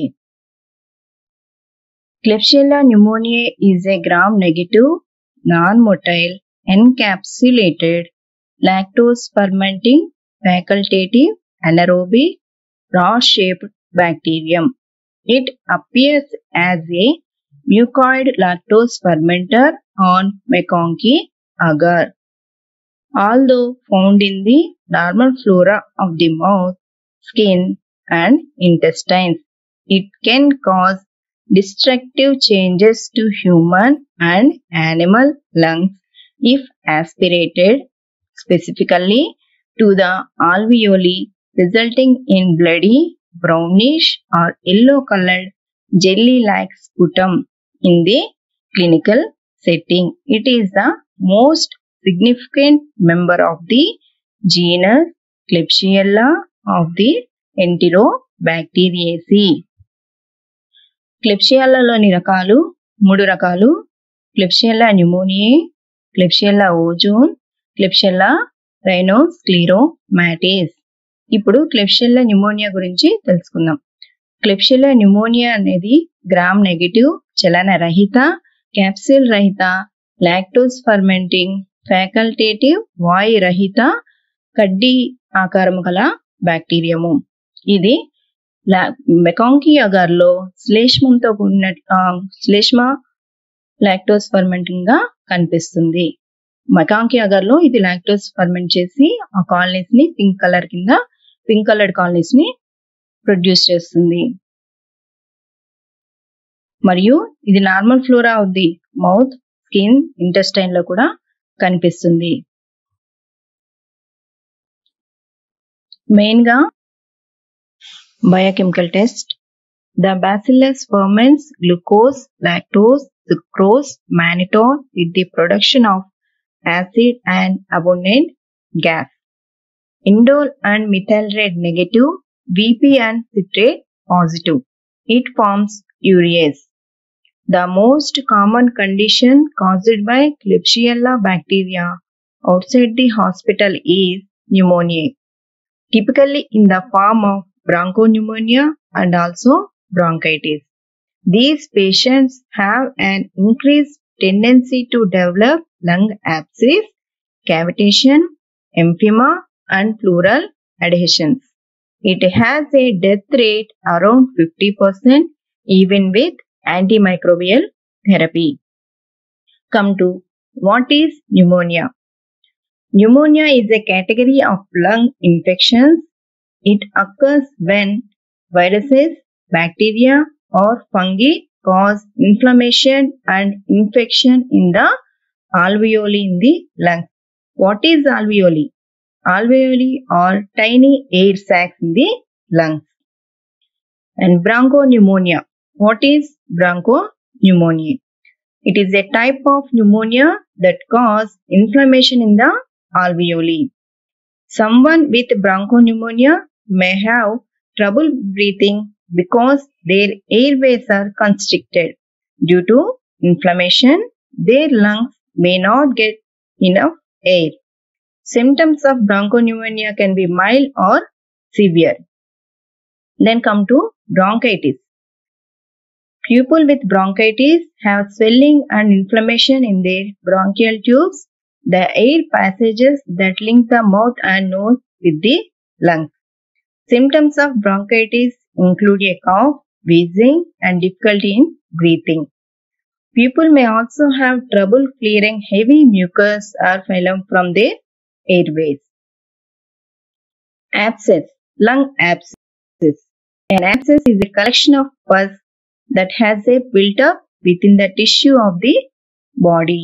[SPEAKER 2] klebsiella pneumoniae is a gram negative non-motile encapsulated lactose fermenting facultative anaerobic raw shaped bacterium it appears as a mucoid lactose fermenter on meconium agar. Although found in the normal flora of the mouth, skin, and intestines, it can cause destructive changes to human and animal lungs if aspirated specifically to the alveoli, resulting in bloody, brownish, or yellow colored jelly like sputum in the clinical setting. It is the most significant member of the genus Klebsiella of the Enterobacteriaceae. క్లెప్షియాలలోని రకాలు మూడు రకాలు Klebsiella pneumoniae Klebsiella ozaenae Klebsiella rhinoscleromatis ఇప్పుడు క్లెప్షియల్లా న్యూమోనియా గురించి తెలుసుకుందాం క్లెప్షియల్లా న్యూమోనియా అనేది గ్రామ్ నెగిటివ్ చలన రహిత క్యాప్సిల్ రహిత లాక్టోస్ ఫర్మెంటింగ్ ఫ్యాకల్టేటివ్ వాయు రహిత కడ్డీ ఆకారము గల బ్యాక్టీరియము ఇది మెకాంకి అగార్లో శ్లేష్మంతో కూడిన శ్లేష్మ లాక్టోస్ ఫర్మెంటింగ్ గా కనిపిస్తుంది మెకాంకి అగార్లో ఇది లాక్టోస్ ఫర్మెంట్ చేసి ఆ కాలనీస్ ని పింక్ కలర్ కింద పింక్ కలర్డ్ కాలనీస్ ని ప్రొడ్యూస్ చేస్తుంది మరియు ఇది normal flora of the mouth skin intestine లో కూడా కనిపిస్తుంది మెయిన్ గా biochemical test the bacillus ferments glucose lactose sucrose mannitol with the production of acid and abundant gas indole and methyl red negative VP and citrate positive it forms urease The most common condition caused by Klebsiella bacteria outside the hospital is pneumonia, typically in the form of bronchopneumonia and also bronchitis. These patients have an increased tendency to develop lung abscess, cavitation, emphysema, and pleural adhesions. It has a death rate around 50% even with antimicrobial therapy. Come to what is pneumonia? Pneumonia is a category of lung infections. It occurs when viruses, bacteria, or fungi cause inflammation and infection in the alveoli in the lungs. What is alveoli? Alveoli are tiny air sacs in the lungs. And bronchopneumonia. What is bronchopneumonia? It is a type of pneumonia that cause inflammation in the alveoli. Someone with bronchopneumonia may have trouble breathing because their airways are constricted. Due to inflammation, their lungs may not get enough air. Symptoms of bronchopneumonia can be mild or severe. Then come to bronchitis. People with bronchitis have swelling and inflammation in their bronchial tubes, the air passages that link the mouth and nose with the lungs. Symptoms of bronchitis include a cough, wheezing, and difficulty in breathing. People may also have trouble clearing heavy mucus or phlegm from their airways. Abscess, lung abscess. An abscess is a collection of pus that has a built up within the tissue of the body.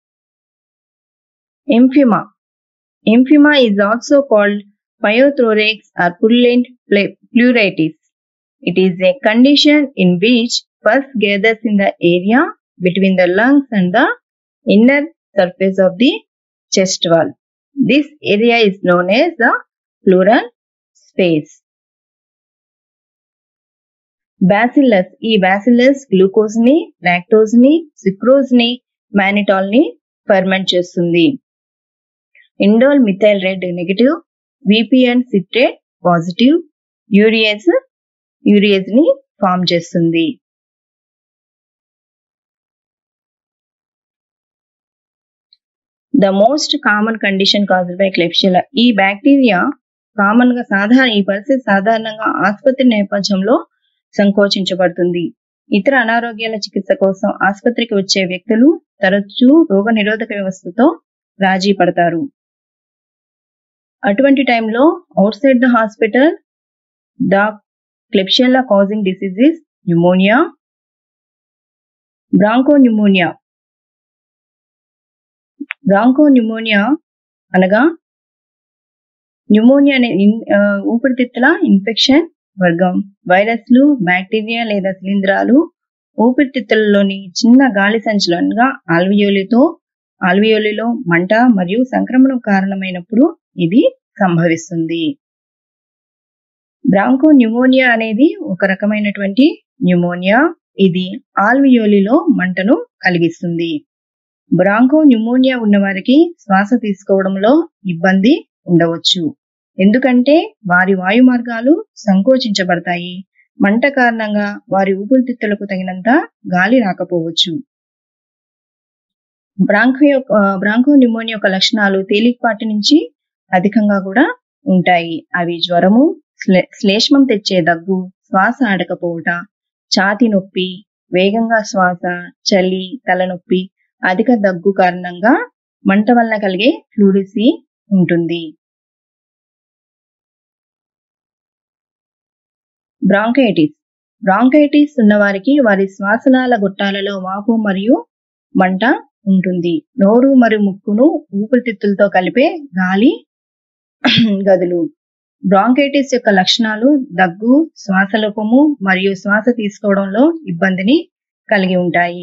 [SPEAKER 2] Emphysema. Emphysema is also called pyothorax or purulent pleuritis. It is a condition in which pus gathers in the area between the lungs and the inner surface of the chest wall. This area is known as the pleural space. Bacillus ఈ బ్యాసిల్లస్ గ్లూకోజ్ ని లాక్టోజ్ ని సిక్రోజ్ ని మానిటాల్ ని ఫర్మెంట్ చేస్తుంది indole methyl red negative VP and citrate positive urease urease ని ఫామ్ చేస్తుంది the most common condition caused by Klebsiella ఈ బ్యాక్టీరియా కామన్ గా సాధారణ ఈ పరిస్థితి సాధారణంగా ఆసుపత్రి నేపథ్యంలో సంకోచించబడుతుంది ఇతర అనారోగ్యాల చికిత్స కోసం ఆసుపత్రికి వచ్చే వ్యక్తులు తరచూ రోగ నిరోధక వ్యవస్థతో రాజీ పడతారు అటువంటి టైంలో outside the hospital the Klebsiella causing diseases pneumonia bronchopneumonia bronchopneumonia అనగా న్యూమోనియా అనే ఊపిరితిత్తుల ఇన్ఫెక్షన్ వర్గం వైరస్లు బ్యాక్టీరియా లేదా శిలీంధ్రాలు ఊపిరితిత్తులలోని చిన్న గాలి సంచులనుగా ఆల్వియోలితో ఆల్వియోలిలో మంట మరియు సంక్రమణం కారణమైనప్పుడు ఇది సంభవిస్తుంది బ్రాంకో న్యూమోనియా అనేది ఒక రకమైనటువంటి న్యూమోనియా ఇది ఆల్వియోలిలో మంటను కలిగిస్తుంది బ్రాంకో న్యూమోనియా ఉన్నవారికి శ్వాస తీసుకోవడంలో ఇబ్బంది ఉండవచ్చు ఎందుకంటే వారి వాయు మార్గాలు సంకోచించబడతాయి మంట కారణంగా వారి ఊపిరితిత్తులకు తగినంత గాలి రాకపోవచ్చు బ్రాంకో యొక్క బ్రాంకో న్యూమోనియా యొక్క లక్షణాలు తేలికపాటి నుంచి అధికంగా కూడా ఉంటాయి అవి జ్వరము శ్లేష్మం తెచ్చే దగ్గు శ్వాస ఆడకపోవట ఛాతి నొప్పి వేగంగా శ్వాస చలి తలనొప్పి అధిక దగ్గు కారణంగా మంట వలన కలిగే ఫ్లూరిసీ ఉంటుంది బ్రాంకైటిస్ బ్రాంకైటిస్ ఉన్నవారికి వారి శ్వాసనాల గొట్టాలలో వాపు మరియు మంట ఉంటుంది నోరు మరియు ముక్కును ఊపిరితిత్తులతో కలిపే గాలి గదులు బ్రాంకైటిస్ యొక్క లక్షణాలు దగ్గు శ్వాసలోపము మరియు శ్వాస తీసుకోవడంలో ఇబ్బందిని కలిగి ఉంటాయి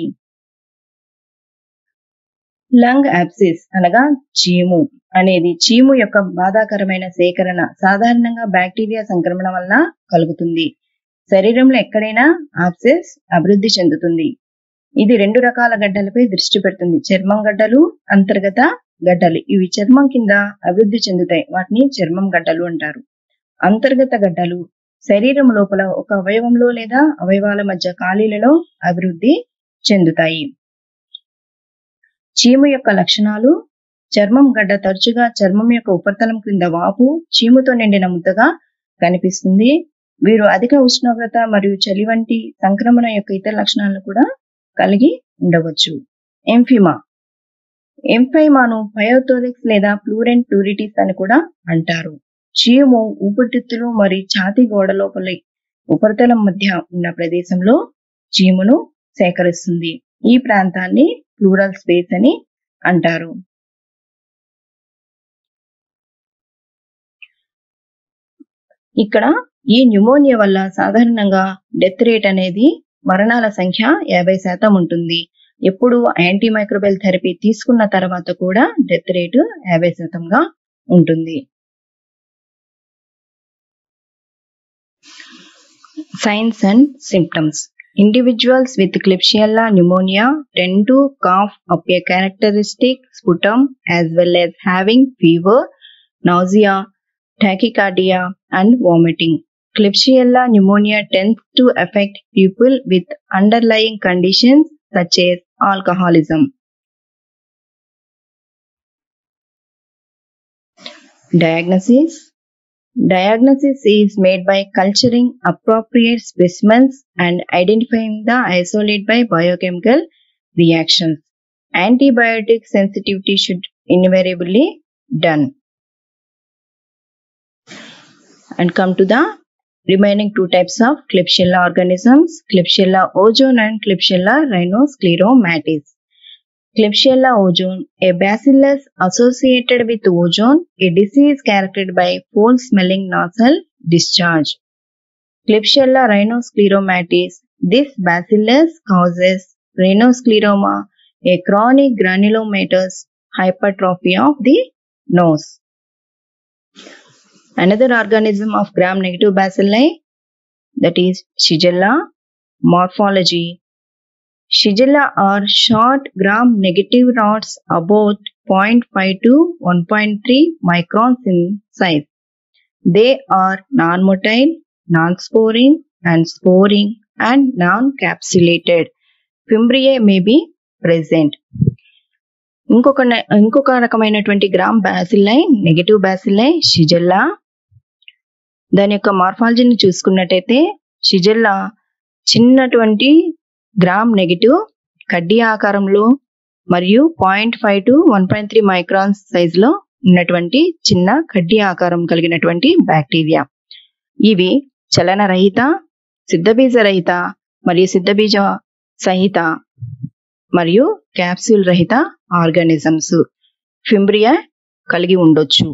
[SPEAKER 2] లంగ్ యాప్సిస్ అనగా చీము అనేది చీము యొక్క బాధాకరమైన సేకరణ సాధారణంగా బ్యాక్టీరియా సంక్రమణ వల్ల కలుగుతుంది శరీరంలో ఎక్కడైనా ఆప్సెస్ అభివృద్ధి చెందుతుంది ఇది రెండు రకాల గడ్డలపై దృష్టి పెడుతుంది చర్మం గడ్డలు అంతర్గత గడ్డలు ఇవి చర్మం కింద అభివృద్ధి చెందుతాయి వాటిని చర్మం గడ్డలు అంటారు అంతర్గత గడ్డలు శరీరం లోపల ఒక అవయవంలో లేదా అవయవాల మధ్య ఖాళీలలో అభివృద్ధి చెందుతాయి చీము యొక్క లక్షణాలు చర్మం గడ్డ తరచుగా చర్మం యొక్క ఉపరితలం క్రింద వాపు చీముతో నిండిన ముద్దగా కనిపిస్తుంది వీరు అధిక ఉష్ణోగ్రత మరియు చలి వంటి సంక్రమణ యొక్క ఇతర లక్షణాలను కూడా కలిగి ఉండవచ్చు ఎంఫిమా ఎంఫైమాను పయోథోరిక్స్ లేదా ప్లూరెంట్ ప్లూరిటిస్ అని కూడా అంటారు చీము ఊపిరితిత్తులు మరియు ఛాతీ గోడ లోపల ఉపరితలం మధ్య ఉన్న ప్రదేశంలో చీమును సేకరిస్తుంది ఈ ప్రాంతాన్ని ప్లూరల్ స్పేస్ అని అంటారు ఇక్కడ ఈ న్యూమోనియా వల్ల సాధారణంగా డెత్ రేట్ అనేది మరణాల సంఖ్య యాభై శాతం ఉంటుంది ఎప్పుడు యాంటీ మైక్రోబెల్ థెరపీ తీసుకున్న తర్వాత కూడా డెత్ రేటు యాభై శాతంగా ఉంటుంది Signs and symptoms. Individuals with Klebsiella pneumonia tend to cough up a characteristic sputum as well as having fever, nausea, tachycardia, and vomiting. Klebsiella pneumonia tends to affect people with underlying conditions such as alcoholism. Diagnosis Diagnosis is made by culturing appropriate specimens and identifying the isolate by biochemical reactions. Antibiotic sensitivity should invariably done. And come to the remaining two types of Klebsiella organisms, Klebsiella ozone and Klebsiella rhinoscleromatis. Klebsiella ozone, a bacillus associated with ozone, a disease characterized by foul-smelling nasal discharge. Klebsiella rhinoscleromatis, this bacillus causes rhinoscleroma, a chronic granulomatous hypertrophy of the nose. Another organism of gram-negative bacilli, that is Shigella. Morphology. Shigella are short gram-negative rods about 0.5 to 1.3 microns in size. They are non-motile, non-sporing, and sporing and non-capsulated. Fimbriae may be present. ఇంకొక న- ఇంకొక రకమైనటువంటి గ్రామ్ బ్యాసిల్లై నెగటివ్ బ్యాసిల్లై షిజెల్లా దాని యొక్క మార్ఫాలజీని చూసుకున్నట్టయితే షిజెల్లా చిన్నటువంటి గ్రామ్ నెగటివ్ కడ్డీ ఆకారంలో మరియు point five to one point three microns సైజులో ఉన్నటువంటి చిన్న కడ్డీ ఆకారం కలిగినటువంటి బ్యాక్టీరియా ఇవి చలనరహిత సిద్ధబీజ రహిత మరియు సిద్ధబీజ సహిత మరియు క్యాప్సూల్ రహిత ఆర్గానిజమ్స్ ఫింబ్రియా కలిగి ఉండొచ్చు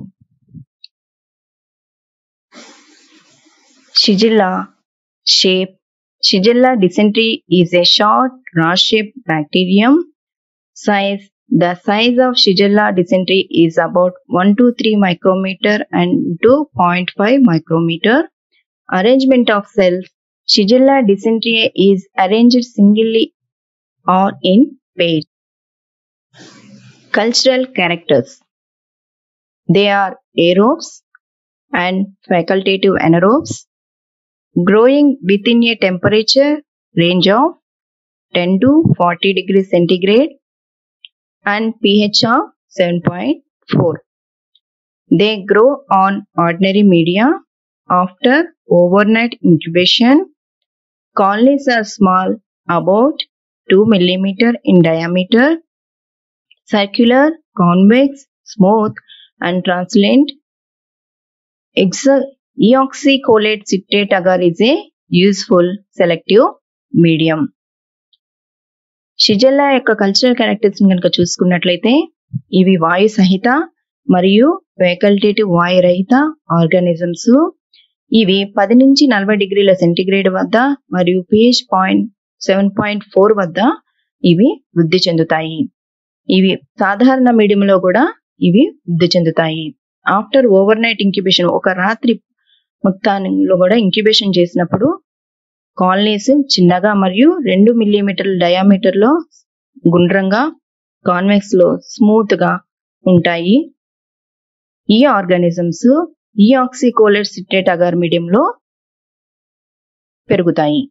[SPEAKER 2] Shigella shape Shigella dysentery is a short rod shape bacterium size the size of shigella dysentery is about 1 to 3 micrometer and to 0.5 micrometer arrangement of cells shigella dysentery is arranged singly or in pairs cultural characters they are aerobes and facultative anaerobes growing within a temperature range of 10 to 40 degrees centigrade and pH of 7.4. They grow on ordinary media after overnight incubation. Colonies are small, about 2 mm in diameter, circular, convex, smooth, and translucent. Exa- Eoxycholate citrate agar is a useful selective medium. Shigella యొక్క కల్చరల్ క్యారెక్టర్స్ కనుక చూసుకున్నట్లయితే ఇవి వాయు సహిత మరియు వేకల్టేటివ్ వాయు రహిత ఆర్గానిజమ్స్ ఇవి పది నుంచి నలభై డిగ్రీల సెంటీగ్రేడ్ వద్ద మరియు pH point seven point four వద్ద ఇవి వృద్ధి చెందుతాయి ఇవి సాధారణ మీడియంలో కూడా ఇవి వృద్ధి చెందుతాయి ఆఫ్టర్ ఓవర్ నైట్ ఇంక్యుబేషన్ ఒక రాత్రి మొత్తంలో కూడా ఇంక్యుబేషన్ చేసినప్పుడు కాలనీస్ చిన్నగా మరియు రెండు మిల్లీమీటర్ల డయామీటర్ లో గుండ్రంగా కాన్వెక్స్ లో స్మూత్ గా ఉంటాయి ఈ ఆర్గానిజమ్స్ ఈ ఆక్సికోలెట్ సిట్రేట్ అగార్ మీడియం లో పెరుగుతాయి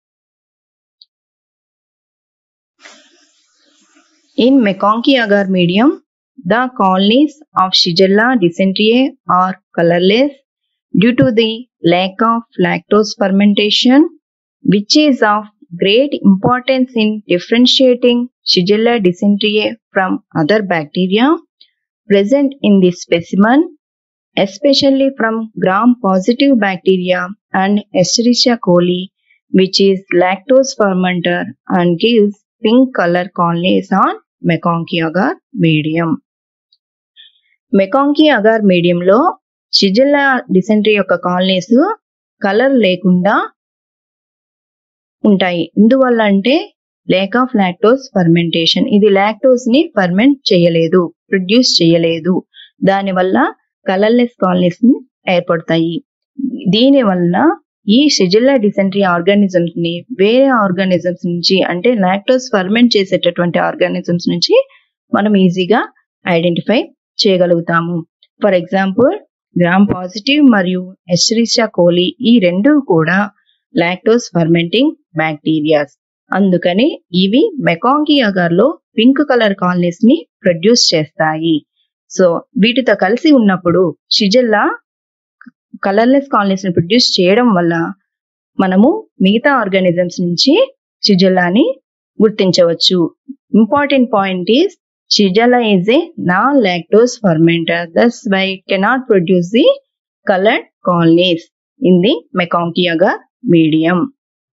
[SPEAKER 2] in MacConkey agar medium the colonies of Shigella dysentery are colorless due to the lack of lactose fermentation which is of great importance in differentiating Shigella dysentery from other bacteria present in this specimen, especially from gram-positive bacteria and Escherichia coli, which is lactose fermenter and gives pink color colonies on Mekongki agar medium. MacConkey agar మీడియంలో షిజిల్లా డిసెంట్రీ యొక్క కాలనీస్ కలర్ లేకుండా ఉంటాయి ఎందువల్ల అంటే లేక్ ఆఫ్ లాక్టోస్ ఫర్మెంటేషన్ ఇది లాక్టోస్ ని ఫర్మెంట్ చేయలేదు ప్రొడ్యూస్ చేయలేదు దానివల్ల కలర్లెస్ కాలనీస్ ని ఏర్పడతాయి దీని వల్ల ఈ షిజిల్లా డిసెంట్రీ ఆర్గానిజమ్స్ ని వేరే ఆర్గానిజమ్స్ నుంచి అంటే లాక్టోస్ ఫర్మెంట్ చేసేటటువంటి ఆర్గానిజమ్స్ నుంచి మనం ఈజీగా ఐడెంటిఫై చేయగలుగుతాము ఫర్ ఎగ్జాంపుల్ గ్రామ్ పాజిటివ్ మరియు ఎస్రిషా కోలి ఈ రెండు కూడా లాక్టోస్ ఫర్మెంటింగ్ బ్యాక్టీరియాస్ అందుకని ఇవి మెకాంకీ అగార్లో పింక్ కలర్ కాలనీస్ ని ప్రొడ్యూస్ చేస్తాయి సో వీటితో కలిసి ఉన్నప్పుడు షిజెల్లా కలర్లెస్ కాలనీస్ ని ప్రొడ్యూస్ చేయడం వల్ల మనము మిగతా ఆర్గానిజమ్స్ నుంచి షిజెల్లాని గుర్తించవచ్చు important point is Shigella is a non lactose fermenter that's why cannot produce the colored colonies. in the Mekong agar medium.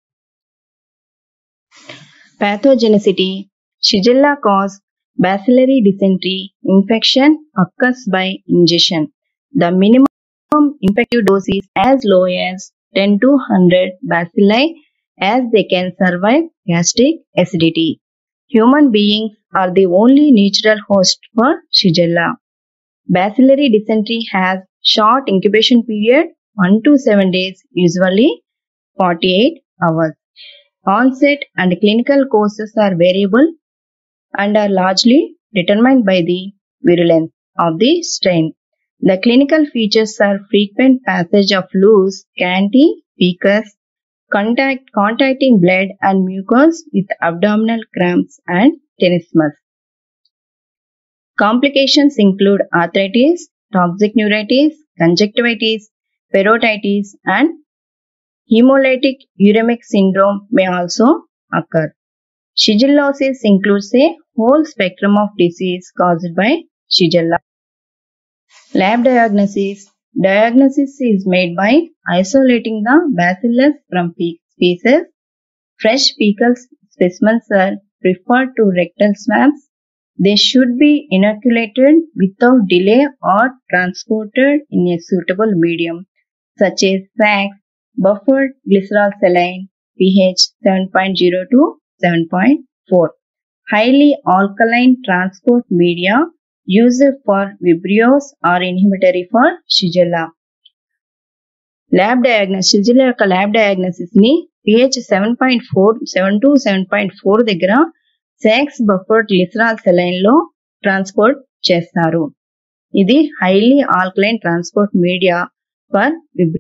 [SPEAKER 2] Pathogenicity Shigella cause bacillary dysentery infection occurs by ingestion. The minimum infective dose is as low as 10 to 100 bacilli as they can survive gastric acidity. Human beings are the only natural host for Shigella. Bacillary dysentery has short incubation period 1 to 7 days, usually 48 hours. Onset and clinical courses are variable and are largely determined by the virulence of the strain. The clinical features are frequent passage of loose, scanty, fecus, contact, contacting blood and mucus with abdominal cramps and tenesmus. Complications include arthritis, toxic neuritis, conjunctivitis, parotitis, and hemolytic uremic syndrome may also occur. Shigellosis includes a whole spectrum of disease caused by Shigella. Lab diagnosis. Diagnosis is made by isolating the bacillus from fe- feces. Fresh fecal specimens are referred to rectal swabs. They should be inoculated without delay or transported in a suitable medium such as sacs, buffered glycerol saline, pH 7.0 to 7.4. Highly alkaline transport media used for Vibrios or inhibitory for Shigella. Lab diagnosis Shigella యొక్క ల్యాబ్ డయాగ్నోసిస్ ని pH seven point four seven to seven point four దగ్గర సెక్స్ బఫర్డ్ లిసరాల్ సెలైన్ లో ట్రాన్స్పోర్ట్ చేస్తారు ఇది highly alkaline transport media for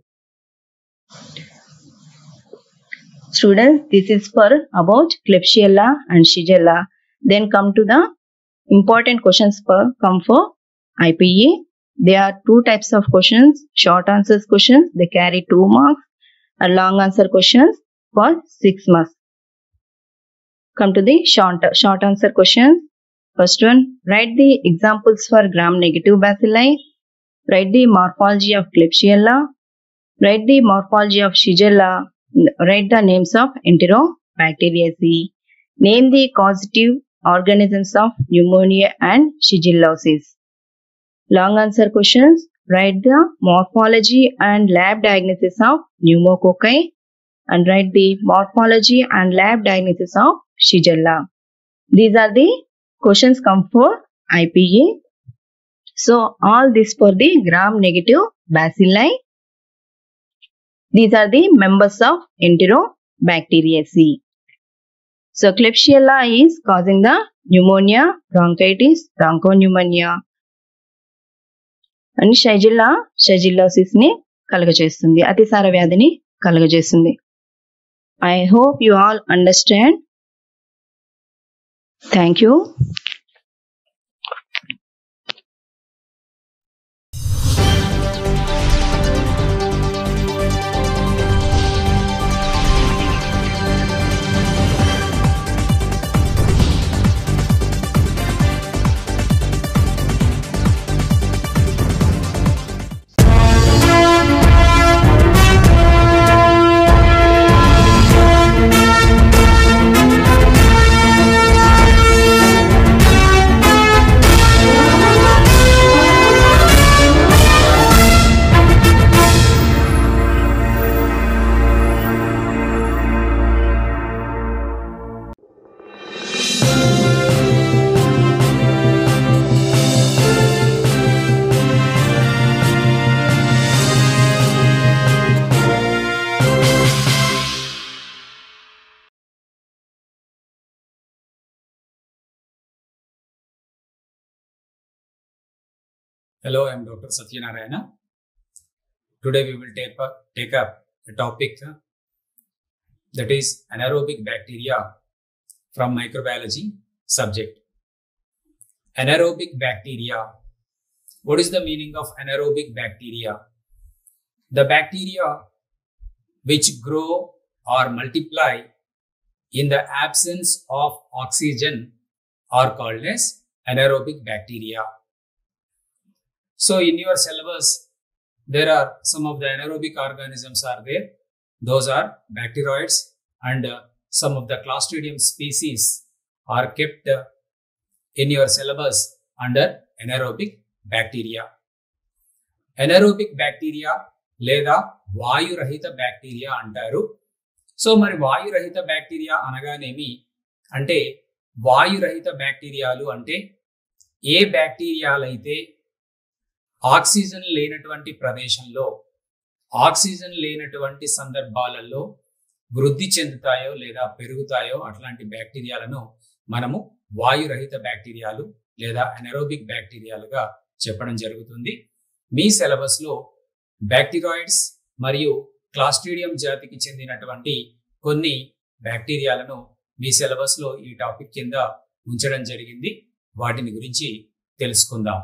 [SPEAKER 2] Students, this is for about Klebsiella and Shigella. Then come to the important questions for come for IPA. There are two types of questions, short answers questions, they carry two marks, and long answer questions for six marks. Come to the short, short answer questions. First one, write the examples for gram-negative bacilli. Write the morphology of Klebsiella. Write the morphology of Shigella. Write the names of Enterobacteriaceae. Name the causative organisms of pneumonia and shigellosis. Long answer questions. Write the morphology and lab diagnosis of pneumococci and write the morphology and lab diagnosis of Shigella. These are the questions come for IPA. So all this for the gram-negative bacilli. These are the members of Enterobacteriaceae. So Klebsiella is causing the pneumonia, bronchitis, bronchopneumonia. And Shigella shigellosis ని కలుగజేస్తుంది అతిసార వ్యాధిని కలుగజేస్తుంది I hope you all understand thank you
[SPEAKER 3] Hello, I am Dr. Satyanarayana. Today we will take up, take up a topic uh, that is anaerobic bacteria from microbiology subject. Anaerobic bacteria. What is the meaning of anaerobic bacteria? The bacteria which grow or multiply in the absence of oxygen are called as anaerobic bacteria. So in your syllabus, there are some of the anaerobic organisms are there those are bacteroids and uh, some of the clostridium species are kept uh, in your syllabus under anaerobic bacteria anaerobic bacteria లేదా వాయురహిత బ్యాక్టీరియా అంటారు సో మరి వాయురహిత బ్యాక్టీరియా అనగానేమి అంటే వాయురహిత బ్యాక్టీరియాలు అంటే ఏ బ్యాక్టీరియాలైతే ఆక్సిజన్ లేనటువంటి ప్రదేశంలో ఆక్సిజన్ లేనటువంటి సందర్భాలలో వృద్ధి చెందుతాయో లేదా పెరుగుతాయో అట్లాంటి బ్యాక్టీరియాలను మనము వాయురహిత బ్యాక్టీరియాలు లేదా అనెరోబిక్ బ్యాక్టీరియాలుగా చెప్పడం జరుగుతుంది మీ సిలబస్లో బ్యాక్టీరాయిడ్స్ మరియు క్లాస్ట్రీడియం జాతికి చెందినటువంటి కొన్ని బ్యాక్టీరియాలను మీ సిలబస్లో ఈ టాపిక్ కింద ఉంచడం జరిగింది వాటిని గురించి తెలుసుకుందాం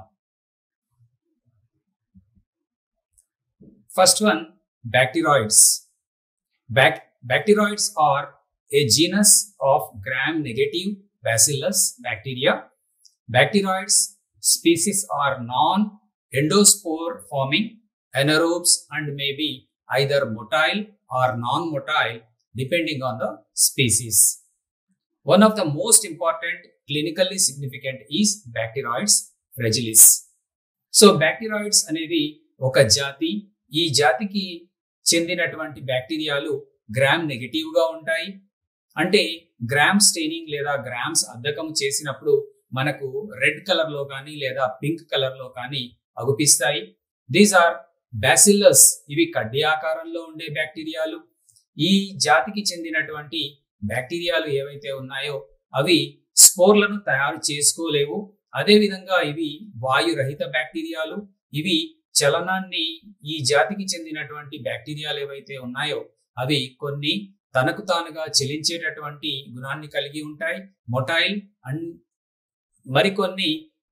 [SPEAKER 3] first one Bacteroides back Bacteroides are a genus of Gram negative bacillus bacteria Bacteroides species are non endospore forming anaerobes and may be either motile or non-motile depending on the species. One of the most important clinically significant is Bacteroides fragilis. So Bacteroides అనేది ఒక జాతి ఈ జాతికి చెందినటువంటి బ్యాక్టీరియాలు గ్రామ్ నెగటివ్ గా ఉంటాయి అంటే గ్రామ్ స్టెయినింగ్ లేదా గ్రామ్స్ అద్దకం చేసినప్పుడు మనకు రెడ్ కలర్ లో కానీ లేదా పింక్ కలర్ లో కానీ అగుపిస్తాయి దీస్ ఆర్ బ్యాసిల్లస్ ఇవి కడ్డీ ఆకారంలో ఉండే బ్యాక్టీరియాలు ఈ జాతికి చెందినటువంటి బ్యాక్టీరియాలు ఏవైతే ఉన్నాయో అవి స్పోర్లను తయారు చేసుకోలేవు అదేవిధంగా ఇవి వాయురహిత బ్యాక్టీరియాలు ఇవి చలనాన్ని ఈ జాతికి చెందినటువంటి బ్యాక్టీరియాలు ఏవైతే ఉన్నాయో అవి కొన్ని తనకు తానుగా చెలించేటటువంటి గుణాన్ని కలిగి ఉంటాయి మొటైల్ అండ్ మరికొన్ని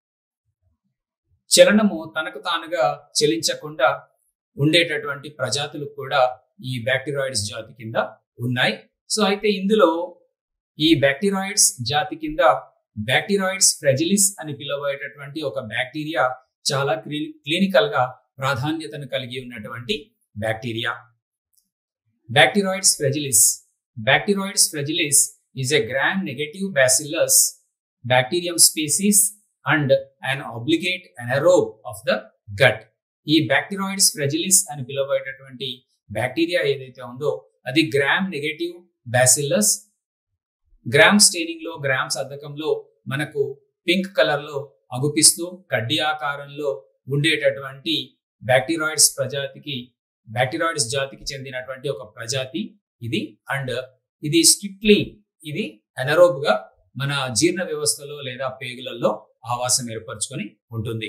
[SPEAKER 3] చలనము తనకు తానుగా చెలించకుండా ఉండేటటువంటి ప్రజాతులు కూడా ఈ బ్యాక్టీరాయిడ్స్ జాతి కింద ఉన్నాయి సో అయితే ఇందులో ఈ బ్యాక్టీరాయిడ్స్ జాతి కింద బ్యాక్టీరాయిడ్స్ ఫ్రెజిలిస్ అని పిలువబడేటటువంటి ఒక బ్యాక్టీరియా చాలా క్లినికల్ గా ప్రాధాన్యతను కలిగి ఉన్నటువంటి bacteria Bacteroides fragilis Bacteroides fragilis is a Gram negative bacillus bacterium species and an obligate anaerobe of the gut ఈ బ్యాక్టీరాయిడ్స్ ఫ్రెజిలిస్ అని పిలువబడేటటువంటి బ్యాక్టీరియా ఏదైతే ఉందో అది Gram negative bacillus Gram staining లో గ్రామ్స్ అద్దకంలో మనకు పింక్ కలర్ లో అగుపిస్తూ కడ్డీ ఆకారంలో ఉండేటటువంటి బ్యాక్టీరాయిడ్స్ ప్రజాతికి బ్యాక్టీరాయిడ్స్ జాతికి చెందినటువంటి ఒక ప్రజాతి ఇది అండ్ ఇది స్ట్రిక్ట్లీ ఇది అనరోబ్ గా మన జీర్ణ వ్యవస్థలో లేదా పేగులలో ఆవాసం ఏర్పరచుకొని ఉంటుంది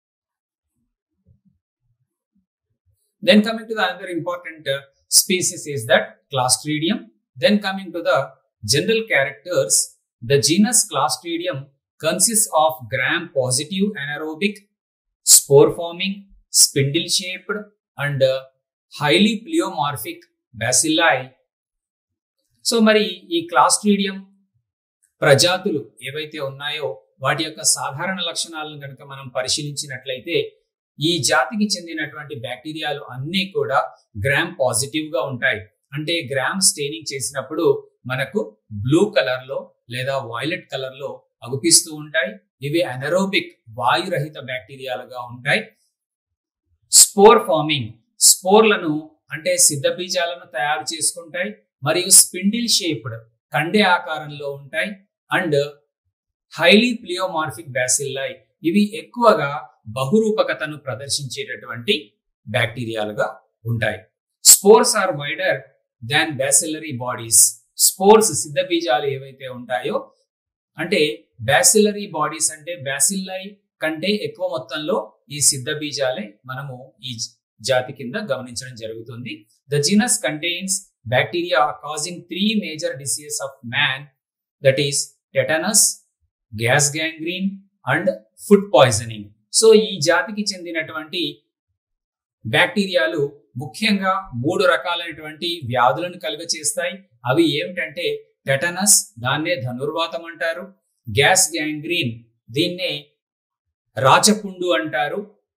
[SPEAKER 3] Then coming to the another important uh, species is that Clostridium. Then coming to the general characters, the genus Clostridium consists of gram-positive anaerobic, spore-forming, spindle-shaped, and uh, highly pleomorphic bacilli. So మరి ఈ క్లాస్ట్రీడియం ప్రజాతులు ఏవైతే ఉన్నాయో వాటి యొక్క సాధారణ లక్షణాలను కనుక మనం పరిశీలించినట్లయితే ఈ జాతికి చెందినటువంటి బ్యాక్టీరియాలు అన్నీ కూడా గ్రామ్ పాజిటివ్ గా ఉంటాయి అంటే గ్రామ్ స్టెయినింగ్ చేసినప్పుడు మనకు బ్లూ కలర్ లో లేదా వైలెట్ కలర్ లో అగుపిస్తూ ఉంటాయి ఇవి అనరోబిక్ వాయురహిత బ్యాక్టీరియాలుగా ఉంటాయి స్పోర్ ఫార్మింగ్ స్పోర్లను అంటే సిద్ధ బీజాలను తయారు చేసుకుంటాయి మరియు స్పిండిల్ షేప్డ్ కండే ఆకారంలో ఉంటాయి అండ్ హైలీ ప్లియోమార్ఫిక్ బ్యాసిల్లై ఇవి ఎక్కువగా బహురూపకతను ప్రదర్శించేటటువంటి బ్యాక్టీరియాలుగా ఉంటాయి spores are wider than bacillary bodies spores సిద్ధ బీజాలు ఏవైతే ఉంటాయో అంటే బ్యాసిలరీ బాడీస్ అంటే బ్యాసిల్లై కంటే ఎక్కువ మొత్తంలో ఈ సిద్ధ బీజాలే మనము ఈ జాతి కింద గమనించడం జరుగుతుంది the genus contains bacteria causing three major diseases of man that is tetanus gas gangrene and food poisoning so ఈ జాతికి చెందినటువంటి బ్యాక్టీరియాలు ముఖ్యంగా మూడు రకాలైనటువంటి వ్యాధులను కలుగ చేస్తాయి అవి ఏమిటంటే టెటనస్ దాన్నే ధనుర్వాతం అంటారు గ్యాస్ గ్యాంగ్రీన్ దీన్నే రాచపుండు అంటారు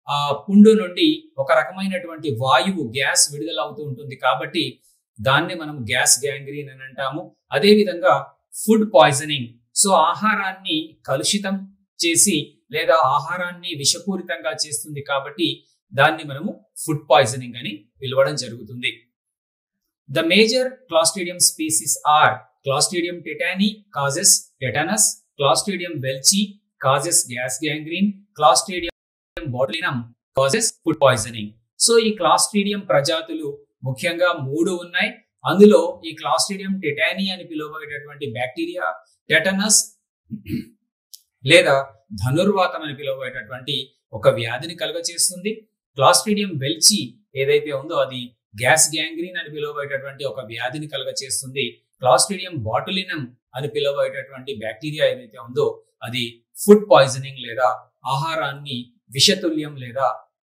[SPEAKER 3] ఆ పుండు నుండి ఒక రకమైనటువంటి వాయువు గ్యాస్ విడుదల అవుతూ ఉంటుంది కాబట్టి దాన్ని మనం గ్యాస్ గ్యాంగ్రీన్ అని అంటాము అదే విధంగా ఫుడ్ పాయిజనింగ్ సో ఆహారాన్ని కలుషితం చేసి లేదా ఆహారాన్ని విషపూరితంగా చేస్తుంది కాబట్టి దాన్ని మనము ఫుడ్ పాయిజనింగ్ అని పిలవడం జరుగుతుంది the major Clostridium species are Clostridium tetani causes tetanus Clostridium welchii causes gas gangrene Clostridium botulinum causes food poisoning so ఈ క్లాస్ట్రీడియం ప్రజాతులు ముఖ్యంగా మూడు ఉన్నాయి అందులో ఈ క్లాస్ట్రీడియం టెటాని అని పిలువబడేటటువంటి బ్యాక్టీరియా టెటనస్ లేదా ధనుర్వాతం అని పిలువబడేటటువంటి ఒక వ్యాధిని కలుగచేస్తుంది క్లాస్ట్రీడియం వెల్చి ఏదైతే ఉందో అది గ్యాస్ గ్యాంగ్రీన్ అని పిలువబడేటటువంటి ఒక వ్యాధిని కలుగచేస్తుంది క్లాస్ట్రీడియం బాటులినం అని పిలువబడేటటువంటి బ్యాక్టీరియా ఏదైతే ఉందో అది ఫుడ్ పాయిజనింగ్ లేదా ఆహారాన్ని విషతుల్యం లేదా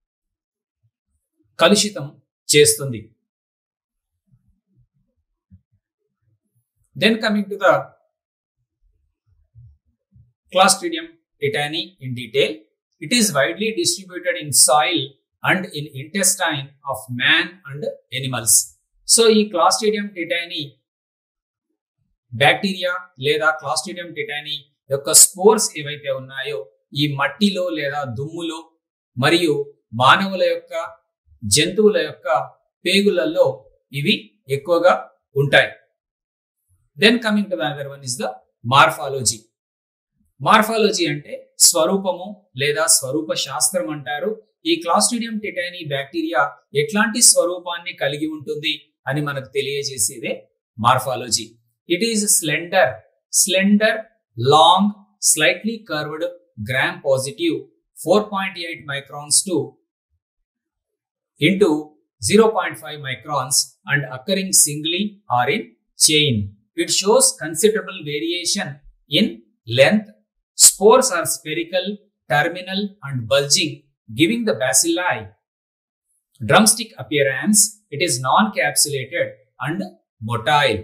[SPEAKER 3] కలుషితం చేస్తుంది then coming to the Clostridium tetani in detail. It is widely distributed in soil and in intestine of man and animals. So ఈ క్లాస్ట్రీడియం టెటాని బ్యాక్టీరియా లేదా క్లాస్ట్రీడియం టెటాని యొక్క స్పోర్స్ ఏవైతే ఉన్నాయో ఈ మట్టిలో లేదా దుమ్ములో మరియు మానవుల యొక్క జంతువుల యొక్క పేగులలో ఇవి ఎక్కువగా ఉంటాయి then coming to the other one is the morphology morphology అంటే స్వరూపము లేదా స్వరూప శాస్త్రం అంటారు ఈ క్లాస్ట్రీడియం టెటాని బ్యాక్టీరియా ఎట్లాంటి స్వరూపాన్ని కలిగి ఉంటుంది అని మనకు తెలియజేసేదే morphology it is slender slender long slightly curved Gram positive four point eight microns to into zero point five microns and occurring singly or in chain it shows considerable variation in length. Spores are spherical, terminal, and bulging, giving the bacilli drumstick appearance. It is non-capsulated and motile.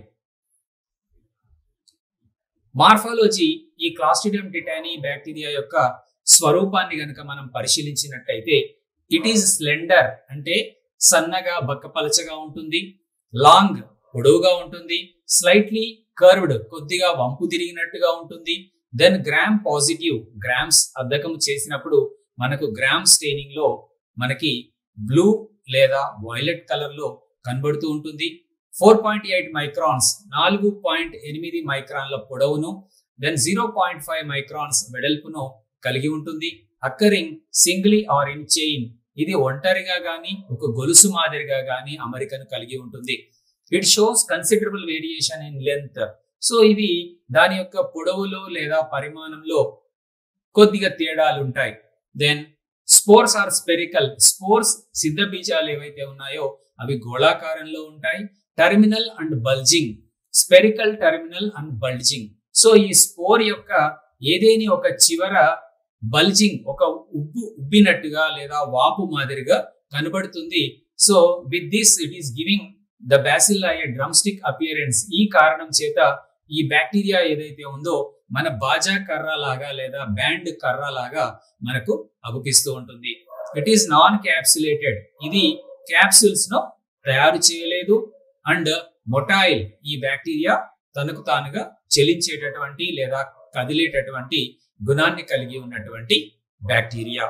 [SPEAKER 3] Morphology ఈ క్లాస్టిడియం టిటాని బ్యాక్టీరియా యొక్క స్వరూపాన్ని గనక మనం పరిశీలించినట్టయితే ఇట్ ఈస్ స్లెండర్ అంటే సన్నగా బక్కపలచగా ఉంటుంది లాంగ్ పొడవుగా ఉంటుంది స్లైట్లీ కర్వ్డ్ కొద్దిగా వంపు తిరిగినట్టుగా ఉంటుంది దెన్ గ్రామ్ పాజిటివ్ గ్రామ్స్ అద్దకం చేసినప్పుడు మనకు గ్రామ్ స్టెయినింగ్ లో మనకి బ్లూ లేదా వైలెట్ కలర్ లో కనబడుతూ ఉంటుంది ఫోర్ పాయింట్ ఎయిట్ మైక్రాన్స్ నాలుగు పాయింట్ ఎనిమిది మైక్రాన్ల పొడవును then zero point five microns వెడల్పును కలిగి ఉంటుంది occurring singly or in chain ఇది ఒంటరిగా గాని ఒక గొలుసు మాదిరిగా గాని అమరికను కలిగి ఉంటుంది it shows considerable variation in length so ఇది దాని యొక్క పొడవులో లేదా పరిమాణంలో కొద్దిగా తేడాలు ఉంటాయి then spores are spherical spores సిద్ధ బీజాలు ఏవైతే ఉన్నాయో అవి గోళాకారంలో ఉంటాయి terminal and bulging spherical terminal and bulging so ఈ స్పోర్ యొక్క ఏదేని ఒక చివర బల్జింగ్ ఒక ఉబ్బు ఉబ్బినట్టుగా లేదా వాపు మాదిరిగా కనబడుతుంది so with this it is giving the bacilli అయ్యే డ్రమ్ స్టిక్ అపియరెన్స్ ఈ కారణం చేత ఈ బ్యాక్టీరియా ఏదైతే ఉందో మన బాజా కర్ర లాగా లేదా బ్యాండ్ కర్ర లాగా మనకు అగుపిస్తూ ఉంటుంది ఇట్ ఈస్ నాన్ క్యాప్సులేటెడ్ ఇది క్యాప్సూల్స్ ను తయారు చేయలేదు అండ్ మొటైల్ ఈ బ్యాక్టీరియా తనకు తానుగా చెలించేటటువంటి లేదా కదిలేటటువంటి గుణాన్ని కలిగి ఉన్నటువంటి bacteria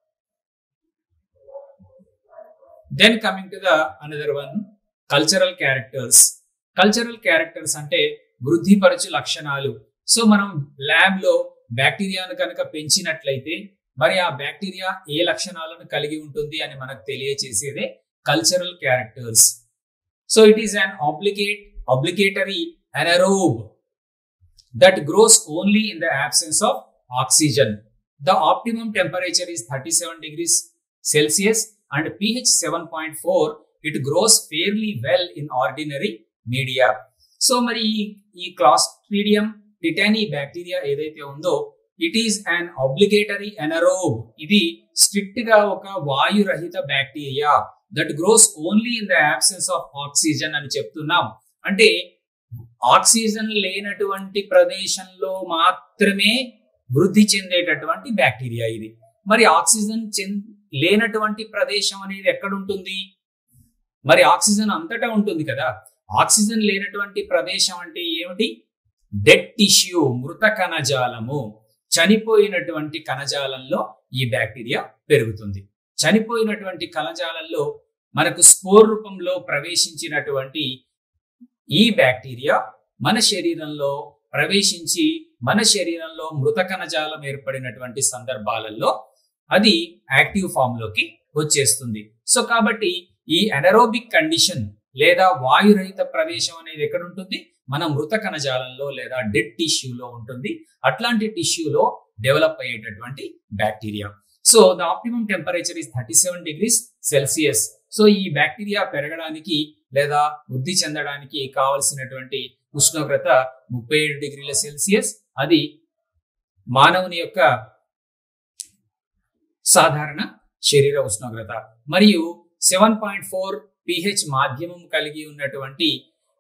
[SPEAKER 3] then coming to the another one cultural characters cultural characters అంటే వృద్ధిపరచు లక్షణాలు సో మనం ల్యాబ్ లో బ్యాక్టీరియాను కనుక పెంచినట్లయితే మరి ఆ బ్యాక్టీరియా ఏ లక్షణాలను కలిగి ఉంటుంది అని మనకు తెలియచేసేదే cultural characters so it is an obligate obligatory anaerobe that grows only in the absence of oxygen. The optimum temperature is 37 degrees Celsius and pH 7.4. It grows fairly well in ordinary media. So మరి ఈ ఈ క్లాస్ట్రీడియం టిటానీ బ్యాక్టీరియా ఏదైతే ఉందో it is an obligatory anaerobe ఇది స్ట్రిక్ట్ గా ఒక వాయురహిత bacteria that grows only in the absence of oxygen అని చెప్తున్నాం అంటే ఆక్సిజన్ లేనటువంటి ప్రదేశంలో మాత్రమే వృద్ధి చెందేటటువంటి బ్యాక్టీరియా ఇది మరి ఆక్సిజన్ లేనటువంటి ప్రదేశం అనేది ఎక్కడ ఉంటుంది మరి ఆక్సిజన్ అంతటా ఉంటుంది కదా ఆక్సిజన్ లేనటువంటి ప్రదేశం అంటే ఏమిటి డెడ్ టిష్యూ మృత కణజాలము చనిపోయినటువంటి కణజాలంలో ఈ బ్యాక్టీరియా పెరుగుతుంది చనిపోయినటువంటి కణజాలంలో మనకు స్పోర్ రూపంలో ప్రవేశించినటువంటి ఈ బ్యాక్టీరియా మన శరీరంలో ప్రవేశించి మన శరీరంలో మృత కణజాలం ఏర్పడినటువంటి సందర్భాలలో అది యాక్టివ్ ఫామ్ లోకి వచ్చేస్తుంది సో కాబట్టి ఈ అనరోబిక్ కండిషన్ లేదా వాయురహిత ప్రదేశం అనేది ఎక్కడ ఉంటుంది మన మృత కణజాలంలో లేదా డెడ్ టిష్యూలో ఉంటుంది అట్లాంటి టిష్యూలో డెవలప్ అయ్యేటటువంటి bacteria so the optimum temperature is thirty seven degrees Celsius so ఈ బ్యాక్టీరియా పెరగడానికి లేదా వృద్ధి చెందడానికి కావలసినటువంటి ఉష్ణోగ్రత ముప్పై ఏడు డిగ్రీల సెల్సియస్ అది మానవుని యొక్క సాధారణ శరీర ఉష్ణోగ్రత మరియు సెవెన్ పాయింట్ ఫోర్ పిహెచ్ మాధ్యమం కలిగి ఉన్నటువంటి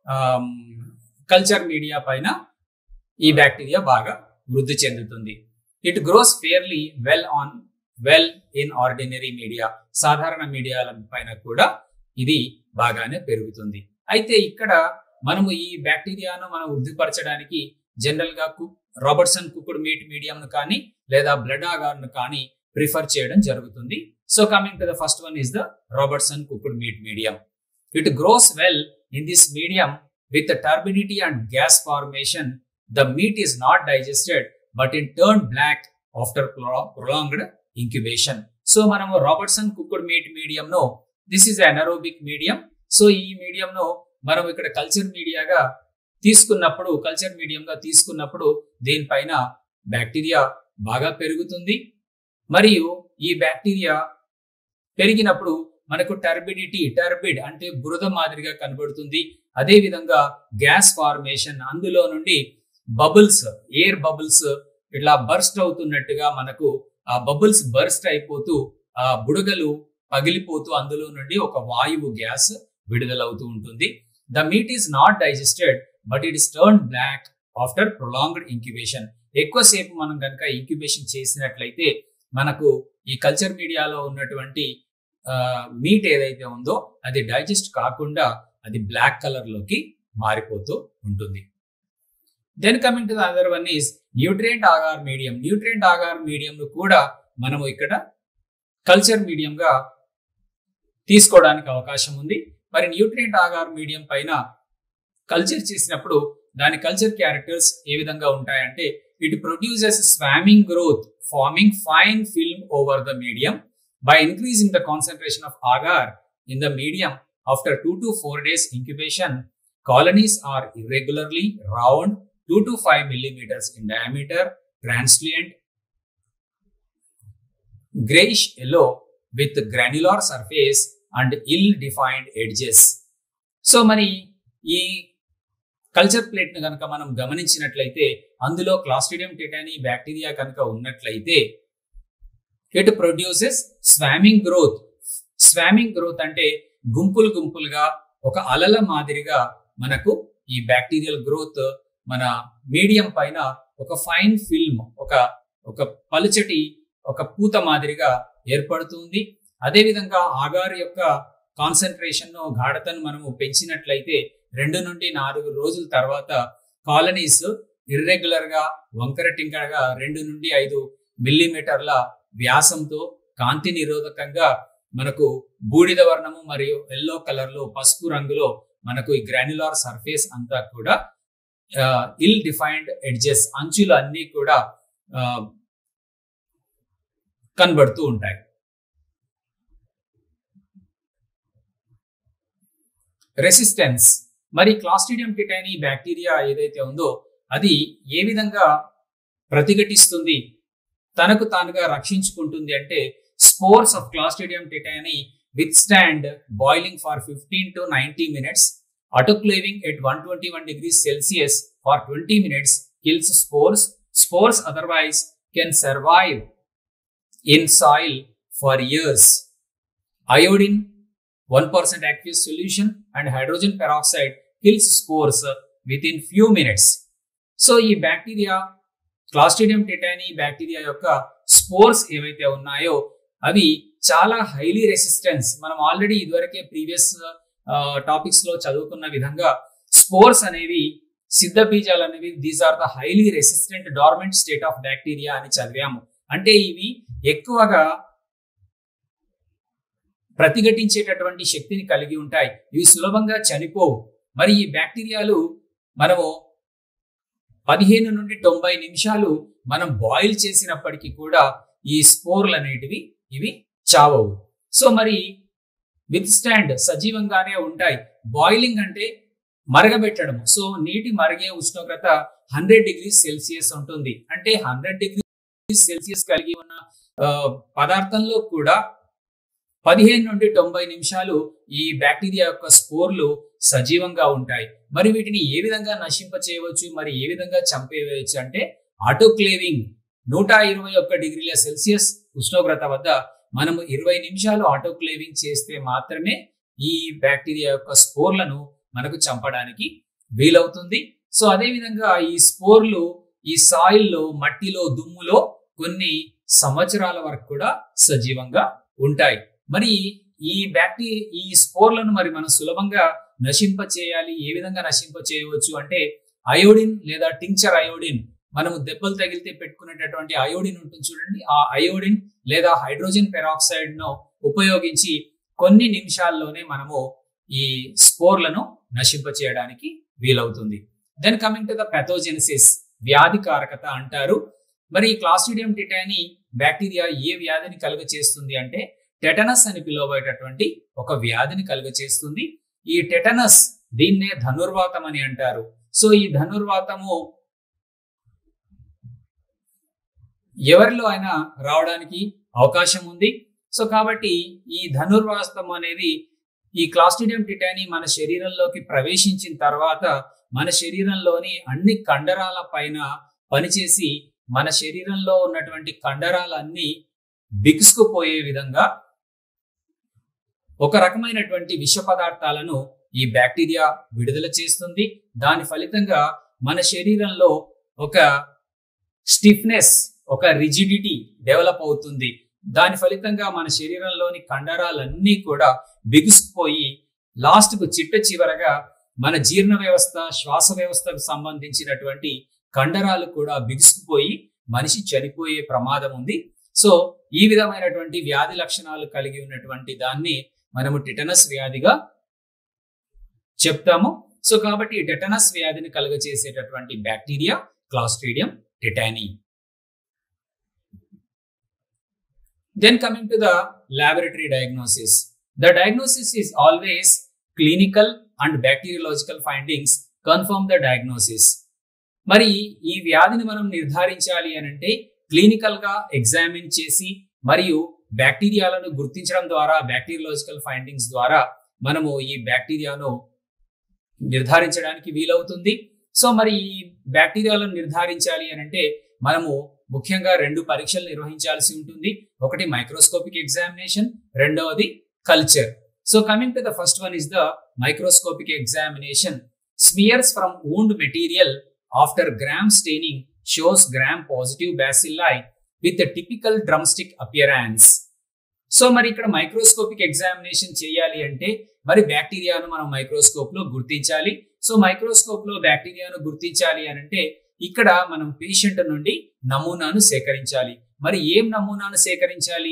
[SPEAKER 3] కల్చర్ మీడియా పైన ఈ బ్యాక్టీరియా బాగా వృద్ధి చెందుతుంది it grows fairly well on well in ordinary media సాధారణ మీడియాల పైన కూడా ఇది బాగానే పెరుగుతుంది అయితే ఇక్కడ మనము ఈ బ్యాక్టీరియాను మనం వృద్ధిపరచడానికి జనరల్ గా రాబర్ట్సన్ కుకుడ్ మీట్ మీడియం కానీ లేదా బ్లడ్ ఆగార్ను కానీ ప్రిఫర్ చేయడం జరుగుతుంది so coming to the first one is the Robertson cooked meat medium it grows well in this medium with turbidity and gas formation the meat is not digested but in turn black after prolonged incubation so మనము రాబర్ట్సన్ కుక్డ్ మీట్ మీడియం ను this is anaerobic medium so ఈ మీడియం ను మనం ఇక్కడ కల్చర్ మీడియాగా తీసుకున్నప్పుడు కల్చర్ మీడియంగా తీసుకున్నప్పుడు దీనిపైన బ్యాక్టీరియా బాగా పెరుగుతుంది మరియు ఈ బ్యాక్టీరియా పెరిగినప్పుడు మనకు టర్బిడిటీ టర్బిడ్ అంటే బురద మాదిరిగా కనబడుతుంది అదే విధంగా గ్యాస్ ఫార్మేషన్ అందులో నుండి బబుల్స్ ఎయిర్ బబుల్స్ ఇట్లా బర్స్ట్ అవుతున్నట్టుగా మనకు ఆ బబుల్స్ బర్స్ట్ అయిపోతూ ఆ బుడగలు పగిలిపోతూ అందులో నుండి ఒక వాయువు గ్యాస్ విడుదలవుతూ ఉంటుంది the meat is not digested but it is turn black after prolonged incubation ఎక్కువసేపు మనం కనుక ఇంక్యుబేషన్ చేసినట్లయితే మనకు ఈ కల్చర్ మీడియాలో ఉన్నటువంటి మీట్ ఏదైతే ఉందో అది డైజెస్ట్ కాకుండా అది బ్లాక్ కలర్ లోకి మారిపోతూ ఉంటుంది then coming to the other one is nutrient agar medium nutrient agar medium కూడా మనము ఇక్కడ కల్చర్ మీడియంగా తీసుకోవడానికి అవకాశం ఉంది మరి న్యూట్రియంట్ ఆగార్ మీడియం పైన కల్చర్ చేసినప్పుడు దాని కల్చర్ క్యారెక్టర్స్ ఏ విధంగా ఉంటాయంటే it produces swarming growth forming fine film over the medium by increasing the concentration of agar in the medium after two to four days incubation colonies are irregularly round 2 to 5 millimeters in diameter, translucent, grayish yellow with granular surface and ill-defined edges. So మరి ఈ కల్చర్ ప్లేట్ ను కనుక మనం గమనించినట్లయితే అందులో క్లాస్ట్రిడియం టెటాని బ్యాక్టీరియా కనుక ఉన్నట్లయితే it produces swarming growth swarming growth అంటే గుంపులు గుంపులుగా ఒక అలల మాదిరిగా మనకు ఈ బ్యాక్టీరియల్ గ్రోత్ మన మీడియం పైన ఒక ఫైన్ ఫిల్మ్ ఒక ఒక పలుచటి ఒక పూత మాదిరిగా ఏర్పడుతుంది అదేవిధంగా ఆగారు యొక్క కాన్సన్ట్రేషన్ గాఢతను మనము పెంచినట్లయితే రెండు నుండి నాలుగు రోజుల తర్వాత కాలనీస్ ఇర్రెగ్యులర్ గా వంకర టింకరగా రెండు నుండి ఐదు మిల్లీమీటర్ల వ్యాసంతో కాంతి నిరోధకంగా మనకు బూడిద వర్ణము మరియు ఎల్లో కలర్ లో పసుపు రంగులో మనకు ఈ గ్రాన్యులార్ సర్ఫేస్ అంతా కూడా ఇల్ డిఫైన్డ్ ఎడ్జెస్ అంచులు అన్ని కూడా కనబడుతూ ఉంటాయి రెసిస్టెన్స్ మరి క్లాస్ట్రిడియం టిటాని బ్యాక్టీరియా ఏదైతే ఉందో అది ఏ విధంగా ప్రతిఘటిస్తుంది తనకు తానుగా రక్షించుకుంటుంది అంటే spores of Clostridium tetani withstand boiling for fifteen to ninety minutes autoclaving at 121 degrees Celsius for 20 minutes kills spores. Spores otherwise can survive in soil for years. Iodine, 1% aqueous solution and hydrogen peroxide kills spores within few minutes. So ఈ బ్యాక్టీరియా క్లాస్ట్రిడియం టెటాని బ్యాక్టీరియా యొక్క స్పోర్స్ ఏవైతే ఉన్నాయో అవి చాలా హైలీ రెసిస్టెన్స్ మనం ఆల్రెడీ ఇదివరకే ప్రీవియస్ టాపిక్స్ లో చదువుకున్న విధంగా స్పోర్స్ అనేవి సిద్ధ బీజాలు అనేవి these are the highly resistant dormant state of bacteria అని చదివాము అంటే ఇవి ఎక్కువగా ప్రతిఘటించేటటువంటి శక్తిని కలిగి ఉంటాయి ఇవి సులభంగా చనిపోవు మరి ఈ బ్యాక్టీరియాలు మనము పదిహేను నుండి తొంభై నిమిషాలు మనం బాయిల్ చేసినప్పటికీ కూడా ఈ స్పోర్లు అనేటివి ఇవి చావవు సో మరి విత్ స్టాండ్ సజీవంగానే ఉంటాయి బాయిలింగ్ అంటే మరగబెట్టడం సో నీటి మరిగే ఉష్ణోగ్రత హండ్రెడ్ డిగ్రీ సెల్సియస్ ఉంటుంది అంటే హండ్రెడ్ డిగ్రీ సెల్సియస్ కలిగి ఉన్న పదార్థంలో కూడా పదిహేను నుండి తొంభై నిమిషాలు ఈ బ్యాక్టీరియా యొక్క స్పోర్లు సజీవంగా ఉంటాయి మరి వీటిని ఏ విధంగా నశింప చేయవచ్చు మరి ఏ విధంగా చంపేయవచ్చు అంటే ఆటోక్లేవింగ్ నూట ఇరవై ఒక్క డిగ్రీల సెల్సియస్ ఉష్ణోగ్రత వద్ద మనము ఇరవై నిమిషాలు ఆటోక్లేవింగ్ చేస్తే మాత్రమే ఈ బ్యాక్టీరియా యొక్క స్పోర్లను మనకు చంపడానికి వీలవుతుంది సో అదే విధంగా ఈ స్పోర్లు ఈ సాయిల్లో మట్టిలో దుమ్ములో కొన్ని సంవత్సరాల వరకు కూడా సజీవంగా ఉంటాయి మరి ఈ బ్యాక్టీ ఈ స్పోర్లను మరి మనం సులభంగా నశింప చేయాలి ఏ విధంగా నశింప చేయవచ్చు అంటే అయోడిన్ లేదా టింక్చర్ అయోడిన్ మనము దెబ్బలు తగిలితే పెట్టుకునేటటువంటి అయోడిన్ ఉంటుంది చూడండి ఆ అయోడిన్ లేదా హైడ్రోజన్ పెరాక్సైడ్ ను ఉపయోగించి కొన్ని నిమిషాల్లోనే మనము ఈ స్పోర్లను నశింప చేయడానికి వీలవుతుంది then coming to the pathogenesis వ్యాధికారకత అంటారు మరి ఈ క్లాస్ట్రిడియం టిటాని బ్యాక్టీరియా ఏ వ్యాధిని కలుగ చేస్తుంది అంటే టెటనస్ అని పిలువబడేటటువంటి ఒక వ్యాధిని కలుగ చేస్తుంది ఈ టెటనస్ దీన్నే ధనుర్వాతం అని అంటారు సో ఈ ధనుర్వాతము ఎవరిలో అయినా రావడానికి అవకాశం ఉంది సో కాబట్టి ఈ ధనుర్వాతం అనేది ఈ క్లాస్టిడియం టిటాని మన శరీరంలోకి ప్రవేశించిన తర్వాత మన శరీరంలోని అన్ని కండరాల పైన పనిచేసి మన శరీరంలో ఉన్నటువంటి కండరాలన్నీ బిగుసుకుపోయే విధంగా ఒక రకమైనటువంటి విష పదార్థాలను ఈ బ్యాక్టీరియా విడుదల చేస్తుంది దాని ఫలితంగా మన శరీరంలో ఒక స్టిఫ్నెస్ ఒక రిజిడిటీ డెవలప్ అవుతుంది దాని ఫలితంగా మన శరీరంలోని కండరాలన్నీ కూడా బిగుసుకుపోయి లాస్ట్ కు చిట్ట చివరగా మన జీర్ణ వ్యవస్థ శ్వాస వ్యవస్థకు సంబంధించినటువంటి కండరాలు కూడా బిగుసుకుపోయి మనిషి చనిపోయే ప్రమాదం ఉంది సో ఈ విధమైనటువంటి వ్యాధి లక్షణాలు కలిగి ఉన్నటువంటి దాన్ని మనము టిటనస్ వ్యాధిగా చెప్తాము సో కాబట్టి ఈ టెటనస్ వ్యాధిని కలుగ చేసేటటువంటి bacteria Clostridium tetani then coming to the laboratory diagnosis the diagnosis is always clinical and bacteriological findings confirm the diagnosis మరి ఈ వ్యాధిని మనం నిర్ధారించాలి అని అంటే క్లినికల్ గా ఎగ్జామిన్ చేసి మరియు బ్యాక్టీరియాలను గుర్తించడం ద్వారా బ్యాక్టీరియాలజికల్ ఫైండింగ్స్ ద్వారా మనము ఈ బ్యాక్టీరియాను నిర్ధారించడానికి వీలవుతుంది సో మరి ఈ బ్యాక్టీరియాలను నిర్ధారించాలి అని అంటే మనము ముఖ్యంగా రెండు పరీక్షలు నిర్వహించాల్సి ఉంటుంది ఒకటి మైక్రోస్కోపిక్ ఎగ్జామినేషన్ రెండవది culture so coming to the first one is the microscopic examination smears from wound material after Gram staining shows Gram positive bacilli with typical drumstick appearance so మరి ఇక్కడ మైక్రోస్కోపిక్ ఎగ్జామినేషన్ చేయాలి అంటే మరి బ్యాక్టీరియాను మనం మైక్రోస్కోప్ లో గుర్తించాలి సో మైక్రోస్కోప్ లో బ్యాక్టీరియాను గుర్తించాలి అని అంటే ఇక్కడ మనం పేషెంట్ నుండి నమూనాను సేకరించాలి మరి ఏం నమూనాను సేకరించాలి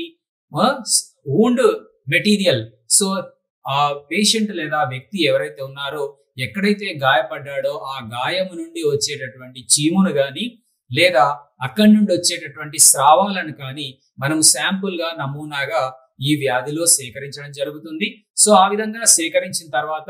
[SPEAKER 3] ఊండ్ మెటీరియల్ సో ఆ పేషెంట్ లేదా వ్యక్తి ఎవరైతే ఉన్నారో ఎక్కడైతే గాయపడ్డాడో ఆ గాయము నుండి వచ్చేటటువంటి చీమును గాని లేదా అక్కడి నుండి వచ్చేటటువంటి స్రావాలను కానీ మనం శాంపుల్ గా నమూనాగా ఈ వ్యాధిలో సేకరించడం జరుగుతుంది సో ఆ విధంగా సేకరించిన తర్వాత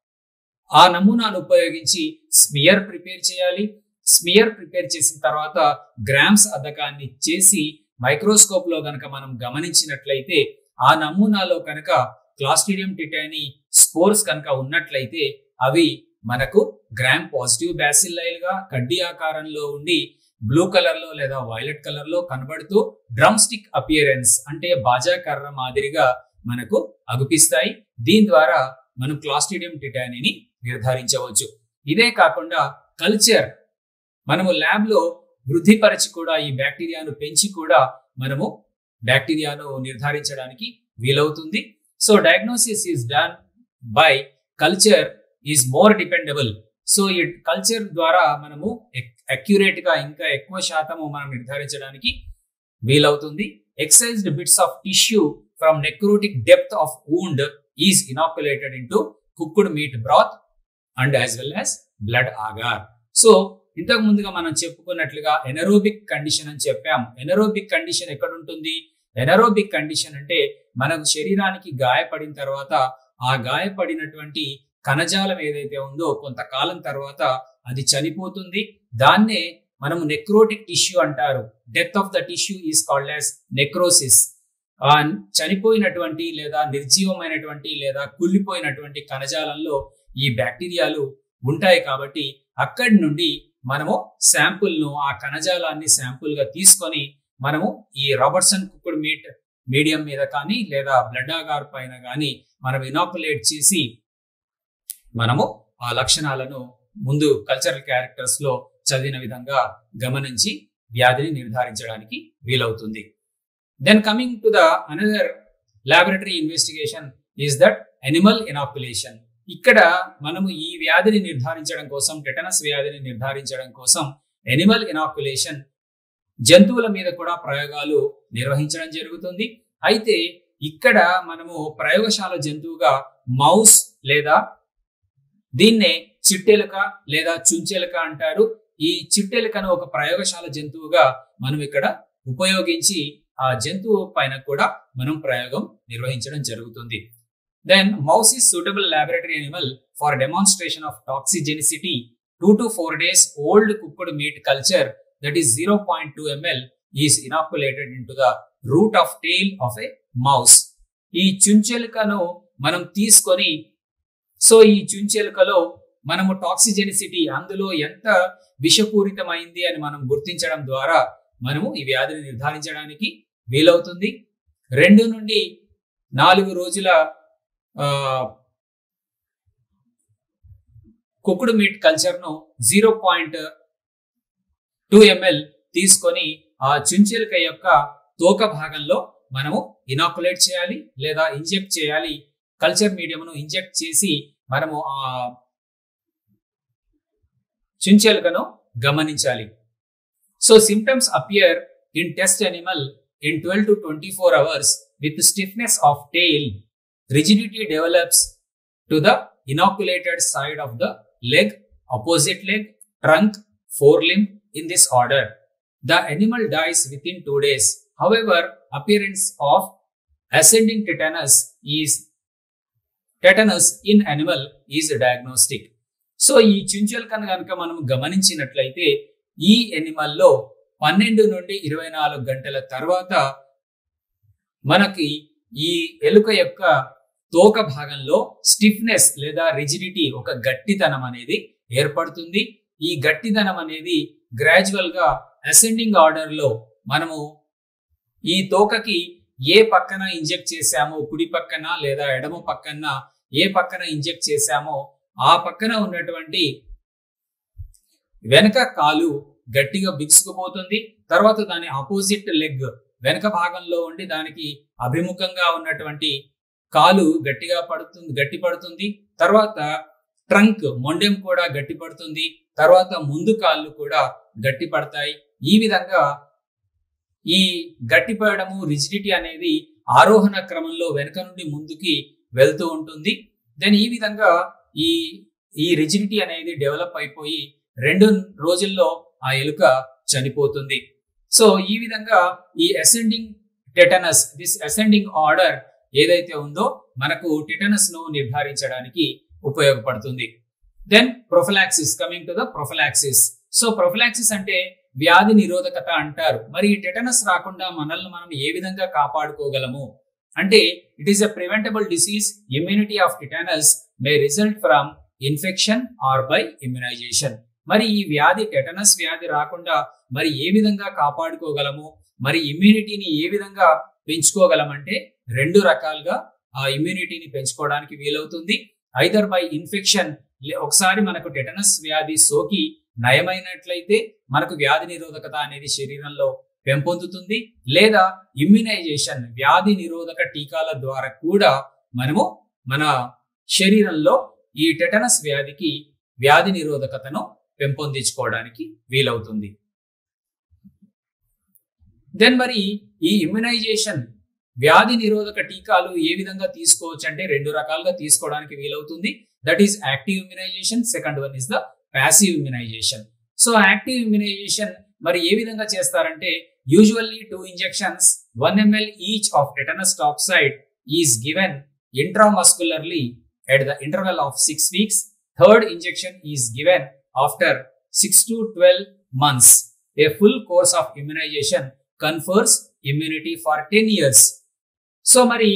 [SPEAKER 3] ఆ నమూనాను ఉపయోగించి స్మియర్ ప్రిపేర్ చేయాలి స్మియర్ ప్రిపేర్ చేసిన తర్వాత గ్రామ్స్ అద్దకాన్ని చేసి మైక్రోస్కోప్ లో కనుక మనం గమనించినట్లయితే ఆ నమూనాలో కనుక క్లాస్ట్రీడియం టిటాని స్పోర్స్ కనుక ఉన్నట్లయితే అవి మనకు గ్రామ్ పాజిటివ్ బ్యాసిల్లైల్ గా కడ్డీ ఆకారంలో ఉండి బ్లూ కలర్ లో లేదా వైలెట్ కలర్ లో కనబడుతూ డ్రమ్ స్టిక్ అపియరెన్స్ అంటే బాజా కర్ర మాదిరిగా మనకు అగుపిస్తాయి దీని ద్వారా మనం క్లాస్ట్రీడియం టిటానిని నిర్ధారించవచ్చు ఇదే కాకుండా కల్చర్ మనము ల్యాబ్ లో వృద్ధిపరచి కూడా ఈ బ్యాక్టీరియాను పెంచి కూడా మనము బ్యాక్టీరియాను నిర్ధారించడానికి వీలవుతుంది so diagnosis is done by culture is more dependable so ఈ కల్చర్ ద్వారా మనము అక్యురేట్ గా ఇంకా ఎక్కువ శాతము మనం నిర్ధారించడానికి వీలవుతుంది excised bits of tissue from necrotic depth of wound is inoculated into cooked meat broth and as well as blood agar so ఇంతకు ముందుగా మనం చెప్పుకున్నట్లుగా ఎనరోబిక్ కండిషన్ అని చెప్పాం ఎనరోబిక్ కండిషన్ ఎక్కడ ఉంటుంది ఎనరోబిక్ కండిషన్ అంటే మనకు శరీరానికి గాయపడిన తర్వాత ఆ గాయపడినటువంటి కణజాలం ఏదైతే ఉందో కొంతకాలం తర్వాత అది చనిపోతుంది దాన్నే మనం నెక్రోటిక్ టిష్యూ అంటారు death of the tissue is called as necrosis ఆ చనిపోయినటువంటి లేదా నిర్జీవమైనటువంటి లేదా కుళ్ళిపోయినటువంటి కణజాలంలో ఈ బ్యాక్టీరియాలు ఉంటాయి కాబట్టి అక్కడి నుండి మనము శాంపుల్ ను ఆ కణజాలాన్ని శాంపుల్ గా తీసుకొని మనము ఈ రాబర్ట్సన్ కుక్కుడు మీట్ మీడియం మీద కానీ లేదా బ్లడ్ ఆగార్ పైన కానీ మనం ఇనాకులేట్ చేసి మనము ఆ లక్షణాలను ముందు కల్చరల్ క్యారెక్టర్స్ లో చదివిన విధంగా గమనించి వ్యాధిని నిర్ధారించడానికి వీలవుతుంది then coming to the another laboratory investigation is that animal inoculation ఇక్కడ మనము ఈ వ్యాధిని నిర్ధారించడం కోసం టెటనస్ వ్యాధిని నిర్ధారించడం కోసం ఎనిమల్ ఇనాకులేషన్ జంతువుల మీద కూడా ప్రయోగాలు నిర్వహించడం జరుగుతుంది అయితే ఇక్కడ మనము ప్రయోగశాల జంతువుగా మౌస్ లేదా దీన్నే చిట్టెలుక లేదా చుంచెలుక అంటారు ఈ చిట్టెలుకను ఒక ప్రయోగశాల జంతువుగా మనం ఇక్కడ ఉపయోగించి ఆ జంతువు పైన కూడా మనం ప్రయోగం నిర్వహించడం జరుగుతుంది then mouse is suitable laboratory animal for demonstration of toxigenicity two to four days old cooked meat culture that is zero point two ml is inoculated into the root of tail of a mouse ఈ చుంచెలుకను మనం తీసుకొని సో ఈ చుంచెలుకలో మనము టాక్సిజెనిసిటీ అందులో ఎంత విషపూరితమైంది అని మనం గుర్తించడం ద్వారా మనము ఈ వ్యాధిని నిర్ధారించడానికి వీలవుతుంది రెండు నుండి నాలుగు రోజుల కుక్కుడు మీట్ కల్చర్ను జీరో పాయింట్ టూ ఎంఎల్ తీసుకొని ఆ చుంచెలుక యొక్క తోక భాగంలో మనము ఇనాకులేట్ చేయాలి లేదా ఇంజెక్ట్ చేయాలి కల్చర్ మీడియంను ఇంజెక్ట్ చేసి మనము ఆ చుంచెలుకను గమనించాలి so symptoms appear in test animal in twelve to twenty four hours with stiffness of tail rigidity develops to the inoculated side of the leg, opposite leg, trunk, forelimb in this order. The animal dies within two days. However, appearance of ascending tetanus is tetanus in animal is diagnostic. So ఈ చుంచెల్కను కనుక మనం గమనించినట్లయితే ఈ ఎనిమల్లో పన్నెండు నుండి ఇరవై నాలుగు గంటల తర్వాత మనకి ఈ ఎలుక యొక్క తోక భాగంలో స్టిఫ్నెస్ లేదా రిజిడిటీ ఒక గట్టితనం అనేది ఏర్పడుతుంది ఈ గట్టితనం అనేది గ్రాడ్యువల్ గా అసెండింగ్ ఆర్డర్ లో మనము ఈ తోకకి ఏ పక్కన ఇంజెక్ట్ చేశామో కుడి పక్కన లేదా ఎడమ పక్కన ఏ పక్కన ఇంజెక్ట్ చేశామో ఆ పక్కన ఉన్నటువంటి వెనక కాలు గట్టిగా బిగుసుకుపోతుంది తర్వాత దాని ఆపోజిట్ లెగ్ వెనక భాగంలో ఉండి దానికి అభిముఖంగా ఉన్నటువంటి కాలు గట్టిగా పడుతుంది గట్టి పడుతుంది తర్వాత ట్రంక్ మొండెం కూడా గట్టి పడుతుంది తర్వాత ముందు కాళ్ళు కూడా గట్టి పడతాయి ఈ విధంగా ఈ గట్టి పడము రిజిడిటీ అనేది ఆరోహణ క్రమంలో వెనక నుండి ముందుకి వెళ్తూ ఉంటుంది దెన్ ఈ విధంగా ఈ ఈ రిజిడిటీ అనేది డెవలప్ అయిపోయి రెండు రోజుల్లో ఆ ఎలుక చనిపోతుంది సో ఈ విధంగా ఈ ascending tetanus this ascending order ఏదైతే ఉందో మనకు టెటనస్ ను నిర్ధారించడానికి ఉపయోగపడుతుంది then prophylaxis coming to the prophylaxis so prophylaxis అంటే వ్యాధి నిరోధకత అంటారు మరి ఈ టెటనస్ రాకుండా మనల్ని మనం ఏ విధంగా కాపాడుకోగలము అంటే it is a preventable disease immunity of tetanus may result from infection or by immunization మరి ఈ వ్యాధి టెటనస్ వ్యాధి రాకుండా మరి ఏ విధంగా కాపాడుకోగలము మరి ఇమ్యూనిటీని ఏ విధంగా పెంచుకోగలమంటే రెండు రకాలుగా ఆ ఇమ్యూనిటీని పెంచుకోవడానికి వీలవుతుంది ఐదర్ బై ఇన్ఫెక్షన్ ఒకసారి మనకు టెటనస్ వ్యాధి సోకి నయమైనట్లయితే మనకు వ్యాధి నిరోధకత అనేది శరీరంలో పెంపొందుతుంది లేదా ఇమ్యునైజేషన్ వ్యాధి నిరోధక టీకాల ద్వారా కూడా మనము మన శరీరంలో ఈ టెటనస్ వ్యాధికి వ్యాధి నిరోధకతను పెంపొందించుకోవడానికి వీలవుతుంది దెన్ మరి ఈ ఇమ్యునైజేషన్ వ్యాధి నిరోధక టీకాలు ఏ విధంగా తీసుకోవచ్చు అంటే రెండు రకాలుగా తీసుకోవడానికి వీలవుతుంది that is active immunization second one is the passive immunization so active immunization మరి ఏ విధంగా చేస్తారంటే usually two injections one ml each of tetanus toxoid is given intramuscularly at the interval of six weeks third injection is given after six to twelve months a full course of immunization confers immunity for ten years so మరి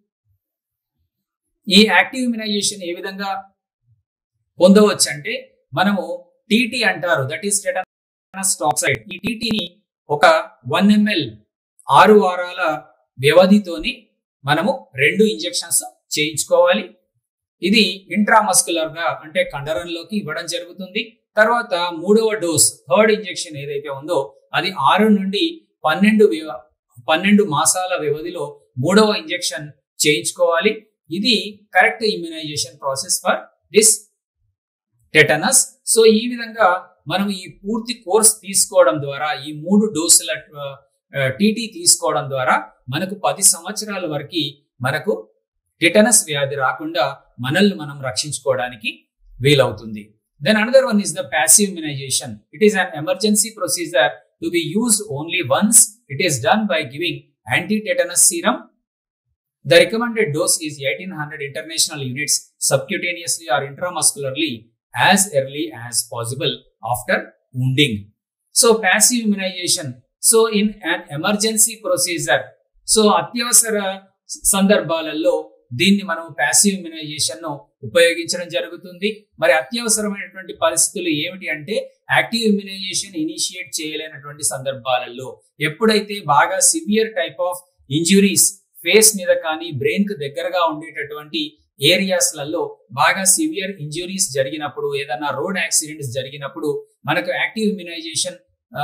[SPEAKER 3] ఈ యాక్టివ్ ఇమ్యునైజేషన్ ఏ విధంగా పొందవచ్చు అంటే మనము టీటీ అంటారు దట్ ఈస్ టెటనస్ టాక్సైడ్ ఈ టీటీని ఒక వన్ ఎంఎల్ ఆరు వారాల వ్యవధితోని మనము రెండు ఇంజెక్షన్స్ చేయించుకోవాలి ఇది ఇంట్రామస్కులర్ గా అంటే కండరంలోకి ఇవ్వడం జరుగుతుంది తర్వాత మూడవ డోస్ థర్డ్ ఇంజెక్షన్ ఏదైతే ఉందో అది ఆరు నుండి పన్నెండు వ్యవ- పన్నెండు మాసాల వ్యవధిలో మూడవ ఇంజెక్షన్ చేయించుకోవాలి ఇది correct immunization process for this tetanus so ఈ విధంగా మనం ఈ పూర్తి కోర్స్ తీసుకోవడం ద్వారా ఈ మూడు డోసుల టీటీ తీసుకోవడం ద్వారా మనకు పది సంవత్సరాల వరకు మనకు టిటనస్ వ్యాధి రాకుండా మనల్ని మనం రక్షించుకోవడానికి వీలవుతుంది then another one is the passive immunization it is an emergency procedure to be used only once it is done by giving anti tetanus serum The recommended dose is 1800 international units subcutaneously or intramuscularly as early as possible after wounding. So passive immunization. So in an emergency procedure, so అత్యవసర సందర్భాలలో దీన్ని మనం ప్యాసివ్ ఇమ్యునైజేషన్ ను ఉపయోగించడం జరుగుతుంది మరి అత్యవసరమైనటువంటి పరిస్థితులు ఏమిటి అంటే యాక్టివ్ ఇమ్యునైజేషన్ ఇనిషియేట్ చేయలేనటువంటి సందర్భాలలో ఎప్పుడైతే బాగా severe type of injuries face మీద కానీ బ్రెయిన్ కు దగ్గరగా ఉండేటటువంటి ఏరియాస్ లలో బాగా సివియర్ ఇంజురీస్ జరిగినప్పుడు ఏదన్నా రోడ్ యాక్సిడెంట్స్ జరిగినప్పుడు మనకు యాక్టివ్ ఇమ్యునైజేషన్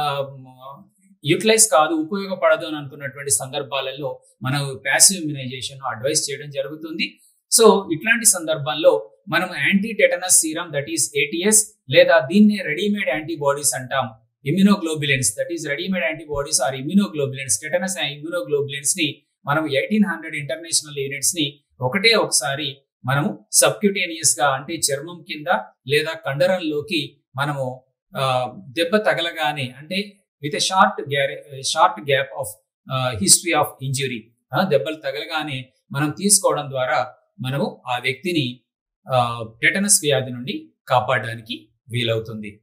[SPEAKER 3] యూటిలైజ్ కాదు ఉపయోగపడదు అని అనుకున్నటువంటి సందర్భాలలో మనం ప్యాసివ్ ఇమ్యునైజేషన్ అడ్వైస్ చేయడం జరుగుతుంది సో ఇట్లాంటి సందర్భాల్లో మనం anti tetanus serum that is ATS లేదా దీన్ని రెడీమేడ్ యాంటీబాడీస్ అంటాం immunoglobulins that is readymade antibodies or immunoglobulins tetanus immunoglobulins ని మనం ఎయిటీన్ హండ్రెడ్ ఇంటర్నేషనల్ యూనిట్స్ ని ఒకటే ఒకసారి మనము సబ్క్యూటేనియస్ గా అంటే చర్మం కింద లేదా కండరంలోకి మనము ఆ, దెబ్బ తగలగానే అంటే with short short gap of history of injury దెబ్బలు తగలగానే మనం తీసుకోవడం ద్వారా మనము ఆ వ్యక్తిని టెటనస్ వ్యాధి నుండి కాపాడడానికి వీలవుతుంది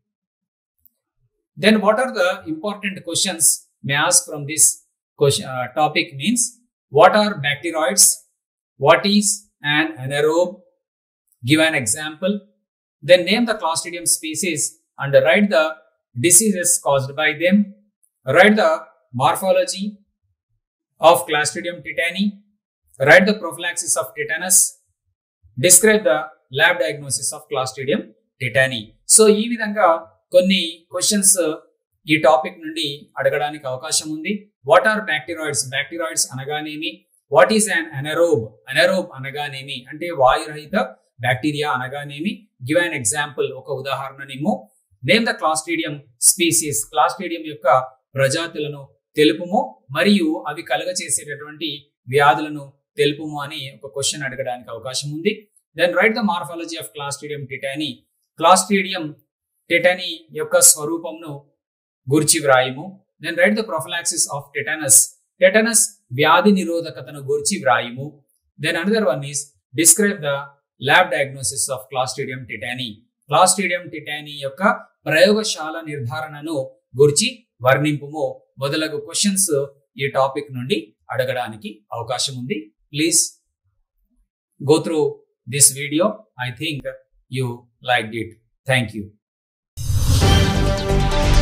[SPEAKER 3] then what are the important questions may ask from this question topic means what are bacteroids what is an anaerobe give an example then name the clostridium species and write the diseases caused by them write the morphology of clostridium tetani write the prophylaxis of tetanus describe the lab diagnosis of clostridium tetani so ఈ విధంగా కొన్ని క్వశ్చన్స్ ఈ టాపిక్ నుండి అడగడానికి అవకాశం ఉంది వాట్ ఆర్ బ్యాక్టీరాయిడ్స్ బ్యాక్టీరాయిడ్స్ అనగానేమి what is an anaerobe anaerobe అనగానేమి అంటే వాయురహిత బ్యాక్టీరియా అనగానేమి గివ్ అన్ ఎగ్జాంపుల్ ఒక ఉదాహరణనేమో name the clostridium species clostridium యొక్క ప్రజాతులను తెలుపుము మరియు అవి కలుగచేసేటటువంటి వ్యాధులను తెలుపుము అని ఒక క్వశ్చన్ అడగడానికి అవకాశం ఉంది then write the morphology of clostridium tetani clostridium tetani యొక్క స్వరూపంను గురించి వ్రాయము then write the prophylaxis of tetanus tetanus వ్యాధి నిరోధకతను గురించి వ్రాయము then another one is describe the lab diagnosis of clostridium tetani clostridium tetani యొక్క ప్రయోగశాల నిర్ధారణను గురించి వర్ణింపుము మొదలగు క్వశ్చన్స్ ఈ టాపిక్ నుండి అడగడానికి అవకాశం ఉంది please go through this video I think you like it thank you